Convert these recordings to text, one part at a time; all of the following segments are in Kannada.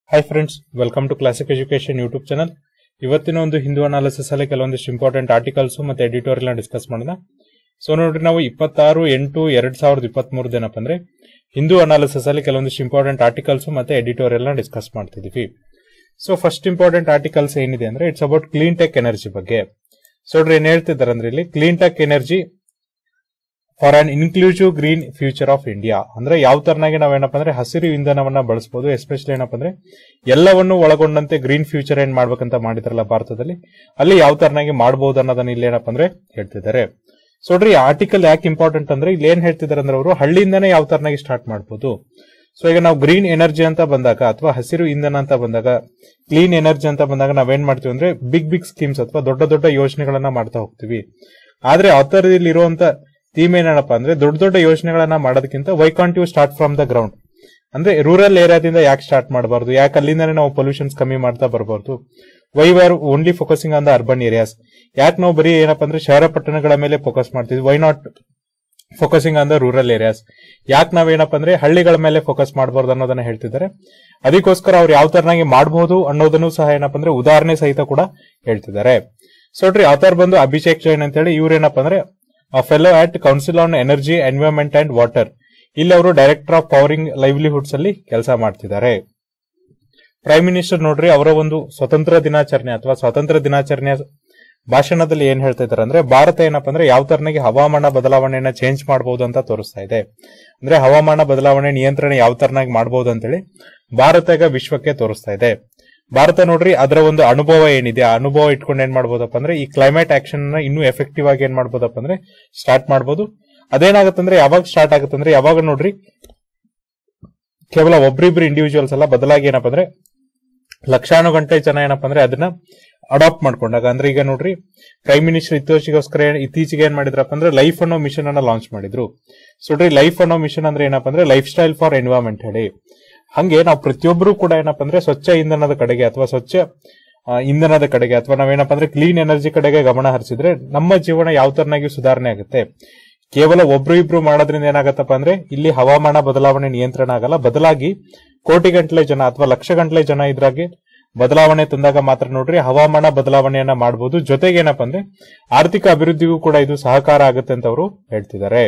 hi friends welcome to classic education YouTube channel ಇವತ್ತಿನ ಒಂದು ಹಿಂದೂ ಅನಾಲಿಸಿಸ್ ಅಲ್ಲಿ ಕೆಲವೊಂದಿಷ್ಟು ಇಂಪಾರ್ಟೆಂಟ್ ಆರ್ಟಿಕಲ್ಸ್ ಮತ್ತೆ ಎಡಿಟೋರಿಯಲ್ ಡಿಸ್ಕಸ್ ಮಾಡೋಣ ಸೊ ನೋಡ್ರಿ ನಾವು ಇಪ್ಪತ್ತಾರು ಎಂಟು ಎರಡ್ ಸಾವಿರದ ಇಪ್ಪತ್ತ್ ಮೂರದ್ದು ಏನಪ್ಪ ಅಂದ್ರೆ ಹಿಂದೂ ಅನಾಲಿಸಿಸ್ ಅಲ್ಲಿ ಕೆಲವೊಂದಿಷ್ಟು ಇಂಪಾರ್ಟೆಂಟ್ ಆರ್ಟಿಕಲ್ಸ್ ಮತ್ತೆ ಎಡಿಟೋರಿಯಲ್ ನ ಡಿಸ್ಕಸ್ ಮಾಡ್ತಿದೀವಿ ಸೊ ಫಸ್ಟ್ ಇಂಪಾರ್ಟೆಂಟ್ ಆರ್ಟಿಕಲ್ಸ್ ಏನಿದೆ ಅಂದ್ರೆ it's about clean tech energy ಬಗ್ಗೆ ಸೊ ನೋಡ್ರಿ ಏನ್ ಹೇಳ್ತಿದ್ದಾರೆ ಅಂದ್ರೆ ಇಲ್ಲಿ clean tech energy for an inclusive green future of India ಅಂದ್ರೆ ಯಾವ ತರನಾಗಿ ನಾವೇನಪ್ಪ ಅಂದ್ರೆ ಹಸಿರು ಇಂಧನವನ್ನ ಬಳಸಬಹುದು ಎಸ್ಪೆಷಲಿ ಏನಪ್ಪ ಅಂದ್ರೆ ಎಲ್ಲವನ್ನು ಒಳಗೊಂಡಂತೆ ಗ್ರೀನ್ ಫ್ಯೂಚರ್ ಏನ್ ಮಾಡ್ಬೇಕಂತ ಮಾಡಿದ್ರಲ್ಲ ಭಾರತದಲ್ಲಿ ಅಲ್ಲಿ ಯಾವ ತರನಾಗಿ ಮಾಡಬಹುದು ಅನ್ನೋದನ್ನ ಇಲ್ಲಿ ಏನಪ್ಪ ಅಂದ್ರೆ ಹೇಳ್ತಿದ್ದಾರೆ ಸೊ ನೋಡ್ರಿ ಆರ್ಟಿಕಲ್ ಯಾಕೆ ಇಂಪಾರ್ಟೆಂಟ್ ಅಂದ್ರೆ ಇಲ್ಲಿ ಏನ್ ಹೇಳ್ತಿದ್ದಾರೆ ಅಂದ್ರೆ ಅವರು ಹಳ್ಳಿಯಿಂದನೇ ಯಾವ ತರನಾಗಿ ಸ್ಟಾರ್ಟ್ ಮಾಡಬಹುದು ಸೊ ಈಗ ನಾವು ಗ್ರೀನ್ ಎನರ್ಜಿ ಅಂತ ಬಂದಾಗ ಅಥವಾ ಹಸಿರು ಇಂಧನ ಅಂತ ಬಂದಾಗ ಕ್ಲೀನ್ ಎನರ್ಜಿ ಅಂತ ಬಂದಾಗ ನಾವೇನ್ ಮಾಡ್ತೀವಿ ಅಂದ್ರೆ ಬಿಗ್ ಬಿಗ್ ಸ್ಕೀಮ್ಸ್ ಅಥವಾ ದೊಡ್ಡ ದೊಡ್ಡ ಯೋಜನೆಗಳನ್ನ ಮಾಡ್ತಾ ಹೋಗ್ತೀವಿ ಆದ್ರೆ ಆತರದಲ್ಲಿ ಇರುವಂತ ಥೀಮ್ ಏನಪ್ಪ ಅಂದ್ರೆ ದೊಡ್ಡ ದೊಡ್ಡ ಯೋಜನೆಗಳನ್ನ ಮಾಡೋದಕ್ಕಿಂತ why can't you start from the ground ಅಂದ್ರೆ ರೂರಲ್ ಏರಿಯಾದಿಂದ ಯಾಕೆ ಸ್ಟಾರ್ಟ್ ಮಾಡಬಾರ್ದು ಯಾಕೆ ಅಲ್ಲಿಂದನೇ ನಾವು ಪೊಲ್ಯೂಷನ್ಸ್ ಕಮ್ಮಿ ಮಾಡ್ತಾ ಬರಬಾರ್ದು why are only focusing on the urban areas ಯಾಕೆ ನಾವು ಬರೀ ಏನಪ್ಪ ಅಂದ್ರೆ ಶಹರ ಪಟ್ಟಣಗಳ ಮೇಲೆ ಫೋಕಸ್ ಮಾಡ್ತೀವಿ why not focusing on the rural areas ಯಾಕೆ ನಾವೇನಪ್ಪ ಅಂದ್ರೆ ಹಳ್ಳಿಗಳ ಮೇಲೆ ಫೋಕಸ್ ಮಾಡಬಾರ್ದು ಅನ್ನೋದನ್ನ ಹೇಳ್ತಿದ್ದಾರೆ ಅದಕ್ಕೋಸ್ಕರ ಅವ್ರು ಯಾವ ತರನಾಗಿ ಮಾಡಬಹುದು ಅನ್ನೋದನ್ನು ಸಹ ಏನಪ್ಪ ಅಂದ್ರೆ ಉದಾಹರಣೆ ಸಹಿತ ಕೂಡ ಹೇಳ್ತಿದ್ದಾರೆ ಸೊ ನೋಡ್ರಿ ಆತರ್ ಬಂದು ಅಭಿಷೇಕ್ ಜೈನ್ ಅಂತ ಹೇಳಿ ಇವ್ರೇನಪ್ಪ ಅಂದ್ರೆ fellow at council on energy environment and water ಇಲ್ಲಿ ಅವರು ಡೈರೆಕ್ಟರ್ ಆಫ್ ಪವರಿಂಗ್ ಲೈವ್ಲಿಹುಡ್ಸ್ ಅಲ್ಲಿ ಕೆಲಸ ಮಾಡ್ತಿದ್ದಾರೆ ಪ್ರೈಮ್ ಮಿನಿಸ್ಟರ್ ನೋಡ್ರಿ ಅವರ ಒಂದು ಸ್ವತಂತ್ರ ದಿನಾಚರಣೆ ಅಥವಾ ಸ್ವಾತಂತ್ರ್ಯ ದಿನಾಚರಣೆಯ ಭಾಷಣದಲ್ಲಿ ಏನ್ ಹೇಳ್ತಾ ಇದ್ದಾರೆ ಅಂದ್ರೆ ಭಾರತ ಏನಪ್ಪ ಅಂದ್ರೆ ಯಾವ ತರನಾಗಿ ಹವಾಮಾನ ಬದಲಾವಣೆಯನ್ನ ಚೇಂಜ್ ಮಾಡಬಹುದು ಅಂತ ತೋರಿಸ್ತಾ ಇದೆ ಅಂದ್ರೆ ಹವಾಮಾನ ಬದಲಾವಣೆ ನಿಯಂತ್ರಣ ಯಾವ ತರನಾಗಿ ಮಾಡಬಹುದು ಅಂತೇಳಿ ಭಾರತ ಈಗ ವಿಶ್ವಕ್ಕೆ ತೋರಿಸ್ತಾ ಇದೆ ಭಾರತ ನೋಡ್ರಿ ಅದರ ಒಂದು ಅನುಭವ ಏನಿದೆ ಆ ಅನುಭವ ಇಟ್ಕೊಂಡು ಏನ್ ಮಾಡ್ಬೋದಪ್ಪ ಅಂದ್ರೆ ಈ ಕ್ಲೈಮೇಟ್ ಆಕ್ಷನ್ ನ ಇನ್ನೂ ಎಫೆಕ್ಟಿವ್ ಆಗಿ ಏನ್ ಮಾಡ್ಬೋದಪ್ಪ ಅಂದ್ರೆ ಸ್ಟಾರ್ಟ್ ಮಾಡಬಹುದು ಅದೇನಾಗತ್ತಂದ್ರೆ ಯಾವಾಗ ಸ್ಟಾರ್ಟ್ ಆಗುತ್ತಂದ್ರೆ ಯಾವಾಗ ನೋಡ್ರಿ ಕೇವಲ ಒಬ್ರಿಬ್ರು ಇಂಡಿವಿಜುವಲ್ಸ್ ಅಲ್ಲ ಬದಲಾಗಿ ಏನಪ್ಪ ಅಂದ್ರೆ ಲಕ್ಷಾನು ಗಂಟೆ ಜನ ಏನಪ್ಪ ಅಂದ್ರೆ ಅದನ್ನ ಅಡಾಪ್ಟ್ ಮಾಡ್ಕೊಂಡಾಗ ಅಂದ್ರೆ ಈಗ ನೋಡ್ರಿ ಪ್ರೈಮ್ ಮಿನಿಸ್ಟರ್ ಇತ್ತೀಚೆಗೋಸ್ಕರ ಏನ್- ಇತ್ತೀಚೆಗೆ ಏನ್ ಮಾಡಿದ್ರಪ್ಪ ಅಂದ್ರೆ ಲೈಫ್ ಅನ್ನೋ ಮಿಷನ್ ಅನ್ನ ಲಾಂಚ್ ಮಾಡಿದ್ರು ಸೊ ನೋಡ್ರಿ ಲೈಫ್ ಅನ್ನೋ ಮಿಷನ್ ಅಂದ್ರೆ ಏನಪ್ಪ ಅಂದ್ರೆ ಲೈಫ್ ಸ್ಟೈಲ್ ಫಾರ್ ಎನ್ವೈರನ್ಮೆಂಟ್ ಹೇಳಿ ಹಂಗೆ ನಾವು ಪ್ರತಿಯೊಬ್ಬರು ಕೂಡ ಏನಪ್ಪ ಅಂದ್ರೆ ಸ್ವಚ್ಛ ಇಂಧನದ ಕಡೆಗೆ ಅಥವಾ ಸ್ವಚ್ಛ ಆ, ಇಂಧನದ ಕಡೆಗೆ ಅಥವಾ ನಾವೇನಪ್ಪ ಅಂದ್ರೆ ಕ್ಲೀನ್ ಎನರ್ಜಿ ಕಡೆಗೆ ಗಮನ ಹರಿಸಿದ್ರೆ ನಮ್ಮ ಜೀವನ ಯಾವ ತರನಾಗಿ ಸುಧಾರಣೆ ಆಗುತ್ತೆ ಕೇವಲ ಒಬ್ರು ಇಬ್ರು ಮಾಡೋದ್ರಿಂದ ಏನಾಗತ್ತಪ್ಪ ಅಂದ್ರೆ ಇಲ್ಲಿ ಹವಾಮಾನ ಬದಲಾವಣೆ ನಿಯಂತ್ರಣ ಆಗಲ್ಲ ಬದಲಾಗಿ ಕೋಟಿ ಗಂಟಲೆ ಜನ ಅಥವಾ ಲಕ್ಷ ಗಂಟಲೆ ಜನ ಇದ್ರಾಗೆ ಬದಲಾವಣೆ ತಂದಾಗ ಮಾತ್ರ ನೋಡ್ರಿ ಹವಾಮಾನ ಬದಲಾವಣೆಯನ್ನ ಮಾಡಬಹುದು ಜೊತೆಗೆ ಏನಪ್ಪ ಅಂದ್ರೆ ಆರ್ಥಿಕ ಅಭಿವೃದ್ಧಿಗೂ ಕೂಡ ಇದು ಸಹಕಾರ ಆಗುತ್ತೆ ಅಂತ ಅವರು ಹೇಳ್ತಿದ್ದಾರೆ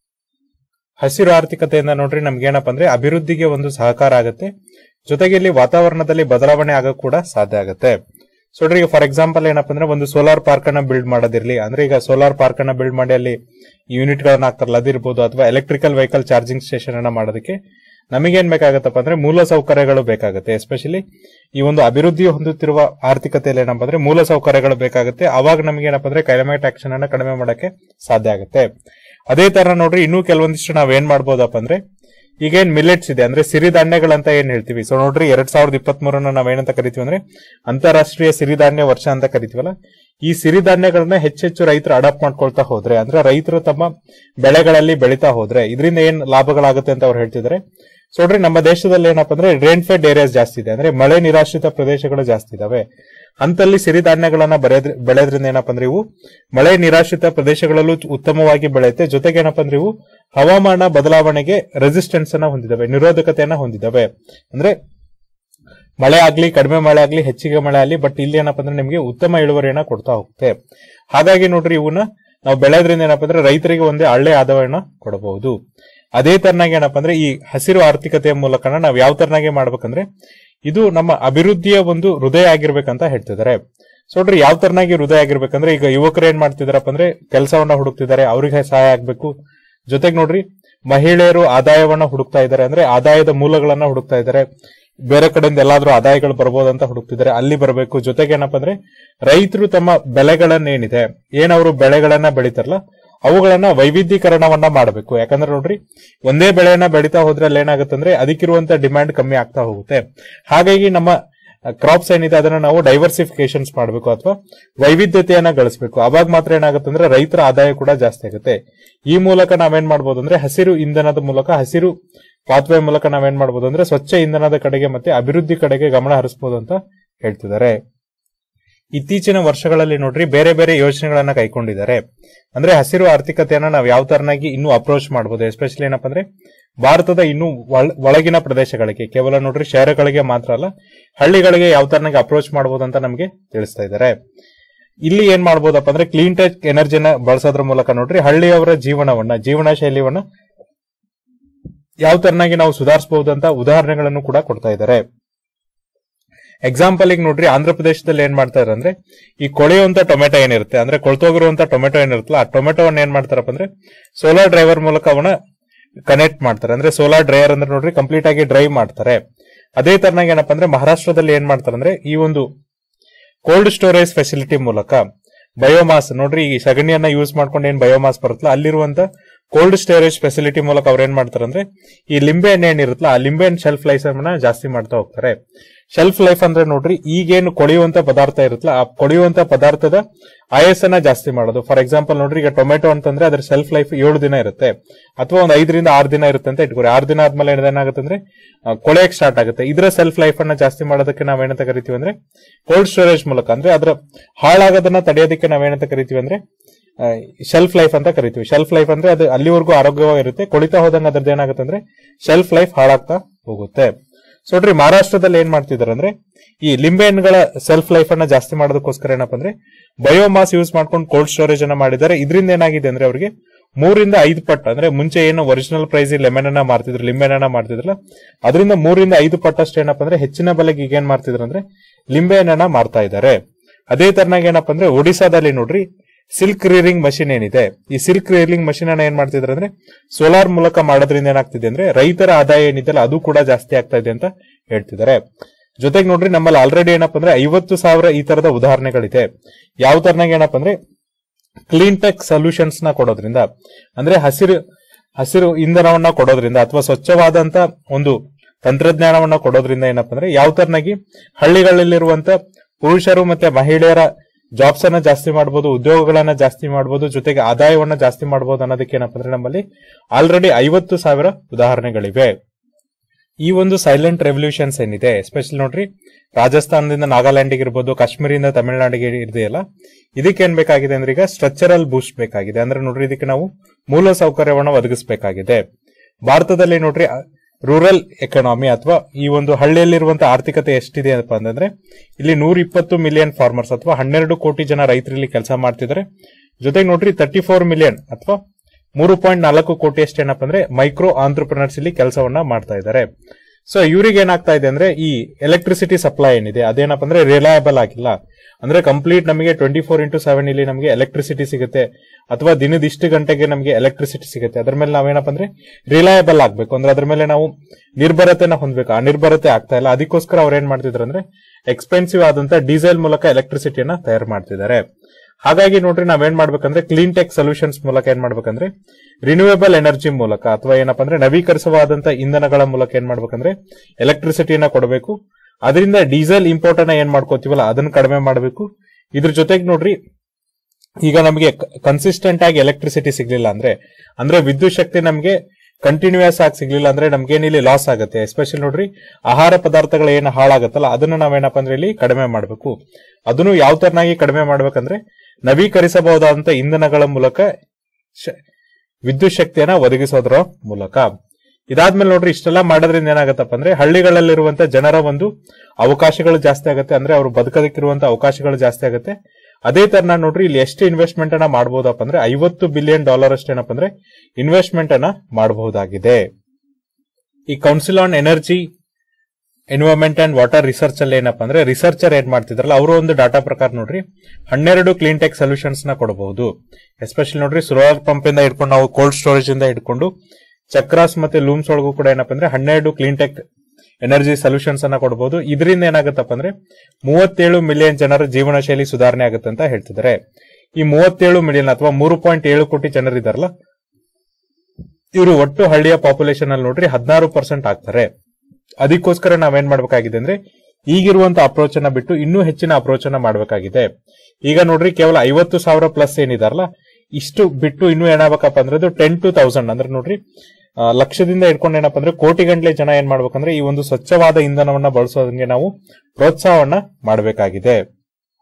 ಹಸಿರು ಆರ್ಥಿಕತೆಯಿಂದ ನೋಡ್ರಿ ನಮ್ಗೆ ಏನಪ್ಪ ಅಂದ್ರೆ ಅಭಿವೃದ್ಧಿಗೆ ಒಂದು ಸಹಕಾರ ಆಗುತ್ತೆ ಜೊತೆಗೆ ಇಲ್ಲಿ ವಾತಾವರಣದಲ್ಲಿ ಬದಲಾವಣೆ ಆಗಕ್ ಕೂಡ ಸಾಧ್ಯ ಆಗುತ್ತೆ ಸೊ ನೋಡ್ರಿ ಈಗ ಫಾರ್ ಎಕ್ಸಾಂಪಲ್ ಏನಪ್ಪ ಅಂದ್ರೆ ಒಂದು ಸೋಲಾರ್ ಪಾರ್ಕ್ ಅನ್ನ ಬಿಲ್ಡ್ ಮಾಡೋದಿರ್ಲಿ ಅಂದ್ರೆ ಈಗ ಸೋಲಾರ್ ಪಾರ್ಕ್ ಅನ್ನ ಬಿಲ್ಡ್ ಮಾಡಿ ಅಲ್ಲಿ ಯೂನಿಟ್ ಗಳನ್ನ ಹಾಕ್ತಾರಲ್ಲ ಅದಿರ್ಬೋದು ಅಥವಾ ಎಲೆಕ್ಟ್ರಿಕಲ್ ವೆಹಿಕಲ್ ಚಾರ್ಜಿಂಗ್ ಸ್ಟೇಷನ್ ಅನ್ನ ಮಾಡೋದಕ್ಕೆ ನಮಗೇನ್ ಬೇಕಾಗತ್ತಪ್ಪ ಅಂದ್ರೆ ಮೂಲ ಸೌಕರ್ಯಗಳು ಬೇಕಾಗುತ್ತೆ ಎಸ್ಪೆಷಲಿ ಈ ಒಂದು ಅಭಿವೃದ್ಧಿ ಹೊಂದುತ್ತಿರುವ ಆರ್ಥಿಕತೆಯಲ್ಲಿ ಏನಪ್ಪ ಅಂದ್ರೆ ಮೂಲ ಸೌಕರ್ಯಗಳು ಬೇಕಾಗುತ್ತೆ ಅವಾಗ ನಮ್ಗೆ ಏನಪ್ಪ ಅಂದ್ರೆ ಕ್ಲೈಮೇಟ್ ಆಕ್ಷನ್ ಅನ್ನ ಕಡಿಮೆ ಮಾಡಕ್ಕೆ ಸಾಧ್ಯ ಆಗುತ್ತೆ ಅದೇ ತರ ನೋಡ್ರಿ ಇನ್ನೂ ಕೆಲವೊಂದಿಷ್ಟು ನಾವ್ ಏನ್ ಮಾಡ್ಬೋದಪ್ಪ ಅಂದ್ರೆ ಈಗೇನ್ ಮಿಲೆಟ್ಸ್ ಇದೆ ಅಂದ್ರೆ ಸಿರಿಧಾನ್ಯಗಳಂತ ಏನ್ ಹೇಳ್ತೀವಿ ಸೊ ನೋಡ್ರಿ ಎರಡ್ ಸಾವಿರದ ಇಪ್ಪತ್ತ್ ಮೂರನ್ನ ನಾವೇನಂತ ಕರಿತೀವಿ ಅಂದ್ರೆ ಅಂತಾರಾಷ್ಟ್ರೀಯ ಸಿರಿಧಾನ್ಯ ವರ್ಷ ಅಂತ ಕರಿತೀವಲ್ಲ ಈ ಸಿರಿಧಾನ್ಯಗಳನ್ನ ಹೆಚ್ಚೆಚ್ಚು ರೈತರು ಅಡಾಪ್ಟ್ ಮಾಡ್ಕೊಳ್ತಾ ಹೋದ್ರೆ ಅಂದ್ರೆ ರೈತರು ತಮ್ಮ ಬೆಳೆಗಳಲ್ಲಿ ಬೆಳೀತಾ ಹೋದ್ರೆ ಇದರಿಂದ ಏನ್ ಲಾಭಗಳಾಗುತ್ತೆ ಅಂತ ಅವ್ರು ಹೇಳ್ತಿದ್ದಾರೆ ಸೊ ನೋಡ್ರಿ ನಮ್ಮ ದೇಶದಲ್ಲಿ ಏನಪ್ಪ ಅಂದ್ರೆ ರೇನ್ ಫೆಡ್ ಏರಿಯಾಸ್ ಜಾಸ್ತಿ ಇದೆ ಅಂದ್ರೆ ಮಳೆ ನಿರಾಶ್ರಿತ ಪ್ರದೇಶಗಳು ಜಾಸ್ತಿ ಇದಾವೆ ಅಂತಲ್ಲಿ ಸಿರಿಧಾನ್ಯಗಳನ್ನ ಬೆಳೆದ್ರ ಬೆಳೆದ್ರಿಂದ ಏನಪ್ಪ ಅಂದ್ರೆ ಇವು ಮಳೆ ನಿರಾಶ್ರಿತ ಪ್ರದೇಶಗಳಲ್ಲೂ ಉತ್ತಮವಾಗಿ ಬೆಳೆಯುತ್ತೆ ಜೊತೆಗೆ ಏನಪ್ಪ ಅಂದ್ರೆ ಇವು ಹವಾಮಾನ ಬದಲಾವಣೆಗೆ ರೆಸಿಸ್ಟೆನ್ಸ್ ಅನ್ನ ಹೊಂದಿದವೆ ನಿರೋಧಕತೆಯನ್ನ ಹೊಂದಿದವೆ ಅಂದ್ರೆ ಮಳೆ ಆಗ್ಲಿ ಕಡಿಮೆ ಮಳೆ ಆಗ್ಲಿ ಹೆಚ್ಚಿಗೆ ಮಳೆ ಆಗ್ಲಿ ಬಟ್ ಇಲ್ಲಿ ಏನಪ್ಪ ಅಂದ್ರೆ ನಿಮಗೆ ಉತ್ತಮ ಇಳುವರಿಯನ್ನ ಕೊಡ್ತಾ ಹೋಗುತ್ತೆ ಹಾಗಾಗಿ ನೋಡ್ರಿ ಇವನ್ನ ನಾವು ಬೆಳೆದ್ರಿಂದ ಏನಪ್ಪ ಅಂದ್ರೆ ರೈತರಿಗೆ ಒಂದೇ ಒಳ್ಳೆ ಆದಾಯವನ್ನ ಕೊಡಬಹುದು ಅದೇ ತರನಾಗಿ ಏನಪ್ಪ ಅಂದ್ರೆ ಈ ಹಸಿರು ಆರ್ಥಿಕತೆಯ ಮೂಲಕನ ನಾವು ಯಾವ ತರನಾಗಿ ಮಾಡ್ಬೇಕಂದ್ರೆ ಇದು ನಮ್ಮ ಅಭಿವೃದ್ಧಿಯ ಒಂದು ಹೃದಯ ಆಗಿರ್ಬೇಕಂತ ಹೇಳ್ತಿದ್ದಾರೆ ಸೊ ನೋಡ್ರಿ ಯಾವ ತರನಾಗಿ ಹೃದಯ ಆಗಿರ್ಬೇಕಂದ್ರೆ ಈಗ ಯುವಕರು ಏನ್ ಮಾಡ್ತಿದಾರಪ್ಪ ಅಂದ್ರೆ ಕೆಲಸವನ್ನ ಹುಡುಕ್ತಿದ್ದಾರೆ ಅವ್ರಿಗೆ ಸಹಾಯ ಆಗ್ಬೇಕು ಜೊತೆಗೆ ನೋಡ್ರಿ ಮಹಿಳೆಯರು ಆದಾಯವನ್ನ ಹುಡುಕ್ತಾ ಇದ್ದಾರೆ ಅಂದ್ರೆ ಆದಾಯದ ಮೂಲಗಳನ್ನ ಹುಡುಕ್ತಾ ಇದ್ದಾರೆ ಬೇರೆ ಕಡೆಯಿಂದ ಎಲ್ಲಾದ್ರೂ ಆದಾಯಗಳು ಬರ್ಬೋದಂತ ಹುಡುಕ್ತಿದ್ದಾರೆ ಅಲ್ಲಿ ಬರಬೇಕು ಜೊತೆಗೆ ಏನಪ್ಪ ಅಂದ್ರೆ ರೈತರು ತಮ್ಮ ಬೆಳೆಗಳನ್ನ ಏನಿದೆ ಏನವರು ಬೆಳೆಗಳನ್ನ ಬೆಳಿತಾರಲ್ಲ ಅವುಗಳನ್ನ ವೈವಿಧ್ಯೀಕರಣವನ್ನ ಮಾಡಬೇಕು ಯಾಕಂದ್ರೆ ನೋಡ್ರಿ ಒಂದೇ ಬೆಳೆಯನ್ನ ಬೆಳಿತಾ ಹೋದ್ರೆ ಅಲ್ಲಿ ಏನಾಗುತ್ತೆ ಅಂದ್ರೆ ಅದಕ್ಕಿರುವಂತ ಡಿಮ್ಯಾಂಡ್ ಕಮ್ಮಿ ಆಗ್ತಾ ಹೋಗುತ್ತೆ ಹಾಗಾಗಿ ನಮ್ಮ ಕ್ರಾಪ್ಸ್ ಏನಿದೆ ಅದನ್ನ ನಾವು ಡೈವರ್ಸಿಫಿಕೇಶನ್ಸ್ ಮಾಡಬೇಕು ಅಥವಾ ವೈವಿಧ್ಯತೆಯನ್ನ ಗಳಿಸಬೇಕು ಅವಾಗ ಮಾತ್ರ ಏನಾಗುತ್ತೆ ಅಂದ್ರೆ ರೈತರ ಆದಾಯ ಕೂಡ ಜಾಸ್ತಿ ಆಗುತ್ತೆ ಈ ಮೂಲಕ ನಾವೇನ್ ಮಾಡ್ಬೋದು ಅಂದ್ರೆ ಹಸಿರು ಇಂಧನದ ಮೂಲಕ ಹಸಿರು ಪಾತ್ವೆ ಮೂಲಕ ನಾವೇನ್ ಮಾಡ್ಬೋದು ಅಂದ್ರೆ ಸ್ವಚ್ಛ ಇಂಧನದ ಕಡೆಗೆ ಮತ್ತೆ ಅಭಿವೃದ್ಧಿ ಕಡೆಗೆ ಗಮನ ಹರಿಸಬಹುದು ಅಂತ ಹೇಳ್ತಿದ್ದಾರೆ ಇತ್ತೀಚಿನ ವರ್ಷಗಳಲ್ಲಿ ನೋಡ್ರಿ ಬೇರೆ ಬೇರೆ ಯೋಜನೆಗಳನ್ನ ಕೈಗೊಂಡಿದ್ದಾರೆ ಅಂದ್ರೆ ಹಸಿರು ಆರ್ಥಿಕತೆಯನ್ನ ನಾವು ಯಾವ ತರನಾಗಿ ಇನ್ನೂ ಅಪ್ರೋಚ್ ಮಾಡಬಹುದು ಎಸ್ಪೆಷಲಿ ಏನಪ್ಪಾ ಅಂದ್ರೆ ಭಾರತದ ಇನ್ನೂ ಒಳ- ಒಳಗಿನ ಪ್ರದೇಶಗಳಿಗೆ ಕೇವಲ ನೋಡ್ರಿ ಶಹರಗಳಿಗೆ ಮಾತ್ರ ಅಲ್ಲ ಹಳ್ಳಿಗಳಿಗೆ ಯಾವ ತರನಾಗಿ ಅಪ್ರೋಚ್ ಮಾಡಬಹುದು ಅಂತ ನಮಗೆ ತಿಳಿಸ್ತಾ ಇದ್ದಾರೆ ಇಲ್ಲಿ ಏನ್ ಮಾಡ್ಬೋದಪ್ಪ ಅಂದ್ರೆ ಕ್ಲೀನ್ ಟೆಕ್ ಎನರ್ಜಿನ ಬಳಸೋದ್ರ ಮೂಲಕ ನೋಡ್ರಿ ಹಳ್ಳಿಯವರ ಜೀವನವನ್ನ ಜೀವನ ಶೈಲಿಯನ್ನ ಯಾವ ತರನಾಗಿ ನಾವು ಸುಧಾರಿಸಬಹುದು ಅಂತ ಉದಾಹರಣೆಗಳನ್ನು ಕೂಡ ಕೊಡ್ತಾ ಇದ್ದಾರೆ ಎಕ್ಸಾಂಪಲ್ ಈಗ ನೋಡ್ರಿ ಆಂಧ್ರ ಪ್ರದೇಶದಲ್ಲಿ ಏನ್ ಮಾಡ್ತಾರೆ ಅಂದ್ರೆ ಈ ಕೊಳೆಯುವಂತ ಟೊಮೆಟೊ ಏನಿರುತ್ತೆ ಅಂದ್ರೆ ಕೊಳ್ತೋಗಿರುವಂತ ಟೊಮೆಟೊ ಏನಿರುತ್ತಲ್ಲ ಆ ಟೊಮೆಟೊವನ್ನ ಏನ್ ಮಾಡ್ತಾರಪ್ಪ ಅಂದ್ರೆ ಸೋಲಾರ್ ಡ್ರೈವರ್ ಮೂಲಕ ಅವನ ಕನೆಕ್ಟ್ ಮಾಡ್ತಾರೆ ಅಂದ್ರೆ ಸೋಲಾರ್ ಡ್ರೈವರ್ ಅಂದ್ರೆ ನೋಡ್ರಿ ಕಂಪ್ಲೀಟ್ ಆಗಿ ಡ್ರೈವ್ ಮಾಡ್ತಾರೆ ಅದೇ ತರನಾಗಿ ಏನಪ್ಪಾ ಅಂದ್ರೆ ಮಹಾರಾಷ್ಟ್ರದಲ್ಲಿ ಏನ್ ಮಾಡ್ತಾರೆ ಅಂದ್ರೆ ಈ ಒಂದು ಕೋಲ್ಡ್ ಸ್ಟೋರೇಜ್ ಫೆಸಿಲಿಟಿ ಮೂಲಕ ಬಯೋಮಾಸ್ ನೋಡ್ರಿ ಈ ಸಗಣಿಯನ್ನ ಯೂಸ್ ಮಾಡ್ಕೊಂಡು ಏನ್ ಬಯೋಮಾಸ್ ಬರುತ್ತಲ್ಲ ಅಲ್ಲಿರುವಂತ ಕೋಲ್ಡ್ ಸ್ಟೋರೇಜ್ ಫೆಸಿಲಿಟಿ ಮೂಲಕ ಅವ್ರು ಏನ್ ಮಾಡ್ತಾರೆ ಅಂದ್ರೆ ಈ ಲಿಂಬೆ ಹಣ್ಣು ಏನಿರುತ್ತಲ್ಲ ಆ ಲಿಂಬೆ ಹಣ್ಣು ಶೆಲ್ಫ್ ಲೈಫ್ ಅನ್ನ ಜಾಸ್ತಿ ಮಾಡ್ತಾ ಹೋಗ್ತಾರೆ ಶೆಲ್ಫ್ ಲೈಫ್ ಅಂದ್ರೆ ನೋಡ್ರಿ ಈಗೇನು ಕೊಳೆಯುವಂತ ಪದಾರ್ಥ ಇರುತ್ತಲ್ಲ ಆ ಕೊಳೆಯುವಂತ ಪದಾರ್ಥದ ಆಯಸ್ಸನ್ನ ಜಾಸ್ತಿ ಮಾಡೋದು ಫಾರ್ ಎಕ್ಸಾಂಪಲ್ ನೋಡ್ರಿ ಈಗ ಟೊಮೆಟೊ ಅಂತಂದ್ರೆ ಅದ್ರ ಶೆಲ್ಫ್ ಲೈಫ್ ಏಳು ದಿನ ಇರುತ್ತೆ ಅಥವಾ ಒಂದು ಐದರಿಂದ ಆರು ದಿನ ಇರುತ್ತೆ ಅಂತ ಇಟ್ಕೊರಿ ಆರು ದಿನ ಆದ್ಮೇಲೆ ಏನಾಗುತ್ತೆ ಅಂದ್ರೆ ಆ, ಕೊಳೆಯಕ್ ಸ್ಟಾರ್ಟ್ ಆಗುತ್ತೆ ಇದರ ಸೆಲ್ಫ್ ಲೈಫ್ ಅನ್ನ ಜಾಸ್ತಿ ಮಾಡೋದಕ್ಕೆ ನಾವೇನಂತ ಕರಿತೀವಿ ಅಂದ್ರೆ ಕೋಲ್ಡ್ ಸ್ಟೋರೇಜ್ ಮೂಲಕ ಅಂದ್ರೆ ಅದ್ರ ಹಾಳಾಗೋದನ್ನ ತಡೆಯೋದಕ್ಕೆ ನಾವೇನಂತ ಕರಿತೀವಿ ಅಂದ್ರೆ ಶೆಲ್ಫ್ ಲೈಫ್ ಅಂತ ಕರಿತೀವಿ ಶೆಲ್ಫ್ ಲೈಫ್ ಅಂದ್ರೆ ಅದು ಅಲ್ಲಿವರೆಗೂ ಆರೋಗ್ಯವಾಗಿರುತ್ತೆ ಕೊಳಿತಾ ಹೋದಂಗ ಅದ್ರದ್ದು ಏನಾಗುತ್ತೆ ಅಂದ್ರೆ ಶೆಲ್ಫ್ ಲೈಫ್ ಹಾಳಾಗ್ತಾ ಹೋಗುತ್ತೆ ಸೊ ನೋಡ್ರಿ ಮಹಾರಾಷ್ಟ್ರದಲ್ಲಿ ಏನ್ ಮಾಡ್ತಿದಾರೆ ಅಂದ್ರೆ ಈ ಲಿಂಬೆ ಹಣ್ಣುಗಳ ಸೆಲ್ಫ್ ಲೈಫ್ ಅನ್ನ ಜಾಸ್ತಿ ಮಾಡೋದಕ್ಕೋಸ್ಕರ ಏನಪ್ಪಾ ಅಂದ್ರೆ ಬಯೋಮಾಸ್ ಯೂಸ್ ಮಾಡ್ಕೊಂಡು ಕೋಲ್ಡ್ ಸ್ಟೋರೇಜ್ ಅನ್ನ ಮಾಡಿದ್ದಾರೆ ಇದರಿಂದ ಏನಾಗಿದೆ ಅಂದ್ರೆ ಅವರಿಗೆ ಮೂರಿಂದ ಐದು ಪಟ್ಟು ಅಂದ್ರೆ ಮುಂಚೆ ಏನು ಒರಿಜಿನಲ್ ಪ್ರೈಸ್ ಲೆಮನ್ ಅನ್ನ ಮಾರ್ತಿದ್ರು ಲಿಂಬೆ ಹಣ್ಣನ್ನ ಮಾರ್ತಿದ್ರಲ್ಲ ಅದರಿಂದ ಮೂರಿಂದ ಐದು ಪಟ್ಟಷ್ಟು ಏನಪ್ಪಾ ಅಂದ್ರೆ ಹೆಚ್ಚಿನ ಬೆಲೆಗೆ ಈಗ ಏನ್ ಮಾಡ್ತಿದ್ರು ಅಂದ್ರೆ ಲಿಂಬೆ ಹಣ್ಣನ್ನ ಮಾರ್ತಾ ಇದ್ದಾರೆ ಅದೇ ತರನಾಗಿ ಏನಪ್ಪಾ ಅಂದ್ರೆ ಒಡಿಸಾದಲ್ಲಿ ನೋಡ್ರಿ ಸಿಲ್ಕ್ ರೀರಿಂಗ್ ಮಷಿನ್ ಏನಿದೆ ಈ ಸಿಲ್ಕ್ ರೀರಿಂಗ್ ಮಷಿನ್ ಅನ್ನ ಏನ್ ಮಾಡ್ತಿದ್ದಾರೆ ಅಂದ್ರೆ ಸೋಲಾರ್ ಮೂಲಕ ಮಾಡೋದ್ರಿಂದ ಏನಾಗ್ತಿದೆ ಅಂದ್ರೆ ರೈತರ ಆದಾಯ ಏನಿದೆಯಲ್ಲ ಅದು ಕೂಡ ಜಾಸ್ತಿ ಆಗ್ತಾ ಇದೆ ಅಂತ ಹೇಳ್ತಿದ್ದಾರೆ ಜೊತೆಗೆ ನೋಡ್ರಿ ನಮ್ಮಲ್ಲಿ ಆಲ್ರೆಡಿ ಏನಪ್ಪಾ ಅಂದ್ರೆ ಐವತ್ತು ಸಾವಿರ ಈ ತರದ ಉದಾಹರಣೆಗಳಿದೆ ಯಾವ ತರನಾಗಿ ಏನಪ್ಪಾ ಅಂದ್ರೆ ಕ್ಲೀನ್ ಟೆಕ್ ಸೊಲ್ಯೂಷನ್ಸ್ ನ ಕೊಡೋದ್ರಿಂದ ಅಂದ್ರೆ ಹಸಿರು ಹಸಿರು ಇಂಧನವನ್ನ ಕೊಡೋದ್ರಿಂದ ಅಥವಾ ಸ್ವಚ್ಛವಾದಂತ ಒಂದು ತಂತ್ರಜ್ಞಾನವನ್ನ ಕೊಡೋದ್ರಿಂದ ಏನಪ್ಪಾ ಅಂದ್ರೆ ಯಾವ ತರನಾಗಿ ಹಳ್ಳಿಗಳಲ್ಲಿರುವಂತ ಪುರುಷರು ಮತ್ತೆ ಮಹಿಳೆಯರ ಜಾಬ್ಸ್ ಅನ್ನ ಜಾಸ್ತಿ ಮಾಡಬಹುದು ಉದ್ಯೋಗಗಳನ್ನ ಜಾಸ್ತಿ ಮಾಡಬಹುದು ಜೊತೆಗೆ ಆದಾಯವನ್ನ ಜಾಸ್ತಿ ಮಾಡಬಹುದು ಅನ್ನೋದಕ್ಕೆ ಏನಪ್ಪಾ ಅಂದ್ರೆ ನಮ್ಮಲ್ಲಿ ಆಲ್ರೆಡಿ ಐವತ್ತು ಸಾವಿರ ಉದಾಹರಣೆಗಳಿವೆ ಈ ಒಂದು ಸೈಲೆಂಟ್ ರೆವಲ್ಯೂಷನ್ಸ್ ಏನಿದೆ ಎಸ್ಪೆಷಲಿ ನೋಡ್ರಿ ರಾಜಸ್ಥಾನದಿಂದ ನಾಗಾಲ್ಯಾಂಡಿಗೆ ಇರ್ಬೋದು ಕಾಶ್ಮೀರಿಂದ ತಮಿಳುನಾಡಿಗೆ ಇದೆಯಲ್ಲ ಇದಕ್ಕೆ ಏನ್ ಬೇಕಾಗಿದೆ ಅಂದ್ರೆ ಈಗ ಸ್ಟ್ರಕ್ಚರಲ್ ಬೂಸ್ಟ್ ಬೇಕಾಗಿದೆ ಅಂದ್ರೆ ನೋಡ್ರಿ ಇದಕ್ಕೆ ನಾವು ಮೂಲ ಸೌಕರ್ಯವನ್ನು ಒದಗಿಸಬೇಕಾಗಿದೆ ಭಾರತದಲ್ಲಿ ನೋಡ್ರಿ ರೂರಲ್ ಎಕನಾಮಿ ಅಥವಾ ಈ ಒಂದು ಹಳ್ಳಿಯಲ್ಲಿರುವಂತಹ ಆರ್ಥಿಕತೆ ಎಷ್ಟಿದೆ ಅಂತ ಅಂತಂದ್ರೆ ಇಲ್ಲಿ ನೂರ ಇಪ್ಪತ್ತು ಮಿಲಿಯನ್ ಫಾರ್ಮರ್ಸ್ ಅಥವಾ ಹನ್ನೆರಡು ಕೋಟಿ ಜನ ರೈತರಲ್ಲಿ ಕೆಲಸ ಮಾಡ್ತಿದ್ದಾರೆ ಜೊತೆಗೆ ನೋಡ್ರಿ ತರ್ಟಿ ಫೋರ್ ಮಿಲಿಯನ್ ಅಥವಾ ಮೂರು ಪಾಯಿಂಟ್ ನಾಲ್ಕು ಕೋಟಿ ಅಷ್ಟು ಏನಪ್ಪ ಅಂದ್ರೆ ಮೈಕ್ರೋ ಆಂಟ್ರಪ್ರಿನರ್ಸ್ ಇಲ್ಲಿ ಕೆಲಸವನ್ನ ಮಾಡ್ತಾ ಇದ್ದಾರೆ ಸೊ ಇವ್ರಿಗೆ ಏನಾಗ್ತಾ ಇದೆ ಅಂದ್ರೆ ಈ ಎಲೆಕ್ಟ್ರಿಸಿಟಿ ಸಪ್ಲೈ ಏನಿದೆ ಅದೇನಪ್ಪ ಅಂದ್ರೆ ರಿಲಯಬಲ್ ಆಗಿಲ್ಲ ಅಂದ್ರೆ ಕಂಪ್ಲೀಟ್ ನಮಗೆ ಟ್ವೆಂಟಿ ಫೋರ್ ಇಂಟು ಸೆವೆನ್ ಇಲ್ಲಿ ನಮಗೆ ಎಲೆಕ್ಟ್ರಿಸಿಟಿ ಸಿಗುತ್ತೆ ಅಥವಾ ದಿನದ ಇಷ್ಟು ಗಂಟೆಗೆ ನಮಗೆ ಎಲೆಕ್ಟ್ರಿಸಿಟಿ ಸಿಗುತ್ತೆ ಅದ್ರ ಮೇಲೆ ನಾವೇನಪ್ಪ ಅಂದ್ರೆ ರಿಲಯಬಲ್ ಆಗ್ಬೇಕು ಅಂದ್ರೆ ಅದ್ರ ಮೇಲೆ ನಾವು ನಿರ್ಭರತೆನ ಹೊಂದ್ಬೇಕು ಆ ನಿರ್ಭರತೆ ಆಗ್ತಾ ಇಲ್ಲ ಅದಕ್ಕೋಸ್ಕರ ಅವ್ರು ಏನ್ ಮಾಡ್ತಿದ್ರು ಅಂದ್ರೆ ಎಕ್ಸ್ಪೆನ್ಸಿವ್ ಆದಂತ ಡೀಸೆಲ್ ಮೂಲಕ ಎಲೆಕ್ಟ್ರಿಸಿಟಿಯನ್ನ ತಯಾರು ಮಾಡ್ತಿದ್ದಾರೆ ಹಾಗಾಗಿ ನೋಡ್ರಿ ನಾವೇನ್ ಮಾಡ್ಬೇಕಂದ್ರೆ ಕ್ಲೀನ್ ಟೆಕ್ ಸೊಲ್ಯೂಷನ್ಸ್ ಮೂಲಕ ಏನ್ ಮಾಡ್ಬೇಕಂದ್ರೆ ರಿನ್ಯೂವೇಬಲ್ ಎನರ್ಜಿ ಮೂಲಕ ಅಥವಾ ಏನಪ್ಪಾ ಅಂದ್ರೆ ನವೀಕರಿಸವಾದಂತ ಇಂಧನಗಳ ಮೂಲಕ ಏನ್ ಮಾಡ್ಬೇಕಂದ್ರೆ ಎಲೆಕ್ಟ್ರಿಸಿಟಿಯನ್ನ ಕೊಡಬೇಕು ಅದರಿಂದ ಡೀಸೆಲ್ ಇಂಪೋರ್ಟ್ ಅನ್ನ ಏನ್ ಮಾಡ್ಕೋತೀವಲ್ಲ ಅದನ್ನ ಕಡಿಮೆ ಮಾಡಬೇಕು ಇದ್ರ ಜೊತೆಗೆ ನೋಡ್ರಿ ಈಗ ನಮಗೆ ಕನ್ಸಿಸ್ಟೆಂಟ್ ಆಗಿ ಎಲೆಕ್ಟ್ರಿಸಿಟಿ ಸಿಗ್ಲಿಲ್ಲ ಅಂದ್ರೆ ಅಂದ್ರೆ ವಿದ್ಯುತ್ ಶಕ್ತಿ ನಮಗೆ ಕಂಟಿನ್ಯೂಸ್ ಆಗಿ ಸಿಗ್ಲಿಲ್ಲ ಅಂದ್ರೆ ನಮ್ಗೇನ್ ಇಲ್ಲಿ ಲಾಸ್ ಆಗುತ್ತೆ ಎಸ್ಪೆಷಲಿ ನೋಡ್ರಿ ಆಹಾರ ಪದಾರ್ಥಗಳು ಏನು ಹಾಳಾಗತ್ತಲ್ಲ ಅದನ್ನ ನಾವೇನಪ್ಪ ಅಂದ್ರೆ ಇಲ್ಲಿ ಕಡಿಮೆ ಮಾಡಬೇಕು ಅದನ್ನು ಯಾವ ತರನಾಗಿ ಕಡಿಮೆ ಮಾಡ್ಬೇಕಂದ್ರೆ ನವೀಕರಿಸಬಹುದಾದಂತ ಇಂಧನಗಳ ಮೂಲಕ ಶ- ವಿದ್ಯುತ್ ಶಕ್ತಿಯನ್ನ ಒದಗಿಸೋದ್ರ ಮೂಲಕ ಇದಾದ್ಮೇಲೆ ನೋಡ್ರಿ ಇಷ್ಟೆಲ್ಲ ಮಾಡೋದ್ರಿಂದ ಏನಾಗತ್ತಪ್ಪ ಅಂದ್ರೆ ಹಳ್ಳಿಗಳಲ್ಲಿರುವಂತ ಜನರ ಒಂದು ಅವಕಾಶಗಳು ಜಾಸ್ತಿ ಆಗುತ್ತೆ ಅಂದ್ರೆ ಅವರು ಬದುಕೋದಕ್ಕಿರುವಂತ ಅವಕಾಶಗಳು ಜಾಸ್ತಿ ಆಗುತ್ತೆ ಅದೇ ತರ ನೋಡ್ರಿ ಇಲ್ಲಿ ಎಷ್ಟು ಇನ್ವೆಸ್ಟ್ಮೆಂಟ್ ಅನ್ನ ಮಾಡಬಹುದಪ್ಪ ಅಂದ್ರೆ ಐವತ್ತು ಬಿಲಿಯನ್ ಡಾಲರ್ ಅಷ್ಟು ಏನಪ್ಪ ಅಂದ್ರೆ ಇನ್ವೆಸ್ಟ್ಮೆಂಟ್ ಅನ್ನ ಮಾಡಬಹುದಾಗಿದೆ ಈ council on energy environment and water research ಅಲ್ಲಿ ಏನಪ್ಪಾ ಅಂದ್ರೆ ರಿಸರ್ಚರ್ ಏನ್ ಮಾಡ್ತಿದ್ರಲ್ಲ ಅವರು ಒಂದು ಡಾಟಾ ಪ್ರಕಾರ ನೋಡ್ರಿ ಹನ್ನೆರಡು ಕ್ಲೀನ್ ಟೆಕ್ ಸೊಲ್ಯೂಷನ್ಸ್ ನ ಕೊಡಬಹುದು ಎಸ್ಪೆಷಲಿ ನೋಡ್ರಿ ಸೋಲಾರ್ ಪಂಪ್ ಇಂದ ಹಿಡ್ಕೊಂಡು ನಾವು ಕೋಲ್ಡ್ ಸ್ಟೋರೇಜ್ ಇಂದ ಹಿಡ್ಕೊಂಡು ಚಕ್ರಾಸ್ ಮತ್ತೆ ಲೂಮ್ಸ್ ಒಳಗೂ ಕೂಡ ಏನಪ್ಪಾ ಅಂದ್ರೆ ಹನ್ನೆರಡು ಕ್ಲೀನ್ ಟೆಕ್ ಎನರ್ಜಿ ಸೊಲ್ಯೂಷನ್ಸ್ ಅನ್ನ ಕೊಡಬಹುದು ಇದರಿಂದ ಏನಾಗುತ್ತಪ್ಪ ಅಂದ್ರೆ ಮೂವತ್ತೇಳು ಮಿಲಿಯನ್ ಜನರ ಜೀವನ ಶೈಲಿ ಸುಧಾರಣೆ ಆಗುತ್ತೆ ಅಂತ ಹೇಳ್ತಿದ್ದಾರೆ ಈ ಮೂವತ್ತೇಳು ಮಿಲಿಯನ್ ಅಥವಾ ಮೂರು ಪಾಯಿಂಟ್ ಏಳು ಕೋಟಿ ಜನರಿದಾರಲ್ಲ ಇವರು ಒಟ್ಟು ಹಳ್ಳಿಯ ಪಾಪ್ಯುಲೇಷನ್ ಅಲ್ಲಿ ನೋಡ್ರಿ ಹದಿನಾರು ಪರ್ಸೆಂಟ್ ಆಗ್ತಾರೆ ಅದಕ್ಕೋಸ್ಕರ ನಾವೇನ್ ಮಾಡ್ಬೇಕಾಗಿದೆ ಅಂದ್ರೆ ಈಗಿರುವಂತ ಅಪ್ರೋಚ್ ಅನ್ನ ಬಿಟ್ಟು ಇನ್ನೂ ಹೆಚ್ಚಿನ ಅಪ್ರೋಚ್ ಅನ್ನ ಮಾಡಬೇಕಾಗಿದೆ ಈಗ ನೋಡ್ರಿ ಕೇವಲ ಐವತ್ತು ಸಾವಿರ ಪ್ಲಸ್ ಏನಿದಾರಲ್ಲ ಇಷ್ಟು ಬಿಟ್ಟು ಇನ್ನೂ ಏನಾಗಬೇಕಪ್ಪ ಅಂದ್ರೆ ಟೆನ್ ಟು ತೌಸಂಡ್ ಅಂದ್ರೆ ನೋಡ್ರಿ ಆ, ಲಕ್ಷದಿಂದ ಇಟ್ಕೊಂಡು ಏನಪ್ಪ ಅಂದ್ರೆ ಕೋಟಿ ಗಂಟ್ಲೆ ಜನ ಏನ್ ಮಾಡ್ಬೇಕಂದ್ರೆ ಈ ಒಂದು ಸ್ವಚ್ಛವಾದ ಇಂಧನವನ್ನ ಬಳಸೋದಂಗೆ ನಾವು ಪ್ರೋತ್ಸಾಹವನ್ನ ಮಾಡಬೇಕಾಗಿದೆ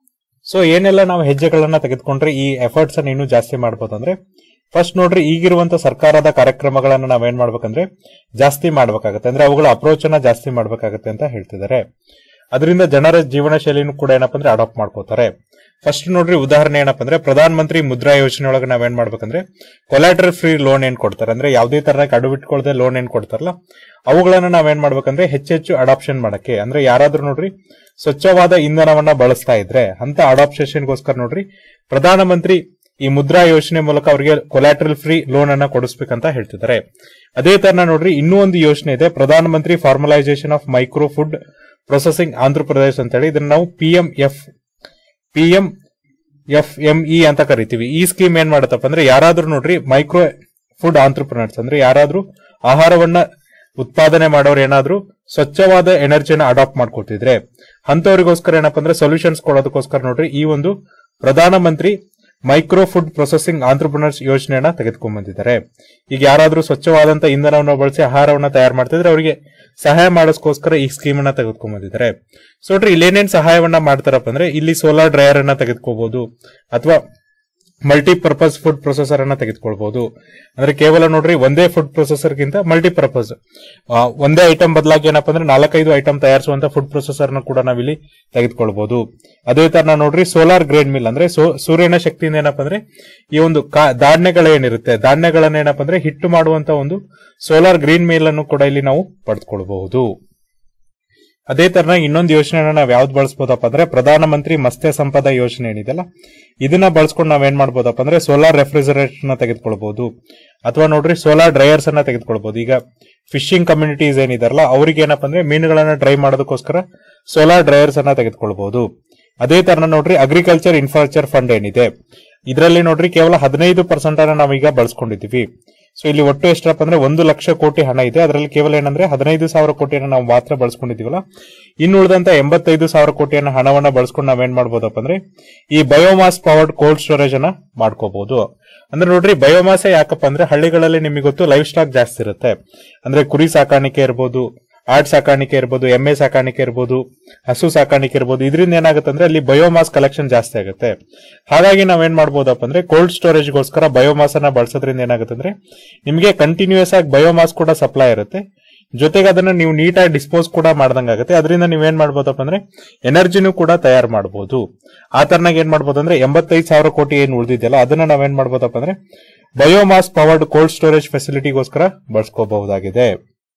ಸೊ ಏನೆಲ್ಲ ನಾವು ಹೆಜ್ಜೆಗಳನ್ನ ತೆಗೆದುಕೊಂಡ್ರೆ ಈ ಎಫರ್ಟ್ಸ್ ಅನ್ನು ಇನ್ನೂ ಜಾಸ್ತಿ ಮಾಡ್ಬೋದು ಅಂದ್ರೆ ಫಸ್ಟ್ ನೋಡ್ರಿ ಈಗಿರುವಂತ ಸರ್ಕಾರದ ಕಾರ್ಯಕ್ರಮಗಳನ್ನ ನಾವೇನ್ ಮಾಡ್ಬೇಕಂದ್ರೆ ಜಾಸ್ತಿ ಮಾಡ್ಬೇಕಾಗತ್ತೆ ಅಂದ್ರೆ ಅವುಗಳ ಅಪ್ರೋಚ್ ಅನ್ನ ಜಾಸ್ತಿ ಮಾಡ್ಬೇಕಾಗತ್ತೆ ಅಂತ ಹೇಳ್ತಿದ್ದಾರೆ ಅದರಿಂದ ಜನರ ಜೀವನ ಶೈಲಿನೂ ಕೂಡ ಏನಪ್ಪಾ ಅಂದ್ರೆ ಅಡಾಪ್ಟ್ ಮಾಡ್ಕೋತಾರೆ ಫಸ್ಟ್ ನೋಡ್ರಿ ಉದಾಹರಣೆ ಏನಪ್ಪಾ ಅಂದ್ರೆ ಪ್ರಧಾನ ಮಂತ್ರಿ ಮುದ್ರಾ ಯೋಜನೆ ಒಳಗೆ ನಾವೇನ್ ಮಾಡ್ಬೇಕಂದ್ರೆ ಕೊಲಾಟ್ರಲ್ ಫ್ರೀ ಲೋನ್ ಏನ್ ಕೊಡ್ತಾರೆ ಅಂದ್ರೆ ಯಾವುದೇ ತರ ಕಡುಬಿಟ್ಕೊಳ್ದೆ ಲೋನ್ ಏನ್ ಕೊಡ್ತಾರಲ್ಲ ಅವುಗಳನ್ನ ನಾವೇನ್ ಮಾಡ್ಬೇಕಂದ್ರೆ ಹೆಚ್ಚೆಚ್ಚು ಅಡಾಪ್ಷನ್ ಮಾಡಕ್ಕೆ ಅಂದ್ರೆ ಯಾರಾದ್ರೂ ನೋಡ್ರಿ ಸ್ವಚ್ಛವಾದ ಇಂಧನವನ್ನ ಬಳಸ್ತಾ ಇದ್ರೆ ಅಂತ ಅಡಾಪ್ಷನ್ಗೋಸ್ಕರ ನೋಡ್ರಿ ಪ್ರಧಾನ ಮಂತ್ರಿ ಈ ಮುದ್ರಾ ಯೋಜನೆ ಮೂಲಕ ಅವರಿಗೆ ಕೊಲಾಟ್ರಲ್ ಫ್ರೀ ಲೋನ್ ಅನ್ನ ಕೊಡಿಸ್ಬೇಕಂತ ಹೇಳ್ತಿದ್ದಾರೆ ಅದೇ ತರ ನೋಡ್ರಿ ಇನ್ನೂ ಒಂದು ಯೋಜನೆ ಇದೆ ಪ್ರಧಾನ ಮಂತ್ರಿ formalisation of micro food processing Andhra Pradesh ಅಂತ ಹೇಳಿ ಇದನ್ನ ನಾವು P M F P M F M E ಅಂತ ಕರಿತೀವಿ ಈ ಸ್ಕೀಮ್ ಏನ್ ಮಾಡತ್ತಪ್ಪ ಅಂದ್ರೆ ಯಾರಾದ್ರೂ ನೋಡ್ರಿ ಮೈಕ್ರೋ ಫುಡ್ ಆಂಟ್ರಪ್ರಿನರ್ಸ್ ಅಂದ್ರೆ ಯಾರಾದ್ರೂ ಆಹಾರವನ್ನ ಉತ್ಪಾದನೆ ಮಾಡೋರು ಏನಾದ್ರೂ ಸ್ವಚ್ಛವಾದ ಎನರ್ಜಿನ ಅಡಾಪ್ಟ್ ಮಾಡ್ಕೊತಿದ್ರೆ ಅಂತವರಿಗೋಸ್ಕರ ಏನಪ್ಪಾ ಅಂದ್ರೆ ಸೊಲ್ಯೂಷನ್ಸ್ ಕೊಡೋದಕ್ಕೋಸ್ಕರ ನೋಡ್ರಿ ಈ ಒಂದು ಪ್ರಧಾನ ಮಂತ್ರಿ ಮೈಕ್ರೋ ಫುಡ್ ಪ್ರೊಸೆಸಿಂಗ್ ಆಂಟ್ರಪ್ರಿನರ್ಸ್ ಯೋಜನೆಯನ್ನ ತೆಗೆದುಕೊಂಡ್ ಬಂದಿದ್ದಾರೆ ಈಗ ಯಾರಾದ್ರೂ ಸ್ವಚ್ಛವಾದಂತ ಇಂಧನವನ್ನು ಬಳಸಿ ಆಹಾರವನ್ನ ತಯಾರು ಮಾಡ್ತಿದ್ರೆ ಅವರಿಗೆ ಸಹಾಯ ಮಾಡೋಸ್ಕೋಸ್ಕರ ಈ ಸ್ಕೀಮ್ ಅನ್ನ ತೆಗೆದುಕೊಂಡ್ ಬಂದಿದ್ದಾರೆ ಸೊ ನೋಡ್ರಿ ಇಲ್ಲೇನೇನ್ ಸಹಾಯವನ್ನ ಮಾಡ್ತಾರಪ್ಪ ಅಂದ್ರೆ ಇಲ್ಲಿ ಸೋಲಾರ್ ಡ್ರೈಯರ್ ಅನ್ನ ತೆಗೆದುಕೋಬಹುದು ಅಥವಾ ಮಲ್ಟಿಪರ್ಪಸ್ ಫುಡ್ ಪ್ರೊಸೆಸರ್ ಅನ್ನ ತೆಗೆದುಕೊಳ್ಬಹುದು ಅಂದ್ರೆ ಕೇವಲ ನೋಡ್ರಿ ಒಂದೇ ಫುಡ್ ಪ್ರೊಸೆಸರ್ ಗಿಂತ ಮಲ್ಟಿಪರ್ಪಸ್ ಒಂದೇ ಐಟಮ್ ಬದಲಾಗಿ ಏನಪ್ಪಾ ಅಂದ್ರೆ ನಾಲ್ಕೈದು ಐಟಮ್ ತಯಾರಿಸುವಂತ ಫುಡ್ ಪ್ರೊಸೆಸರ್ ನ ಕೂಡ ನಾವಿಲ್ಲಿ ತೆಗೆದುಕೊಳ್ಬಹುದು ಅದೇ ತರ ನಾವು ನೋಡ್ರಿ ಸೋಲಾರ್ ಗ್ರೇನ್ ಮಿಲ್ ಅಂದ್ರೆ ಸೋ- ಸೂರ್ಯನ ಶಕ್ತಿಯಿಂದ ಏನಪ್ಪಾ ಅಂದ್ರೆ ಈ ಒಂದು ಕಾ- ಧಾನ್ಯಗಳೇನಿರುತ್ತೆ ಧಾನ್ಯಗಳನ್ನ ಏನಪ್ಪಾ ಅಂದ್ರೆ ಹಿಟ್ಟು ಮಾಡುವಂತ ಒಂದು ಸೋಲಾರ್ ಗ್ರೀನ್ ಮಿಲ್ ಅನ್ನು ಕೂಡ ಇಲ್ಲಿ ನಾವು ಪಡೆದುಕೊಳ್ಬಹುದು ಅದೇ ತರ ಇನ್ನೊಂದು ಯೋಜನೆನ ನಾವ್ ಯಾವ್ದು ಬಳಸಬಹುದಪ್ಪ ಅಂದ್ರೆ ಪ್ರಧಾನ ಮಂತ್ರಿ ಮತ್ಸ್ಯ ಸಂಪದ ಯೋಜನೆ ಏನಿದೆಲ್ಲ ಇದನ್ನ ಬಳಸ್ಕೊಂಡು ನಾವೇನ್ ಮಾಡ್ಬೋದಪ್ಪ ಅಂದ್ರೆ ಸೋಲಾರ್ ರೆಫ್ರಿಜರೇಟರ್ ನ ತೆಗೆದುಕೊಳ್ಬಹುದು ಅಥವಾ ನೋಡ್ರಿ ಸೋಲಾರ್ ಡ್ರೈಯರ್ಸ್ ಅನ್ನ ತೆಗೆದುಕೊಳ್ಬಹುದು ಈಗ ಫಿಶಿಂಗ್ ಕಮ್ಯುನಿಟೀಸ್ ಏನಿದಾರಲ್ಲ ಅವ್ರಿಗೆ ಏನಪ್ಪ ಅಂದ್ರೆ ಮೀನುಗಳನ್ನ ಡ್ರೈ ಮಾಡೋದಕ್ಕೋಸ್ಕರ ಸೋಲಾರ್ ಡ್ರೈಯರ್ಸ್ ಅನ್ನ ತೆಗೆದುಕೊಳ್ಬಹುದು ಅದೇ ತರ ನೋಡ್ರಿ ಅಗ್ರಿಕಲ್ಚರ್ ಇನ್ಫ್ರಾಸ್ಟ್ರಕ್ಚರ್ ಫಂಡ್ ಏನಿದೆ ಇದರಲ್ಲಿ ನೋಡ್ರಿ ಕೇವಲ ಹದಿನೈದು ಪರ್ಸೆಂಟ್ ಅನ್ನ ನಾವೀಗ ಬಳಸ್ಕೊಂಡಿದೀವಿ ಸೊ ಇಲ್ಲಿ ಒಟ್ಟು ಎಷ್ಟಪ್ಪ ಅಂದ್ರೆ ಒಂದು ಲಕ್ಷ ಕೋಟಿ ಹಣ ಇದೆ ಅದರಲ್ಲಿ ಕೇವಲ ಏನಂದ್ರೆ ಹದಿನೈದು ಸಾವಿರ ಕೋಟಿಯನ್ನು ನಾವು ಮಾತ್ರ ಬಳಸ್ಕೊಂಡಿದೀವಲ್ಲ ಇನ್ನು ಉಳಿದಂತ ಎಂಬತ್ತೈದು ಸಾವಿರ ಕೋಟಿಯನ್ನ ಹಣವನ್ನ ಬಳಸ್ಕೊಂಡು ನಾವೇನ್ ಮಾಡ್ಬೋದಪ್ಪ ಅಂದ್ರೆ ಈ ಬಯೋಮಾಸ್ ಪವರ್ಡ್ ಕೋಲ್ಡ್ ಸ್ಟೋರೇಜ್ ಅನ್ನ ಮಾಡ್ಕೋಬಹುದು ಅಂದ್ರೆ ನೋಡ್ರಿ ಬಯೋಮಾಸೆ ಯಾಕಪ್ಪ ಅಂದ್ರೆ ಹಳ್ಳಿಗಳಲ್ಲಿ ನಿಮಗೆ ಗೊತ್ತು ಲೈಫ್ ಸ್ಟಾಕ್ ಜಾಸ್ತಿ ಇರುತ್ತೆ ಅಂದ್ರೆ ಕುರಿ ಸಾಕಾಣಿಕೆ ಇರ್ಬೋದು ಆಡ್ ಸಾಕಾಣಿಕೆ ಇರ್ಬೋದು ಎಮ್ಮೆ ಸಾಕಾಣಿಕೆ ಇರ್ಬೋದು ಹಸು ಸಾಕಾಣಿಕೆ ಇರ್ಬೋದು ಇದರಿಂದ ಏನಾಗುತ್ತೆ ಅಂದ್ರೆ ಅಲ್ಲಿ ಬಯೋಮಾಸ್ ಕಲೆಕ್ಷನ್ ಜಾಸ್ತಿ ಆಗುತ್ತೆ ಹಾಗಾಗಿ ನಾವೇನ್ ಮಾಡ್ಬೋದಪ್ಪ ಅಂದ್ರೆ ಕೋಲ್ಡ್ ಸ್ಟೋರೇಜ್ಗೋಸ್ಕರ ಬಯೋಮಾಸ್ ಅನ್ನ ಬಳಸೋದ್ರಿಂದ ಏನಾಗುತ್ತೆ ಅಂದ್ರೆ ನಿಮಗೆ ಕಂಟಿನ್ಯೂಸ್ ಆಗಿ ಬಯೋಮಾಸ್ ಕೂಡ ಸಪ್ಲೈ ಇರುತ್ತೆ ಜೊತೆಗೆ ಅದನ್ನ ನೀವು ನೀಟಾಗಿ ಡಿಸ್ಪೋಸ್ ಕೂಡ ಮಾಡ್ದಂಗಾಗುತ್ತೆ ಅದರಿಂದ ನೀವೇನ್ ಮಾಡ್ಬೋದಪ್ಪ ಅಂದ್ರೆ ಎನರ್ಜಿನೂ ಕೂಡ ತಯಾರು ಮಾಡಬಹುದು ಆ ತರನಾಗ ಏನ್ ಮಾಡ್ಬೋದು ಅಂದ್ರೆ ಎಂಬತ್ತೈದು ಸಾವಿರ ಕೋಟಿ ಏನ್ ಉಳಿದಿದೆಯಲ್ಲ ಅದನ್ನ ನಾವೇನ್ ಮಾಡ್ಬೋದಪ್ಪ ಅಂದ್ರೆ ಬಯೋಮಾಸ್ ಪವರ್ಡ್ ಕೋಲ್ಡ್ ಸ್ಟೋರೇಜ್ ಫೆಸಿಲಿಟಿಗೋಸ್ಕರ ಬಳಸ್ಕೋಬಹುದಾಗಿದೆ